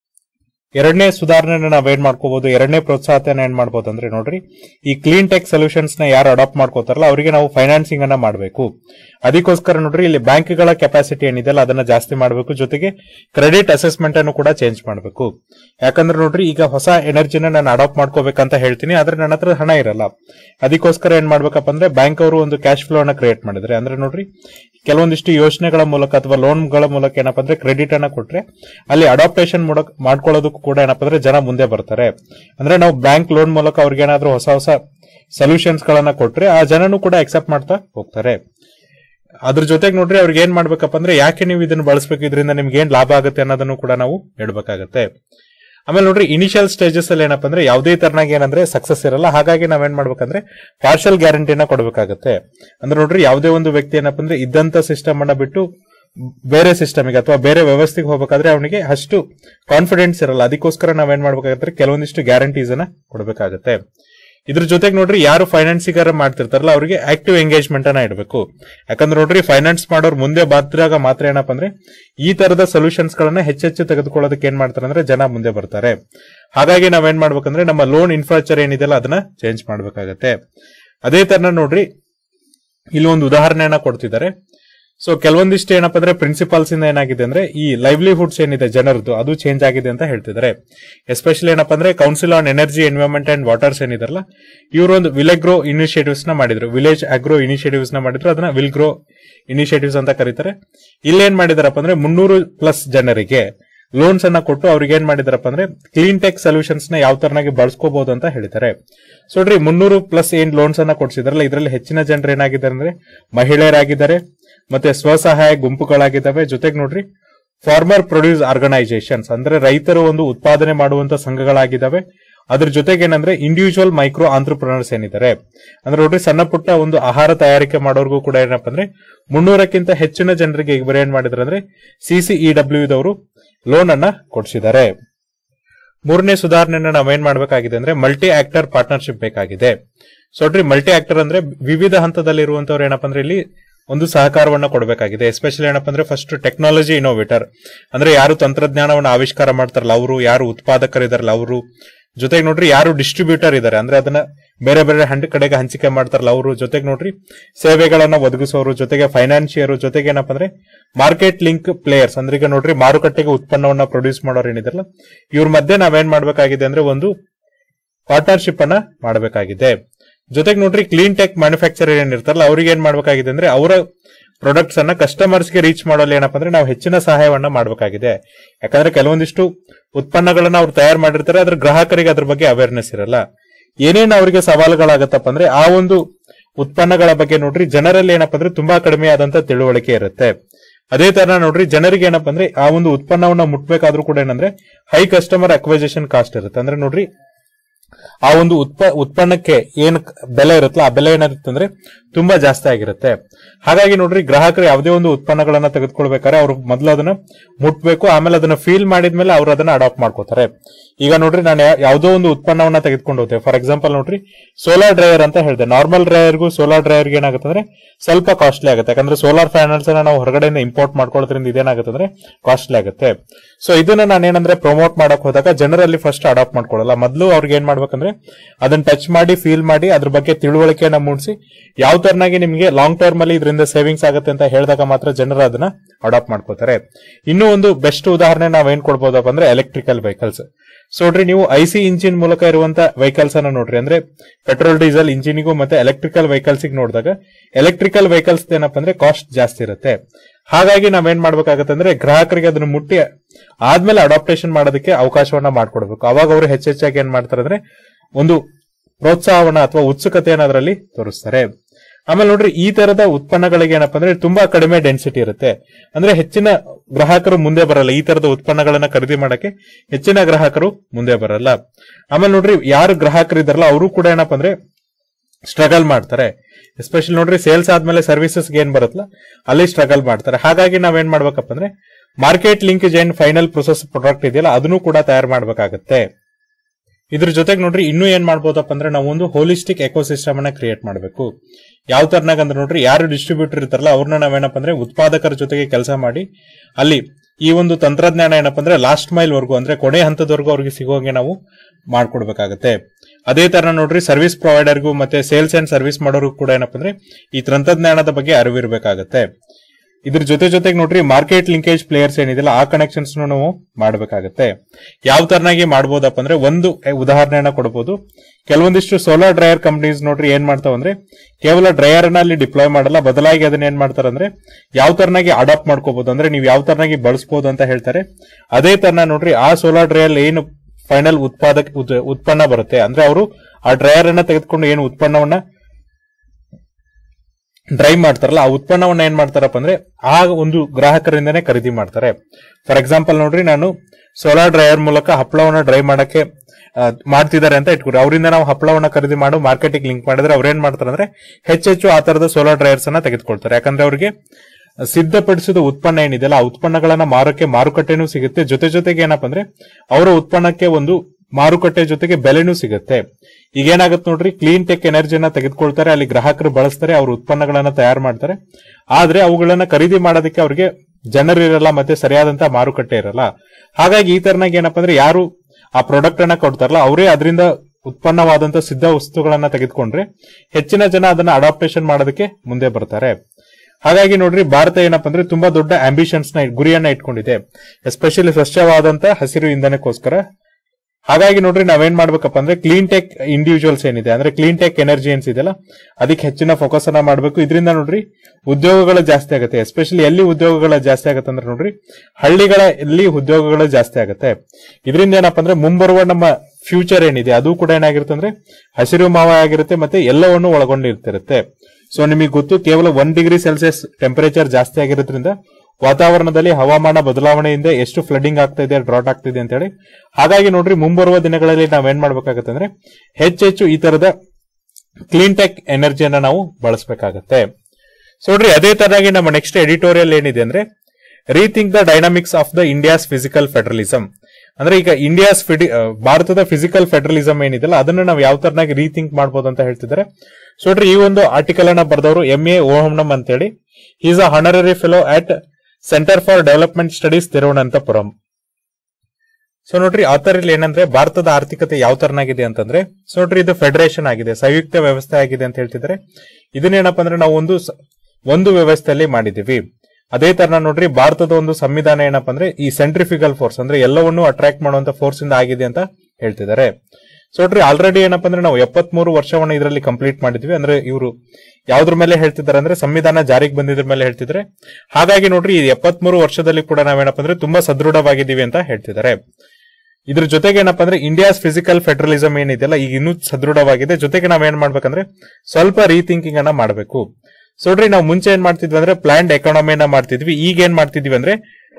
ಎರಡನೇ ಸುಧಾರಣೆ ನಾವೇನ್ ಮಾಡ್ಕೋಬಹುದು ಎರಡನೇ ಪ್ರೋತ್ಸಾಹತೆನ ಏನ್ ಮಾಡ್ಬೋದು ಅಂದ್ರೆ ನೋಡ್ರಿ ಈ ಕ್ಲೀನ್ ಟೆಕ್ ಸೊಲ್ಯೂಷನ್ಸ್ ನ ಯಾರು ಅಡಾಪ್ಟ್ ಮಾಡ್ಕೋತಾರಲ್ಲ ಅವರಿಗೆ ನಾವು ಫೈನಾನ್ಸಿಂಗ್ ಅನ್ನ ಮಾಡಬೇಕು ಅದಕ್ಕೋಸ್ಕರ ನೋಡ್ರಿ ಇಲ್ಲಿ ಬ್ಯಾಂಕ್ಗಳ ಕೆಪಾಸಿಟಿ ಏನಿದೆಯಲ್ಲ ಅದನ್ನ ಜಾಸ್ತಿ ಮಾಡಬೇಕು ಜೊತೆಗೆ ಕ್ರೆಡಿಟ್ ಅಸೆಸ್ಮೆಂಟ್ ಅನ್ನು ಕೂಡ ಚೇಂಜ್ ಮಾಡಬೇಕು ಯಾಕಂದ್ರೆ ನೋಡ್ರಿ ಈಗ ಹೊಸ ಎನರ್ಜಿನ ನಾನು ಅಡಾಪ್ಟ್ ಮಾಡ್ಕೋಬೇಕಂತ ಹೇಳ್ತೀನಿ ಆದ್ರೆ ನನ್ನ ಹತ್ರ ಹಣ ಇರಲ್ಲ ಅದಕ್ಕೋಸ್ಕರ ಏನ್ ಮಾಡ್ಬೇಕಪ್ಪ ಅಂದ್ರೆ ಬ್ಯಾಂಕ್ ಅವರು ಒಂದು ಕ್ಯಾಶ್ ಫ್ಲೋ ಅನ್ನ ಕ್ರಿಯೇಟ್ ಮಾಡಿದ್ರೆ ಅಂದ್ರೆ ನೋಡ್ರಿ ಕೆಲವೊಂದಿಷ್ಟು ಯೋಜನೆಗಳ ಮೂಲಕ ಅಥವಾ ಲೋನ್ಗಳ ಮೂಲಕ ಏನಪ್ಪಾ ಅಂದ್ರೆ ಕ್ರೆಡಿಟ್ ಅನ್ನ ಕೊಟ್ರೆ ಅಲ್ಲಿ ಅಡಾಪ್ಟೇಷನ್ ಮಾಡ್ಕೊಳ್ಳೋದಕ್ಕೂ ಕೂಡ ಏನಪ್ಪಾ ಅಂದ್ರೆ ಜನ ಮುಂದೆ ಬರ್ತಾರೆ ಅಂದ್ರೆ ನಾವು ಬ್ಯಾಂಕ್ ಲೋನ್ ಮೂಲಕ ಅವ್ರಿಗೆ ಏನಾದ್ರೂ ಹೊಸ ಹೊಸ ಸೊಲ್ಯೂಷನ್ಸ್ ಗಳನ್ನ ಕೊಟ್ರೆ ಆ ಜನನು ಕೂಡ ಅಕ್ಸೆಪ್ಟ್ ಮಾಡ್ತಾ ಹೋಗ್ತಾರೆ ಅದ್ರ ಜೊತೆಗೆ ನೋಡ್ರಿ ಅವ್ರಿಗೆ ಏನ್ ಮಾಡ್ಬೇಕಪ್ಪ ಅಂದ್ರೆ ಯಾಕೆ ನೀವು ಇದನ್ನ ಬಳಸಬೇಕು ಇದರಿಂದ ನಿಮ್ಗೆ ಏನ್ ಲಾಭ ಆಗುತ್ತೆ ಅನ್ನೋದನ್ನು ಕೂಡ ನಾವು ಹೇಳ್ಬೇಕಾಗತ್ತೆ ಆಮೇಲೆ ನೋಡ್ರಿ ಇನಿಷಿಯಲ್ ಸ್ಟೇಜಸ್ ಅಲ್ಲಿ ಏನಪ್ಪ ಅಂದ್ರೆ ಯಾವುದೇ ತರನಾಗಿ ಏನಂದ್ರೆ ಸಕ್ಸಸ್ ಇರಲ್ಲ ಹಾಗಾಗಿ ನಾವೇನ್ ಮಾಡ್ಬೇಕಂದ್ರೆ ಪಾರ್ಷಲ್ ಗ್ಯಾರಂಟಿನ ಕೊಡಬೇಕಾಗತ್ತೆ ಅಂದ್ರೆ ನೋಡ್ರಿ ಯಾವುದೇ ಒಂದು ವ್ಯಕ್ತಿ ಏನಪ್ಪ ಅಂದ್ರೆ ಇದ್ದಂತ ಸಿಸ್ಟಮ್ ಅನ್ನ ಬಿಟ್ಟು ಬೇರೆ ಸಿಸ್ಟಮ್ಗೆ ಅಥವಾ ಬೇರೆ ವ್ಯವಸ್ಥೆಗೆ ಹೋಗ್ಬೇಕಾದ್ರೆ ಅವನಿಗೆ ಅಷ್ಟು ಕಾನ್ಫಿಡೆನ್ಸ್ ಇರಲ್ಲ ಅದಕ್ಕೋಸ್ಕರ ನಾವೇನ್ ಮಾಡ್ಬೇಕಾಗತ್ತೆ ಕೆಲವೊಂದಿಷ್ಟು ಗ್ಯಾರಂಟೀಸ್ ಅನ್ನ ಕೊಡಬೇಕಾಗತ್ತೆ ಇದ್ರ ಜೊತೆಗೆ ನೋಡ್ರಿ ಯಾರು ಫೈನಾನ್ಸಿಗಾರ ಮಾಡ್ತಿರ್ತಾರಲ್ಲ ಅವರಿಗೆ ಆಕ್ಟಿವ್ ಎಂಗೇಜ್ಮೆಂಟ್ ಅನ್ನ ಇಡಬೇಕು ಯಾಕಂದ್ರೆ ನೋಡ್ರಿ ಫೈನಾನ್ಸ್ ಮಾಡೋರು ಮುಂದೆ ಬಾದ್ರಾಗ ಮಾತ್ರ ಏನಪ್ಪ ಅಂದ್ರೆ ಈ ತರದ ಸೊಲ್ಯೂಷನ್ಸ್ ಗಳನ್ನ ಹೆಚ್ಚೆಚ್ಚು ತೆಗೆದುಕೊಳ್ಳೋದಕ್ಕೆ ಏನ್ ಮಾಡ್ತಾರೆ ಅಂದ್ರೆ ಜನ ಮುಂದೆ ಬರ್ತಾರೆ ಹಾಗಾಗಿ ನಾವೇನ್ ಮಾಡ್ಬೇಕಂದ್ರೆ ನಮ್ಮ ಲೋನ್ ಇನ್ಫ್ರಾಸ್ಟ್ರಕ್ಚರ್ ಏನಿದೆಯಲ್ಲ ಅದನ್ನ ಚೇಂಜ್ ಮಾಡ್ಬೇಕಾಗತ್ತೆ ಅದೇ ತರ ನೋಡ್ರಿ ಇಲ್ಲಿ ಒಂದು ಉದಾಹರಣೆಯನ್ನ ಕೊಡ್ತಿದ್ದಾರೆ ಸೊ ಕೆಲವೊಂದಿಷ್ಟು ಏನಪ್ಪ ಅಂದ್ರೆ ಪ್ರಿನ್ಸಿಪಾಲ್ಸ್ ಇಂದ ಏನಾಗಿದೆ ಅಂದ್ರೆ ಈ ಲೈವ್ಲಿಹುಡ್ಸ್ ಏನಿದೆ ಜನರದ್ದು ಅದು ಚೇಂಜ್ ಆಗಿದೆ ಅಂತ ಹೇಳ್ತಿದ್ದಾರೆ ಎಸ್ಪೆಷಲಿ ಏನಪ್ಪ ಅಂದ್ರೆ council on energy environment and waters ಏನಿದಾರಲ್ಲ ಇವರು ಒಂದು ವಿಲೆಗ್ರೋ ಇನಿಷಿಯೇಟಿವ್ಸ್ ನ ಮಾಡಿದ್ರು ವಿಲೇಜ್ ಅಗ್ರೋ ಇನಿಷಿಯೇಟಿವ್ಸ್ ನ ಮಾಡಿದ್ರು ಅದನ್ನ ವಿಲ್ಗ್ರೋ ಇನಿಷಿಯೇಟಿವ್ಸ್ ಅಂತ ಕರೀತಾರೆ ಇಲ್ಲೇನ್ ಮಾಡಿದಾರಪ್ಪ ಅಂದ್ರೆ ಮುನ್ನೂರು ಪ್ಲಸ್ ಜನರಿಗೆ ಲೋನ್ಸ್ ಅನ್ನ ಕೊಟ್ಟು ಅವ್ರಿಗೆ ಏನ್ ಮಾಡಿದಾರಪ್ಪ ಅಂದ್ರೆ ಕ್ಲೀನ್ ಟೆಕ್ ಸೊಲ್ಯೂಷನ್ಸ್ ನ ಯಾವ ತರನಾಗಿ ಬಳಸ್ಕೋಬಹುದು ಅಂತ ಹೇಳಿದ್ದಾರೆ ಸೊ ನೋಡ್ರಿ ಮುನ್ನೂರು ಪ್ಲಸ್ ಏನ್ ಲೋನ್ಸ್ ಅನ್ನ ಕೊಡ್ಸಿದಾರಲ್ಲ ಇದರಲ್ಲಿ ಹೆಚ್ಚಿನ ಜನರು ಏನಾಗಿದ್ದಾರೆ ಅಂದ್ರೆ ಮಹಿಳೆಯರಾಗಿದ್ದಾರೆ ಮತ್ತೆ ಸ್ವಸಹಾಯ ಗುಂಪುಗಳಾಗಿದ್ದಾವೆ ಜೊತೆಗೆ ನೋಡ್ರಿ ಫಾರ್ಮರ್ ಪ್ರೊಡ್ಯೂಸ್ ಆರ್ಗನೈಸೇಷನ್ಸ್ ಅಂದ್ರೆ ರೈತರು ಒಂದು ಉತ್ಪಾದನೆ ಮಾಡುವಂತ ಸಂಘಗಳಾಗಿದ್ದಾವೆ ಅದ್ರ ಜೊತೆಗೆ ಏನಂದ್ರೆ ಇಂಡಿವಿಜುವಲ್ ಮೈಕ್ರೋ ಆಂಟ್ರಪ್ರನರ್ಸ್ ಏನಿದ್ದಾರೆ ಅಂದ್ರೆ ನೋಡ್ರಿ ಸಣ್ಣ ಪುಟ್ಟ ಒಂದು ಆಹಾರ ತಯಾರಿಕೆ ಮಾಡೋರ್ಗೂ ಕೂಡ ಏನಪ್ಪಾ ಅಂದ್ರೆ ಮುನ್ನೂರಕ್ಕಿಂತ ಹೆಚ್ಚಿನ ಜನರಿಗೆ ಈಗ ಬರೀ ಏನ್ ಮಾಡಿದ್ರೆ ಅಂದ್ರೆ ಸಿಸಿಇ ಡಬ್ಲ್ಯೂ ದವರು ಲೋನ್ ಅನ್ನ ಕೊಡಿಸಿದ್ದಾರೆ ಮೂರನೇ ಸುಧಾರಣೆನ ನಾವೇನ್ ಮಾಡಬೇಕಾಗಿದೆ ಅಂದ್ರೆ ಮಲ್ಟಿ ಆಕ್ಟರ್ ಪಾರ್ಟ್ನರ್ಶಿಪ್ ಬೇಕಾಗಿದೆ ಸೊ ನೋಡ್ರಿ ಮಲ್ಟಿ ಆಕ್ಟರ್ ಅಂದ್ರೆ ವಿವಿಧ ಹಂತದಲ್ಲಿರುವಂತವ್ರು ಏನಪ್ಪಾ ಅಂದ್ರೆ ಇಲ್ಲಿ ಒಂದು ಸಹಕಾರವನ್ನ ಕೊಡಬೇಕಾಗಿದೆ ಎಸ್ಪೆಷಲಿ ಏನಪ್ಪಾ ಅಂದ್ರೆ ಫಸ್ಟ್ ಟೆಕ್ನಾಲಜಿ ಇನೋವೇಟರ್ ಅಂದ್ರೆ ಯಾರು ತಂತ್ರಜ್ಞಾನವನ್ನು ಆವಿಷ್ಕಾರ ಮಾಡ್ತಾರಲ್ಲ ಅವರು ಯಾರು ಉತ್ಪಾದಕರಿದಾರಲ್ಲ ಅವರು ಜೊತೆಗೆ ನೋಡ್ರಿ ಯಾರು ಡಿಸ್ಟ್ರಿಬ್ಯೂಟರ್ ಇದಾರೆ ಅಂದ್ರೆ ಅದನ್ನ ಬೇರೆ ಬೇರೆ ಹಂಡ ಕಡೆಗೆ ಹಂಚಿಕೆ ಮಾಡ್ತಾರಲ್ಲ ಅವರು ಜೊತೆಗೆ ನೋಡ್ರಿ ಸೇವೆಗಳನ್ನ ಒದಗಿಸೋರು ಜೊತೆಗೆ ಫೈನಾನ್ಷಿಯರ್ ಜೊತೆಗೆ ಏನಪ್ಪಾ ಅಂದ್ರೆ ಮಾರ್ಕೆಟ್ ಲಿಂಕ್ ಪ್ಲೇಯರ್ಸ್ ಅಂದ್ರೆ ಈಗ ನೋಡ್ರಿ ಮಾರುಕಟ್ಟೆಗೆ ಉತ್ಪನ್ನವನ್ನ ಪ್ರೊಡ್ಯೂಸ್ ಮಾಡೋರು ಏನಿದಾರಲ್ಲ ಇವ್ರ ಮಧ್ಯೆ ನಾವೇನ್ ಮಾಡ್ಬೇಕಾಗಿದೆ ಅಂದ್ರೆ ಒಂದು ಪಾರ್ಟ್ನರ್ಶಿಪ್ ಅನ್ನ ಮಾಡಬೇಕಾಗಿದೆ ಜೊತೆಗೆ ನೋಡ್ರಿ ಕ್ಲೀನ್ ಟೆಕ್ ಮ್ಯಾನುಫ್ಯಾಕ್ಚರರ್ ಏನಿರ್ತಾರಲ್ಲ ಅವ್ರಿಗೆ ಏನ್ ಮಾಡ್ಬೇಕಾಗಿದೆ ಅಂದ್ರೆ ಅವರ ಪ್ರಾಡಕ್ಟ್ಸ್ ಅನ್ನ ಕಸ್ಟಮರ್ಸ್ ಗೆ ರೀಚ್ ಮಾಡೋಲ್ಲಿ ಏನಪ್ಪಾ ಅಂದ್ರೆ ನಾವು ಹೆಚ್ಚಿನ ಸಹಾಯವನ್ನ ಮಾಡಬೇಕಾಗಿದೆ ಯಾಕಂದ್ರೆ ಕೆಲವೊಂದಿಷ್ಟು ಉತ್ಪನ್ನಗಳನ್ನ ಅವ್ರು ತಯಾರು ಮಾಡಿರ್ತಾರೆ ಅದ್ರ ಗ್ರಾಹಕರಿಗೆ ಅದ್ರ ಬಗ್ಗೆ ಅವೇರ್ನೆಸ್ ಇರಲ್ಲ ಏನೇನು ಅವರಿಗೆ ಸವಾಲುಗಳಾಗತ್ತಪ್ಪ ಅಂದ್ರೆ ಆ ಒಂದು ಉತ್ಪನ್ನಗಳ ಬಗ್ಗೆ ನೋಡ್ರಿ ಜನರಲ್ಲಿ ಏನಪ್ಪಾ ಅಂದ್ರೆ ತುಂಬಾ ಕಡಿಮೆ ಆದಂತ ತಿಳುವಳಿಕೆ ಇರುತ್ತೆ ಅದೇ ತರ ನೋಡ್ರಿ ಜನರಿಗೆ ಏನಪ್ಪಾ ಅಂದ್ರೆ ಆ ಒಂದು ಉತ್ಪನ್ನವನ್ನ ಮುಟ್ಬೇಕಾದ್ರೂ ಕೂಡ ಏನಂದ್ರೆ ಹೈ ಕಸ್ಟಮರ್ ಅಕ್ವೈಸೇಷನ್ ಕಾಸ್ಟ್ ಇರುತ್ತೆ ಅಂದ್ರೆ ನೋಡ್ರಿ ಆ ಒಂದು ಉತ್ಪ ಉತ್ಪನ್ನಕ್ಕೆ ಏನ್ ಬೆಲೆ ಇರುತ್ತಲ್ಲ ಆ ಬೆಲೆ ಏನಿರುತ್ತೆ ಅಂದ್ರೆ ತುಂಬಾ ಜಾಸ್ತಿ ಆಗಿರುತ್ತೆ ಹಾಗಾಗಿ ನೋಡ್ರಿ ಗ್ರಾಹಕರು ಯಾವುದೇ ಒಂದು ಉತ್ಪನ್ನಗಳನ್ನ ತೆಗೆದುಕೊಳ್ಬೇಕಾದ್ರೆ ಅವ್ರು ಮೊದಲು ಅದನ್ನ ಮುಟ್ಬೇಕು ಆಮೇಲೆ ಅದನ್ನ ಫೀಲ್ ಮಾಡಿದ್ಮೇಲೆ ಅವ್ರು ಅದನ್ನ ಅಡಾಪ್ಟ್ ಮಾಡ್ಕೋತಾರೆ ಈಗ ನೋಡ್ರಿ ನಾನು ಯಾ- ಯಾವುದೋ ಒಂದು ಉತ್ಪನ್ನವನ್ನ ತೆಗೆದುಕೊಂಡು ಹೋಗ್ತೇವೆ ಫಾರ್ ಎಕ್ಸಾಂಪಲ್ ನೋಡ್ರಿ ಸೋಲಾರ್ ಡ್ರೈಯರ್ ಅಂತ ಹೇಳಿದೆ ನಾರ್ಮಲ್ ಡ್ರೈಯರ್ಗೂ ಸೋಲಾರ್ ಡ್ರೈಯರ್ಗೆ ಏನಾಗುತ್ತೆ ಅಂದ್ರೆ ಸ್ವಲ್ಪ ಕಾಸ್ಟ್ಲಿ ಆಗುತ್ತೆ ಯಾಕಂದ್ರೆ ಸೋಲಾರ್ ಪ್ಯಾನಲ್ಸ್ ನಾವು ಹೊರಗಡೆಯಿಂದ ಇಂಪೋರ್ಟ್ ಮಾಡ್ಕೊಳ್ಳೋದ್ರಿಂದ ಇದೇನಾಗುತ್ತೆ ಅಂದ್ರೆ ಕಾಸ್ಟ್ಲಿ ಆಗುತ್ತೆ ಸೊ ಇದನ್ನ ನಾನು ಏನಂದ್ರೆ ಪ್ರಮೋಟ್ ಮಾಡಕ್ ಹೋದಾಗ ಜನರಲ್ಲಿ ಫಸ್ಟ್ ಅಡಾಪ್ಟ್ ಮಾಡ್ಕೊಳ್ಳಲ್ಲ ಮೊದಲು ಅವ್ರಿಗೆ ಏನ್ ಮಾಡ್ಬೇಕಂದ್ರೆ ಅದನ್ನ ಟಚ್ ಮಾಡಿ ಫೀಲ್ ಮಾಡಿ ಅದ್ರ ಬಗ್ಗೆ ತಿಳುವಳಿಕೆಯನ್ನ ಮೂಡಿಸಿ ಯಾವ ತರನಾಗಿ ನಿಮಗೆ ಲಾಂಗ್ ಟರ್ಮ್ ಅಲ್ಲಿ ಇದರಿಂದ ಸೇವಿಂಗ್ಸ್ ಆಗುತ್ತೆ ಅಂತ ಹೇಳಿದಾಗ ಮಾತ್ರ ಜನರು ಅದನ್ನ ಅಡಾಪ್ಟ್ ಮಾಡ್ಕೋತಾರೆ ಇನ್ನೂ ಒಂದು ಬೆಸ್ಟ್ ಉದಾಹರಣೆ ನಾವೇನ್ ಕೊಡ್ಬೋದಪ್ಪ ಅಂದ್ರೆ ಎಲೆಕ್ಟ್ರಿಕಲ್ ವೆಹಿಕಲ್ಸ್ ಸೊ ನೋಡ್ರಿ ನೀವು ಐಸಿ ಇಂಜಿನ್ ಮೂಲಕ ಇರುವಂತ ವೆಹಿಕಲ್ಸ್ ಅನ್ನ ನೋಡ್ರಿ ಅಂದ್ರೆ ಪೆಟ್ರೋಲ್ ಡೀಸೆಲ್ ಇಂಜಿನಿಗೂ ಮತ್ತೆ ಎಲೆಕ್ಟ್ರಿಕಲ್ ವೆಹಿಕಲ್ಸ್ ನೋಡಿದಾಗ ಎಲೆಕ್ಟ್ರಿಕಲ್ ವೆಹಿಕಲ್ಸ್ ಏನಪ್ಪಾ ಅಂದ್ರೆ ಕಾಸ್ಟ್ ಜಾಸ್ತಿ ಇರುತ್ತೆ ಹಾಗಾಗಿ ನಾವೇನ್ ಮಾಡ್ಬೇಕಾಗತ್ತೆ ಅಂದ್ರೆ ಗ್ರಾಹಕರಿಗೆ ಅದನ್ನ ಮುಟ್ಟಿ ಆದ್ಮೇಲೆ ಅಡಾಪ್ಟೇಷನ್ ಮಾಡೋದಕ್ಕೆ ಅವಕಾಶವನ್ನ ಮಾಡ್ಕೊಡ್ಬೇಕು ಅವಾಗ ಅವರು ಹೆಚ್ಚೆಚ್ಚಾಗಿ ಏನ್ ಮಾಡ್ತಾರೆ ಅಂದ್ರೆ ಒಂದು ಪ್ರೋತ್ಸಾಹವನ್ನ ಅಥವಾ ಉತ್ಸುಕತೆಯನ್ನ ಅದರಲ್ಲಿ ತೋರಿಸ್ತಾರೆ ಆಮೇಲೆ ನೋಡ್ರಿ ಈ ತರದ ಉತ್ಪನ್ನಗಳಿಗೆ ಏನಪ್ಪಾ ಅಂದ್ರೆ ತುಂಬಾ ಕಡಿಮೆ ಡೆನ್ಸಿಟಿ ಇರುತ್ತೆ ಅಂದ್ರೆ ಹೆಚ್ಚಿನ ಗ್ರಾಹಕರು ಮುಂದೆ ಬರಲ್ಲ ಈ ತರದ ಉತ್ಪನ್ನಗಳನ್ನ ಖರೀದಿ ಮಾಡಕ್ಕೆ ಹೆಚ್ಚಿನ ಗ್ರಾಹಕರು ಮುಂದೆ ಬರಲ್ಲ ಆಮೇಲೆ ನೋಡ್ರಿ ಯಾರು ಗ್ರಾಹಕರು ಇದಾರಲ್ಲ ಅವರು ಕೂಡ ಏನಪ್ಪಾ ಅಂದ್ರೆ ಸ್ಟ್ರಗಲ್ ಮಾಡ್ತಾರೆ ಎಸ್ಪೆಷಲಿ ನೋಡ್ರಿ ಸೇಲ್ಸ್ ಆದ್ಮೇಲೆ ಸರ್ವಿಸಸ್ ಏನ್ ಬರುತ್ತಲ್ಲ ಅಲ್ಲಿ ಸ್ಟ್ರಗಲ್ ಮಾಡ್ತಾರೆ ಹಾಗಾಗಿ ನಾವೇನ್ ಮಾಡ್ಬೇಕಪ್ಪ ಅಂದ್ರೆ ಮಾರ್ಕೆಟ್ ಲಿಂಕೇಜ್ ಏನ್ ಫೈನಲ್ ಪ್ರೊಸೆಸ್ ಪ್ರಾಡಕ್ಟ್ ಇದೆಯಲ್ಲ ಅದನ್ನು ಕೂಡ ತಯಾರು ಮಾಡ್ಬೇಕಾಗತ್ತೆ ಇದ್ರ ಜೊತೆಗೆ ನೋಡ್ರಿ ಇನ್ನೂ ಏನ್ ಮಾಡ್ಬೋದಪ್ಪ ಅಂದ್ರೆ ನಾವು ಒಂದು ಹೋಲಿಸ್ಟಿಕ್ ಎಕೋಸಿಸ್ಟಮ್ ಅನ್ನ ಕ್ರಿಯೇಟ್ ಮಾಡಬೇಕು ಯಾವ ತರನಾಗ ಅಂದ್ರೆ ನೋಡ್ರಿ ಯಾರು ಡಿಸ್ಟ್ರಿಬ್ಯೂಟರ್ ಇರ್ತಾರಲ್ಲ ಅವ್ರನ್ನ ನಾವೇನಪ್ಪ ಅಂದ್ರೆ ಉತ್ಪಾದಕರ ಜೊತೆಗೆ ಕೆಲಸ ಮಾಡಿ ಅಲ್ಲಿ ಈ ಒಂದು ತಂತ್ರಜ್ಞಾನ ಏನಪ್ಪ ಅಂದ್ರೆ ಲಾಸ್ಟ್ ಮೈಲ್ ವರ್ಗು ಅಂದ್ರೆ ಕೊನೆ ಹಂತದವರೆಗೂ ಅವ್ರಿಗೆ ಸಿಗೋಂಗೆ ನಾವು ಮಾಡ್ಕೊಡ್ಬೇಕಾಗತ್ತೆ ಅದೇ ತರ ನೋಡ್ರಿ ಸರ್ವಿಸ್ ಪ್ರೊವೈಡರ್ಗೂ ಮತ್ತೆ ಸೇಲ್ಸ್ ಅಂಡ್ ಸರ್ವಿಸ್ ಮಾಡೋರ್ಗೂ ಕೂಡ ಏನಪ್ಪ ಅಂದ್ರೆ ಈ ತಂತ್ರಜ್ಞಾನದ ಬಗ್ಗೆ ಅರಿವಿರ್ಬೇಕಾಗತ್ತೆ ಇದ್ರ ಜೊತೆ ಜೊತೆಗೆ ನೋಡ್ರಿ ಮಾರ್ಕೆಟ್ ಲಿಂಕೇಜ್ ಪ್ಲೇಯರ್ಸ್ ಏನಿದೆಯಲ್ಲ ಆ ಕನೆಕ್ಷನ್ಸ್ ನಾವು ಮಾಡಬೇಕಾಗತ್ತೆ ಯಾವ ತರನಾಗಿ ಮಾಡ್ಬೋದಪ್ಪ ಅಂದ್ರೆ ಒಂದು ಉದಾಹರಣೆಯನ್ನ ಕೊಡಬಹುದು ಕೆಲವೊಂದಿಷ್ಟು ಸೋಲಾರ್ ಡ್ರೈಯರ್ ಕಂಪನೀಸ್ ನೋಡ್ರಿ ಏನ್ ಮಾಡ್ತಾವ ಅಂದ್ರೆ ಕೇವಲ ಡ್ರೈಯರ್ ನ ಅಲ್ಲಿ ಡಿಪ್ಲಾಯ್ ಮಾಡಲ್ಲ ಬದಲಾಗಿ ಅದನ್ನ ಏನ್ ಮಾಡ್ತಾರೆ ಅಂದ್ರೆ ಯಾವ ತರನಾಗಿ ಅಡಾಪ್ಟ್ ಮಾಡ್ಕೋಬಹುದು ಅಂದ್ರೆ ನೀವು ಯಾವ ತರನಾಗಿ ಬಳಸಬಹುದು ಅಂತ ಹೇಳ್ತಾರೆ ಅದೇ ತರನ ನೋಡ್ರಿ ಆ ಸೋಲಾರ್ ಡ್ರೈಯರ್ ಏನು ಫೈನಲ್ ಉತ್ಪಾದಕ ಉತ್- ಉತ್ಪನ್ನ ಬರುತ್ತೆ ಅಂದ್ರೆ ಅವರು ಆ ಡ್ರೈಯರ್ ಅನ್ನ ತೆಗೆದುಕೊಂಡು ಏನು ಉತ್ಪನ್ನವನ್ನ ಡ್ರೈವ್ ಮಾಡ್ತಾರಲ್ಲ ಆ ಉತ್ಪನ್ನವನ್ನ ಏನ್ ಮಾಡ್ತಾರಪ್ಪ ಅಂದ್ರೆ ಆ ಒಂದು ಗ್ರಾಹಕರಿಂದನೇ ಖರೀದಿ ಮಾಡ್ತಾರೆ ಫಾರ್ ಎಕ್ಸಾಂಪಲ್ ನೋಡ್ರಿ ನಾನು ಸೋಲಾರ್ ಡ್ರೈಯರ್ ಮೂಲಕ ಹಪ್ಪಳವನ್ನ ಡ್ರೈವ್ ಮಾಡಕ್ಕೆ ಆ, ಮಾಡ್ತಿದ್ದಾರೆ ಅಂತ ಇಟ್ಕೊರಿ ಅವರಿಂದ ನಾವು ಹಪ್ಪಳವನ್ನ ಖರೀದಿ ಮಾಡಿ ಮಾರ್ಕೆಟಿಗೆ ಲಿಂಕ್ ಮಾಡಿದ್ರೆ ಅವ್ರು ಏನ್ ಮಾಡ್ತಾರೆ ಅಂದ್ರೆ ಹೆಚ್ಚೆಚ್ಚು ಆ ತರದ ಸೋಲಾರ್ ಡ್ರೈಯರ್ಸ್ ಅನ್ನ ತೆಗೆದುಕೊಳ್ತಾರೆ ಯಾಕಂದ್ರೆ ಅವರಿಗೆ ಸಿದ್ಧಪಡಿಸಿದ ಉತ್ಪನ್ನ ಏನಿದೆಯಲ್ಲ ಆ ಉತ್ಪನ್ನಗಳನ್ನ ಮಾರಕ್ಕೆ ಮಾರುಕಟ್ಟೆನೂ ಸಿಗುತ್ತೆ ಜೊತೆ ಜೊತೆಗೆ ಏನಪ್ಪ ಅಂದ್ರೆ ಅವರ ಉತ್ಪನ್ನಕ್ಕೆ ಒಂದು ಮಾರುಕಟ್ಟೆ ಜೊತೆಗೆ ಬೆಲೆನೂ ಸಿಗುತ್ತೆ ಈಗ ಏನಾಗುತ್ತೆ ನೋಡ್ರಿ ಕ್ಲೀನ್ ಟೆಕ್ ಎನರ್ಜಿನ ತೆಗೆದುಕೊಳ್ತಾರೆ ಅಲ್ಲಿ ಗ್ರಾಹಕರು ಬಳಸ್ತಾರೆ ಅವ್ರ ಉತ್ಪನ್ನಗಳನ್ನ ತಯಾರು ಮಾಡ್ತಾರೆ ಆದ್ರೆ ಅವುಗಳನ್ನ ಖರೀದಿ ಮಾಡೋದಕ್ಕೆ ಅವ್ರಿಗೆ ಜನರಿರಲ್ಲ ಮತ್ತೆ ಸರಿಯಾದಂತ ಮಾರುಕಟ್ಟೆ ಇರಲ್ಲ ಹಾಗಾಗಿ ಈ ತರನಾಗಿ ಏನಪ್ಪಾ ಅಂದ್ರೆ ಯಾರು ಆ ಪ್ರಾಡಕ್ಟ್ ಅನ್ನ ಕೊಡ್ತಾರಲ್ಲ ಅವರೇ ಅದರಿಂದ ಉತ್ಪನ್ನವಾದಂತ ಸಿದ್ಧ ವಸ್ತುಗಳನ್ನ ತೆಗೆದುಕೊಂಡ್ರೆ ಹೆಚ್ಚಿನ ಜನ ಅದನ್ನ ಅಡಾಪ್ಟೇಷನ್ ಮಾಡೋದಕ್ಕೆ ಮುಂದೆ ಬರ್ತಾರೆ ಹಾಗಾಗಿ ನೋಡ್ರಿ ಭಾರತ ಏನಪ್ಪಾ ಅಂದ್ರೆ ತುಂಬಾ ದೊಡ್ಡ ಆಂಬಿಷನ್ಸ್ ನ ಗುರಿಯನ್ನ ಇಟ್ಕೊಂಡಿದೆ ಎಸ್ಪೆಷಲಿ ಸ್ವಚ್ಛವಾದಂತ ಹಸಿರು ಇಂಧನಕ್ಕೋಸ್ಕರ ಹಾಗಾಗಿ ನೋಡ್ರಿ ನಾವೇನ್ ಮಾಡ್ಬೇಕಪ್ಪ ಅಂದ್ರೆ ಕ್ಲೀನ್ ಟೆಕ್ ಇಂಡಿವಿಜುವಲ್ಸ್ ಏನಿದೆ ಅಂದ್ರೆ ಕ್ಲೀನ್ ಟೆಕ್ ಎನರ್ಜಿ ಏನಿದೆಯಲ್ಲ ಅದಕ್ಕೆ ಹೆಚ್ಚಿನ ಫೋಕಸ್ ಅನ್ನ ಮಾಡಬೇಕು ಇದರಿಂದ ನೋಡ್ರಿ ಉದ್ಯೋಗಗಳು ಜಾಸ್ತಿ ಆಗುತ್ತೆ ಎಸ್ಪೆಷಲಿ ಎಲ್ಲಿ ಉದ್ಯೋಗಗಳು ಜಾಸ್ತಿ ಆಗುತ್ತೆ ಅಂದ್ರೆ ನೋಡ್ರಿ ಹಳ್ಳಿಗಳ ಎಲ್ಲಿ ಉದ್ಯೋಗಗಳು ಜಾಸ್ತಿ ಆಗುತ್ತೆ ಇದರಿಂದ ಏನಪ್ಪಾ ಅಂದ್ರೆ ಮುಂಬರುವ ನಮ್ಮ ಫ್ಯೂಚರ್ ಏನಿದೆ ಅದು ಕೂಡ ಏನಾಗಿರುತ್ತೆ ಅಂದ್ರೆ ಹಸಿರು ಮಾವ ಆಗಿರುತ್ತೆ ಮತ್ತೆ ಎಲ್ಲವನ್ನು ಒಳಗೊಂಡಿರ್ತಿರುತ್ತೆ ಸೊ ನಿಮಗೆ ಗೊತ್ತು ಕೇವಲ ಒನ್ ಡಿಗ್ರಿ ಸೆಲ್ಸಿಯಸ್ ಟೆಂಪರೇಚರ್ ಜಾಸ್ತಿ ಆಗಿರೋದ್ರಿಂದ ವಾತಾವರಣದಲ್ಲಿ ಹವಾಮಾನ ಬದಲಾವಣೆಯಿಂದ ಎಷ್ಟು ಫ್ಲಡಿಂಗ್ ಆಗ್ತಾ ಇದೆ ಡ್ರಾಟ್ ಆಗ್ತಿದೆ ಅಂತ ಹೇಳಿ ಹಾಗಾಗಿ ನೋಡ್ರಿ ಮುಂಬರುವ ದಿನಗಳಲ್ಲಿ ನಾವೇನ್ ಮಾಡ್ಬೇಕಾಗತ್ತೆ ಅಂದ್ರೆ ಹೆಚ್ಚೆಚ್ಚು ಈ ತರದ ಕ್ಲೀನ್ ಟೆಕ್ ಎನರ್ಜಿಯನ್ನ ನಾವು ಬಳಸಬೇಕಾಗತ್ತೆ ಸೊ ನೋಡ್ರಿ ಅದೇ ತರನಾಗಿ ನಮ್ಮ ನೆಕ್ಸ್ಟ್ ಎಡಿಟೋರಿಯಲ್ ಏನಿದೆ ಅಂದ್ರೆ rethink the dynamics of the India's physical federalism ಅಂದ್ರೆ ಈಗ ಇಂಡಿಯಾಸ್ ಭಾರತದ ಫಿಸಿಕಲ್ ಫೆಡರಲಿಸಂ ಏನಿದೆಲ್ಲ ಅದನ್ನ ನಾವು ಯಾವ ತರನಾಗಿ ರೀಥಿಂಕ್ ಮಾಡಬಹುದು ಅಂತ ಹೇಳ್ತಿದ್ದಾರೆ ಸೊ ನೋಡ್ರಿ ಈ ಒಂದು ಆರ್ಟಿಕಲ್ ಅನ್ನ ಬರೆದವರು ಎಂ ಎ ಓಹಮ್ನಂ ಅಂತೇಳಿ is a honorary fellow at centre for development studies Thiruvananthapuram so ನೋಡ್ರಿ ಆತರ ಇಲ್ಲಿ ಏನಂದ್ರೆ ಭಾರತದ ಆರ್ಥಿಕತೆ ಯಾವ ತರನಾಗಿದೆ ಅಂತಂದ್ರೆ ಸೊ ನೋಡ್ರಿ ಇದು ಫೆಡರೇಷನ್ ಆಗಿದೆ ಸಂಯುಕ್ತ ವ್ಯವಸ್ಥೆ ಆಗಿದೆ ಅಂತ ಹೇಳ್ತಿದ್ದಾರೆ ಇದನ್ನೇನಪ್ಪ ಅಂದ್ರೆ ನಾವು ಒಂದು ಸ- ಒಂದು ವ್ಯವಸ್ಥೆಯಲ್ಲಿ ಮಾಡಿದೀವಿ ಅದೇ ತರ ನೋಡ್ರಿ ಭಾರತದ ಒಂದು ಸಂವಿಧಾನ ಏನಪ್ಪಾ ಅಂದ್ರೆ ಈ ಸೆಂಟ್ರಿಫಿಕಲ್ ಫೋರ್ಸ್ ಅಂದ್ರೆ ಎಲ್ಲವನ್ನೂ ಅಟ್ರಾಕ್ಟ್ ಮಾಡುವಂತ ಫೋರ್ಸ್ ಇಂದ ಆಗಿದೆ ಅಂತ ಹೇಳ್ತಿದ್ದಾರೆ ಸೊ ನೋಡ್ರಿ ಆಲ್ರೆಡಿ ಏನಪ್ಪಾ ಅಂದ್ರೆ ನಾವು ಎಪ್ಪತ್ಮೂರು ವರ್ಷವನ್ನ ಇದರಲ್ಲಿ ಕಂಪ್ಲೀಟ್ ಮಾಡಿದ್ವಿ ಅಂದ್ರೆ ಇವರು ಯಾವ್ದ್ರ ಮೇಲೆ ಹೇಳ್ತಿದ್ದಾರೆ ಅಂದ್ರೆ ಸಂವಿಧಾನ ಜಾರಿಗೆ ಬಂದಿದ್ರ ಮೇಲೆ ಹೇಳ್ತಿದ್ದಾರೆ ಹಾಗಾಗಿ ನೋಡ್ರಿ ಈ ಎಪ್ಪತ್ಮೂರು ವರ್ಷದಲ್ಲಿ ಕೂಡ ನಾವೇನಪ್ಪ ಅಂದ್ರೆ ತುಂಬಾ ಸದೃಢವಾಗಿದ್ದೀವಿ ಅಂತ ಹೇಳ್ತಿದ್ದಾರೆ ಇದ್ರ ಜೊತೆಗೆ ಏನಪ್ಪಾ ಅಂದ್ರೆ ಇಂಡಿಯಾಸ್ ಫಿಸಿಕಲ್ ಫೆಡರಲಿಸಂ ಏನಿದೆಯಲ್ಲ ಈಗ ಇನ್ನೂ ಸದೃಢವಾಗಿದೆ ಜೊತೆಗೆ ನಾವೇನ್ ಮಾಡ್ಬೇಕಂದ್ರೆ ಸ್ವಲ್ಪ ರೀಥಿಂಕಿಂಗ್ ಅನ್ನ ಮಾಡಬೇಕು ಸೊ ನೋಡ್ರಿ ನಾವು ಮುಂಚೆ ಏನ್ ಮಾಡ್ತಿದ್ವಿ ಅಂದ್ರೆ ಪ್ಲಾನ್ಡ್ ಎಕಾನಮಿಯನ್ನ ಮಾಡ್ತಿದ್ವಿ ಈಗ ಏನ್ ಮಾಡ್ತಿದ್ವಿ ಅಂದ್ರೆ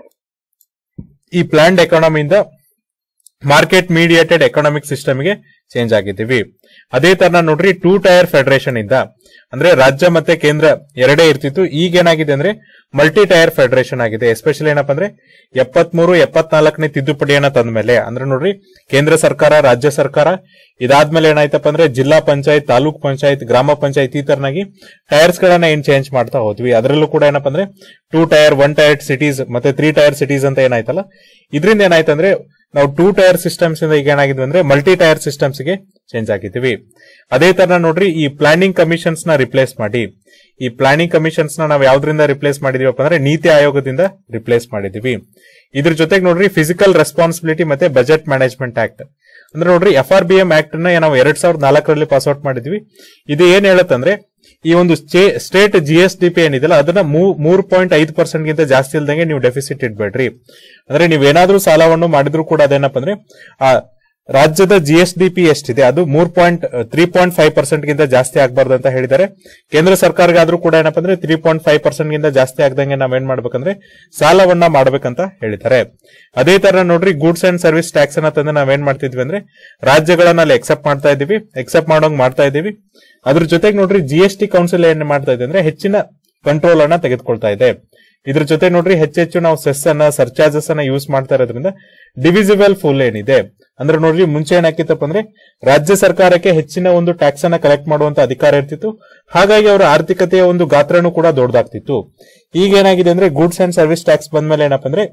ಈ ಪ್ಲಾನ್ಡ್ ಎಕಾನಮಿಯಿಂದ ಮಾರ್ಕೆಟ್ ಮೀಡಿಯೇಟೆಡ್ ಎಕನಾಮಿಕ್ ಸಿಸ್ಟಮ್ಗೆ ಚೇಂಜ್ ಆಗಿದ್ದೀವಿ ಅದೇ ತರ ನೋಡ್ರಿ ಟೂ ಟೈರ್ ಫೆಡರೇಷನ್ ಇಂದ ಅಂದ್ರೆ ರಾಜ್ಯ ಮತ್ತೆ ಕೇಂದ್ರ ಎರಡೇ ಇರ್ತಿತ್ತು ಈಗ ಏನಾಗಿದೆ ಅಂದ್ರೆ ಮಲ್ಟಿ ಟೈರ್ ಫೆಡರೇಷನ್ ಆಗಿದೆ ಎಸ್ಪೆಷಲಿ ಏನಪ್ಪಾ ಅಂದ್ರೆ ಎಪ್ಪತ್ಮೂರು ಎಪ್ಪತ್ನಾಲ್ಕನೇ ತಿದ್ದುಪಡಿಯನ್ನ ತಂದ ಮೇಲೆ ಅಂದ್ರೆ ನೋಡ್ರಿ ಕೇಂದ್ರ ಸರ್ಕಾರ ರಾಜ್ಯ ಸರ್ಕಾರ ಇದಾದ್ಮೇಲೆ ಏನಾಯ್ತಪ್ಪ ಅಂದ್ರೆ ಜಿಲ್ಲಾ ಪಂಚಾಯತ್ ತಾಲೂಕ್ ಪಂಚಾಯತ್ ಗ್ರಾಮ ಪಂಚಾಯತ್ ಈ ತರನಾಗಿ ಟೈರ್ಸ್ ಗಳನ್ನ ಏನ್ ಚೇಂಜ್ ಮಾಡ್ತಾ ಹೋದ್ವಿ ಅದರಲ್ಲೂ ಕೂಡ ಏನಪ್ಪಾ ಅಂದ್ರೆ two tier one tier cities ಮತ್ತೆ ತ್ರೀ ಟೈರ್ ಸಿಟೀಸ್ ಅಂತ ಏನಾಯ್ತಲ್ಲ ಇದರಿಂದ ಏನಾಯ್ತಂದ್ರೆ ನಾವು ಟೂ ಟೈರ್ ಸಿಸ್ಟಮ್ಸ್ ಇಂದ ಈಗ ಏನಾಗಿದ್ವಿ ಅಂದ್ರೆ ಮಲ್ಟಿ ಟೈರ್ ಸಿಸ್ಟಮ್ಸ್ ಗೆ ಚೇಂಜ್ ಆಗಿದ್ದೀವಿ ಅದೇ ತರ ನೋಡ್ರಿ ಈ ಪ್ಲಾನಿಂಗ್ ಕಮಿಷನ್ಸ್ ನ ರಿಪ್ಲೇಸ್ ಮಾಡಿ ಈ ಪ್ಲಾನಿಂಗ್ ಕಮಿಷನ್ಸ್ ನ ನಾವು ಯಾವ್ದ್ರಿಂದ ರಿಪ್ಲೇಸ್ ಮಾಡಿದೀವಪ್ಪ ಅಂದ್ರೆ ನೀತಿ ಆಯೋಗದಿಂದ ರಿಪ್ಲೇಸ್ ಮಾಡಿದೀವಿ ಇದ್ರ ಜೊತೆಗೆ ನೋಡ್ರಿ ಫಿಸಿಕಲ್ ರೆಸ್ಪಾನ್ಸಿಬಿಲಿಟಿ ಮತ್ತೆ ಬಜೆಟ್ ಮ್ಯಾನೇಜ್ಮೆಂಟ್ ಆಕ್ಟ್ ಅಂದ್ರೆ ನೋಡ್ರಿ F R B M act ನ ನಾವು ಎರಡ್ ಸಾವಿರದ ನಾಲ್ಕರಲ್ಲಿ ಪಾಸ್ಔಟ್ ಮಾಡಿದ್ವಿ ಇದು ಏನ್ ಹೇಳುತ್ತಂದ್ರೆ ಈ ಒಂದು state G S D P ಏನಿದೆಯಲ್ಲ ಅದನ್ನ ಮೂರ್ ಪಾಯಿಂಟ್ ಐದು ಪರ್ಸೆಂಟ್ ಗಿಂತ ಜಾಸ್ತಿ ಇಲ್ದಂಗೆ ನೀವು ಡೆಫಿಸಿಟ್ ಇಡ್ಬೇಡ್ರಿ ಅಂದ್ರೆ ನೀವೇನಾದ್ರೂ ಸಾಲವನ್ನು ಮಾಡಿದ್ರು ಕೂಡ ಅದೇನಪ್ಪ ಅಂದ್ರೆ ಆ ರಾಜ್ಯದ ಜಿ ಎಸ್ ಡಿ ಪಿ ಎಷ್ಟಿದೆ ಅದು ಮೂರ್ point three point five percent ಗಿಂತ ಜಾಸ್ತಿ ಆಗಬಾರ್ದು ಅಂತ ಹೇಳಿದ್ದಾರೆ ಕೇಂದ್ರ ಸರ್ಕಾರಗಾದ್ರೂ ಕೂಡ ಏನಪ್ಪ ಅಂದ್ರೆ ತ್ರೀ ಪಾಯಿಂಟ್ ಫೈವ್ ಪರ್ಸೆಂಟ್ ಗಿಂತ ಜಾಸ್ತಿ ಆಗದಂಗೆ ನಾವೇನ್ ಮಾಡ್ಬೇಕಂದ್ರೆ ಸಾಲವನ್ನ ಮಾಡ್ಬೇಕಂತ ಹೇಳಿದ್ದಾರೆ ಅದೇ ತರ ನೋಡ್ರಿ ಗೂಡ್ಸ್ ಅಂಡ್ ಸರ್ವಿಸ್ ಟ್ಯಾಕ್ಸ್ ಅನ್ನ ತಂದು ನಾವೇನ್ ಮಾಡ್ತಿದ್ವಿ ಅಂದ್ರೆ ರಾಜ್ಯಗಳನ್ನ ಅಲ್ಲಿ ಎಕ್ಸೆಪ್ಟ್ ಮಾಡ್ತಾ ಇದೀವಿ ಎಕ್ಸೆಪ್ಟ್ ಮಾಡೋಂಗ್ ಮಾಡ್ತಾ ಇದೀವಿ ಅದ್ರ ಜೊತೆಗೆ ನೋಡ್ರಿ ಜಿ ಎಸ್ ಟಿ ಕೌನ್ಸಿಲ್ ಏನ್ ಮಾಡ್ತಾ ಇದೆ ಅಂದ್ರೆ ಹೆಚ್ಚಿನ ಕಂಟ್ರೋಲ್ ಅನ್ನ ತೆಗೆದುಕೊಳ್ತಾ ಇದೆ ಇದ್ರ ಜೊತೆ ನೋಡ್ರಿ ಹೆಚ್ಚೆಚ್ಚು ನಾವು ಸೆಸ್ ಅನ್ನ ಸರ್ಚಾರ್ಜಸ್ ಅನ್ನ ಯೂಸ್ ಮಾಡ್ತಾ ಇರೋದ್ರಿಂದ ಡಿವಿಸಿಬಲ್ ಫುಲ್ ಏನಿದೆ ಅಂದ್ರೆ ನೋಡ್ರಿ ಮುಂಚೆ ಏನಾಕಿತ್ತಪ್ಪ ಅಂದ್ರೆ ರಾಜ್ಯ ಸರ್ಕಾರಕ್ಕೆ ಹೆಚ್ಚಿನ ಒಂದು ಟ್ಯಾಕ್ಸ್ ಅನ್ನ ಕಲೆಕ್ಟ್ ಮಾಡುವಂತ ಅಧಿಕಾರ ಇರ್ತಿತ್ತು ಹಾಗಾಗಿ ಅವರ ಆರ್ಥಿಕತೆಯ ಒಂದು ಗಾತ್ರನೂ ಕೂಡ ದೊಡ್ಡದಾಗ್ತಿತ್ತು ಈಗ ಏನಾಗಿದೆ ಅಂದ್ರೆ ಗೂಡ್ಸ್ ಅಂಡ್ ಸರ್ವಿಸ್ ಟ್ಯಾಕ್ಸ್ ಬಂದ್ಮೇಲೆ ಏನಪ್ಪ ಅಂದ್ರೆ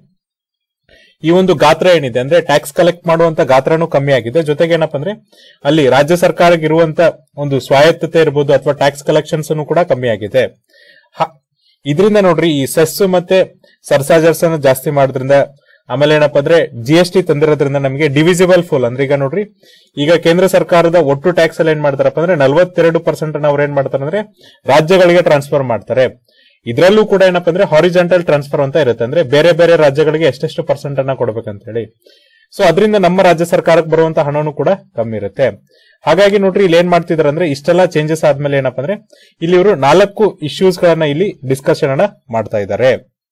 ಈ ಒಂದು ಗಾತ್ರ ಏನಿದೆ ಅಂದ್ರೆ ಟ್ಯಾಕ್ಸ್ ಕಲೆಕ್ಟ್ ಮಾಡುವಂತ ಗಾತ್ರನೂ ಕಮ್ಮಿ ಆಗಿದೆ ಜೊತೆಗೆ ಏನಪ್ಪ ಅಂದ್ರೆ ಅಲ್ಲಿ ರಾಜ್ಯ ಸರ್ಕಾರಕ್ಕೆ ಇರುವಂತ ಒಂದು ಸ್ವಾಯತ್ತತೆ ಇರ್ಬೋದು ಅಥವಾ ಟ್ಯಾಕ್ಸ್ ಕಲೆಕ್ಷನ್ಸ್ ಕೂಡ ಕಮ್ಮಿ ಆಗಿದೆ ಹ- ಇದರಿಂದ ನೋಡ್ರಿ ಈ ಸೆಸ್ ಮತ್ತೆ ಸರ್ಸಾಜರ್ಸ್ ಅನ್ನು ಜಾಸ್ತಿ ಮಾಡೋದ್ರಿಂದ ಆಮೇಲೆ ಏನಪ್ಪಾ ಅಂದ್ರೆ ಜಿ ಎಸ್ ಟಿ ತಂದಿರೋದ್ರಿಂದ ನಮಗೆ ಡಿವಿಸಿಬಲ್ ಫುಲ್ ಅಂದ್ರೆ ಈಗ ನೋಡ್ರಿ ಈಗ ಕೇಂದ್ರ ಸರ್ಕಾರದ ಒಟ್ಟು ಟ್ಯಾಕ್ಸ್ ಅಲ್ಲಿ ಏನ್ ಮಾಡ್ತಾರಪ್ಪ ಅಂದ್ರೆ ನಲವತ್ತೆರಡು ಪರ್ಸೆಂಟ್ ಅವ್ರು ಏನ್ ಮಾಡ್ತಾರೆ ಅಂದ್ರೆ ರಾಜ್ಯಗಳಿಗೆ ಟ್ರಾನ್ಸ್ಫರ್ ಮಾಡ್ತಾರೆ ಇದರಲ್ಲೂ ಕೂಡ ಏನಪ್ಪಾ ಅಂದ್ರೆ ಹಾರಿಜಾಂಟಲ್ ಟ್ರಾನ್ಸ್ಫರ್ ಅಂತ ಇರುತ್ತೆ ಅಂದ್ರೆ ಬೇರೆ ಬೇರೆ ರಾಜ್ಯಗಳಿಗೆ ಎಷ್ಟೆಷ್ಟು ಪರ್ಸೆಂಟ್ ಅನ್ನ ಕೊಡ್ಬೇಕಂತ ಹೇಳಿ ಸೊ ಅದರಿಂದ ನಮ್ಮ ರಾಜ್ಯ ಸರ್ಕಾರಕ್ಕೆ ಬರುವಂತ ಹಣನೂ ಕೂಡ ಕಮ್ಮಿ ಇರುತ್ತೆ ಹಾಗಾಗಿ ನೋಡ್ರಿ ಇಲ್ಲಿ ಏನ್ ಮಾಡ್ತಿದಾರೆ ಅಂದ್ರೆ ಇಷ್ಟೆಲ್ಲ ಚೇಂಜಸ್ ಆದ್ಮೇಲೆ ಏನಪ್ಪಾ ಅಂದ್ರೆ ಇಲ್ಲಿ ಇವರು ನಾಲ್ಕು ಇಶ್ಯೂಸ್ ಗಳನ್ನ ಇಲ್ಲಿ ಡಿಸ್ಕಷನ್ ಅನ್ನ ಮಾಡ್ತಾ ಇದ್ದಾರೆ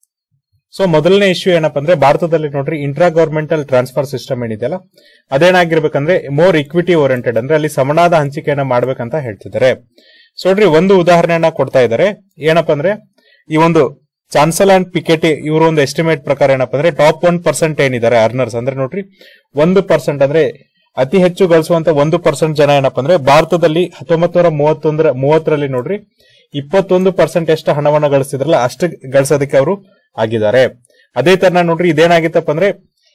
ಸೊ ಮೊದಲನೇ ಇಶ್ಯೂ ಏನಪ್ಪಾ ಅಂದ್ರೆ ಭಾರತದಲ್ಲಿ ನೋಡ್ರಿ ಇಂಟ್ರಾ ಗವರ್ಮೆಂಟಲ್ ಟ್ರಾನ್ಸ್ಫರ್ ಸಿಸ್ಟಮ್ ಏನಿದೆಯಲ್ಲ ಅದೇನಾಗಿರ್ಬೇಕಂದ್ರೆ ಮೋರ್ ಇಕ್ವಿಟಿ ಓರಿಯೆಂಟೆಡ್ ಅಂದ್ರೆ ಅಲ್ಲಿ ಸಮನಾದ ಹಂಚಿಕೆಯನ್ನ ಮಾಡ್ಬೇಕಂತ ಹೇಳ್ತಿದ್ದಾರೆ ಸೊ ನೋಡ್ರಿ ಒಂದು ಉದಾಹರಣೆಯನ್ನ ಕೊಡ್ತಾ ಇದ್ದಾರೆ ಏನಪ್ಪಾ ಅಂದ್ರೆ ಈ ಒಂದು ಚಾನ್ಸಲ್ ಅಂಡ್ ಪಿಕೆಟಿ ಇವರು ಒಂದು ಎಸ್ಟಿಮೇಟ್ ಪ್ರಕಾರ ಏನಪ್ಪಾ ಅಂದ್ರೆ ಟಾಪ್ ಒನ್ ಪರ್ಸೆಂಟ್ ಏನಿದ್ದಾರೆ ಅರ್ನರ್ಸ್ ಅಂದ್ರೆ ನೋಡ್ರಿ ಒಂದು ಪರ್ಸೆಂಟ್ ಅಂದ್ರೆ ಅತಿ ಹೆಚ್ಚು ಗಳಿಸುವಂತ ಒಂದು ಪರ್ಸೆಂಟ್ ಜನ ಏನಪ್ಪಾ ಅಂದ್ರೆ ಭಾರತದಲ್ಲಿ ಹತ್ತೊಂಬತ್ತು ನೂರ ಮೂವತ್ತೊಂದರ ಮೂವತ್ತರಲ್ಲಿ ನೋಡ್ರಿ ಇಪ್ಪತ್ತೊಂದು ಪರ್ಸೆಂಟ್ ಎಷ್ಟು ಹಣವನ್ನ ಗಳಿಸಿದ್ರಲ್ಲ ಅಷ್ಟು ಗಳಿಸೋದಕ್ಕೆ ಅವರು ಆಗಿದ್ದಾರೆ ಅದೇ ತರ ನೋಡ್ರಿ ಇದೇನಾಗಿತ್ತಪ್ಪ ಅಂದ್ರೆ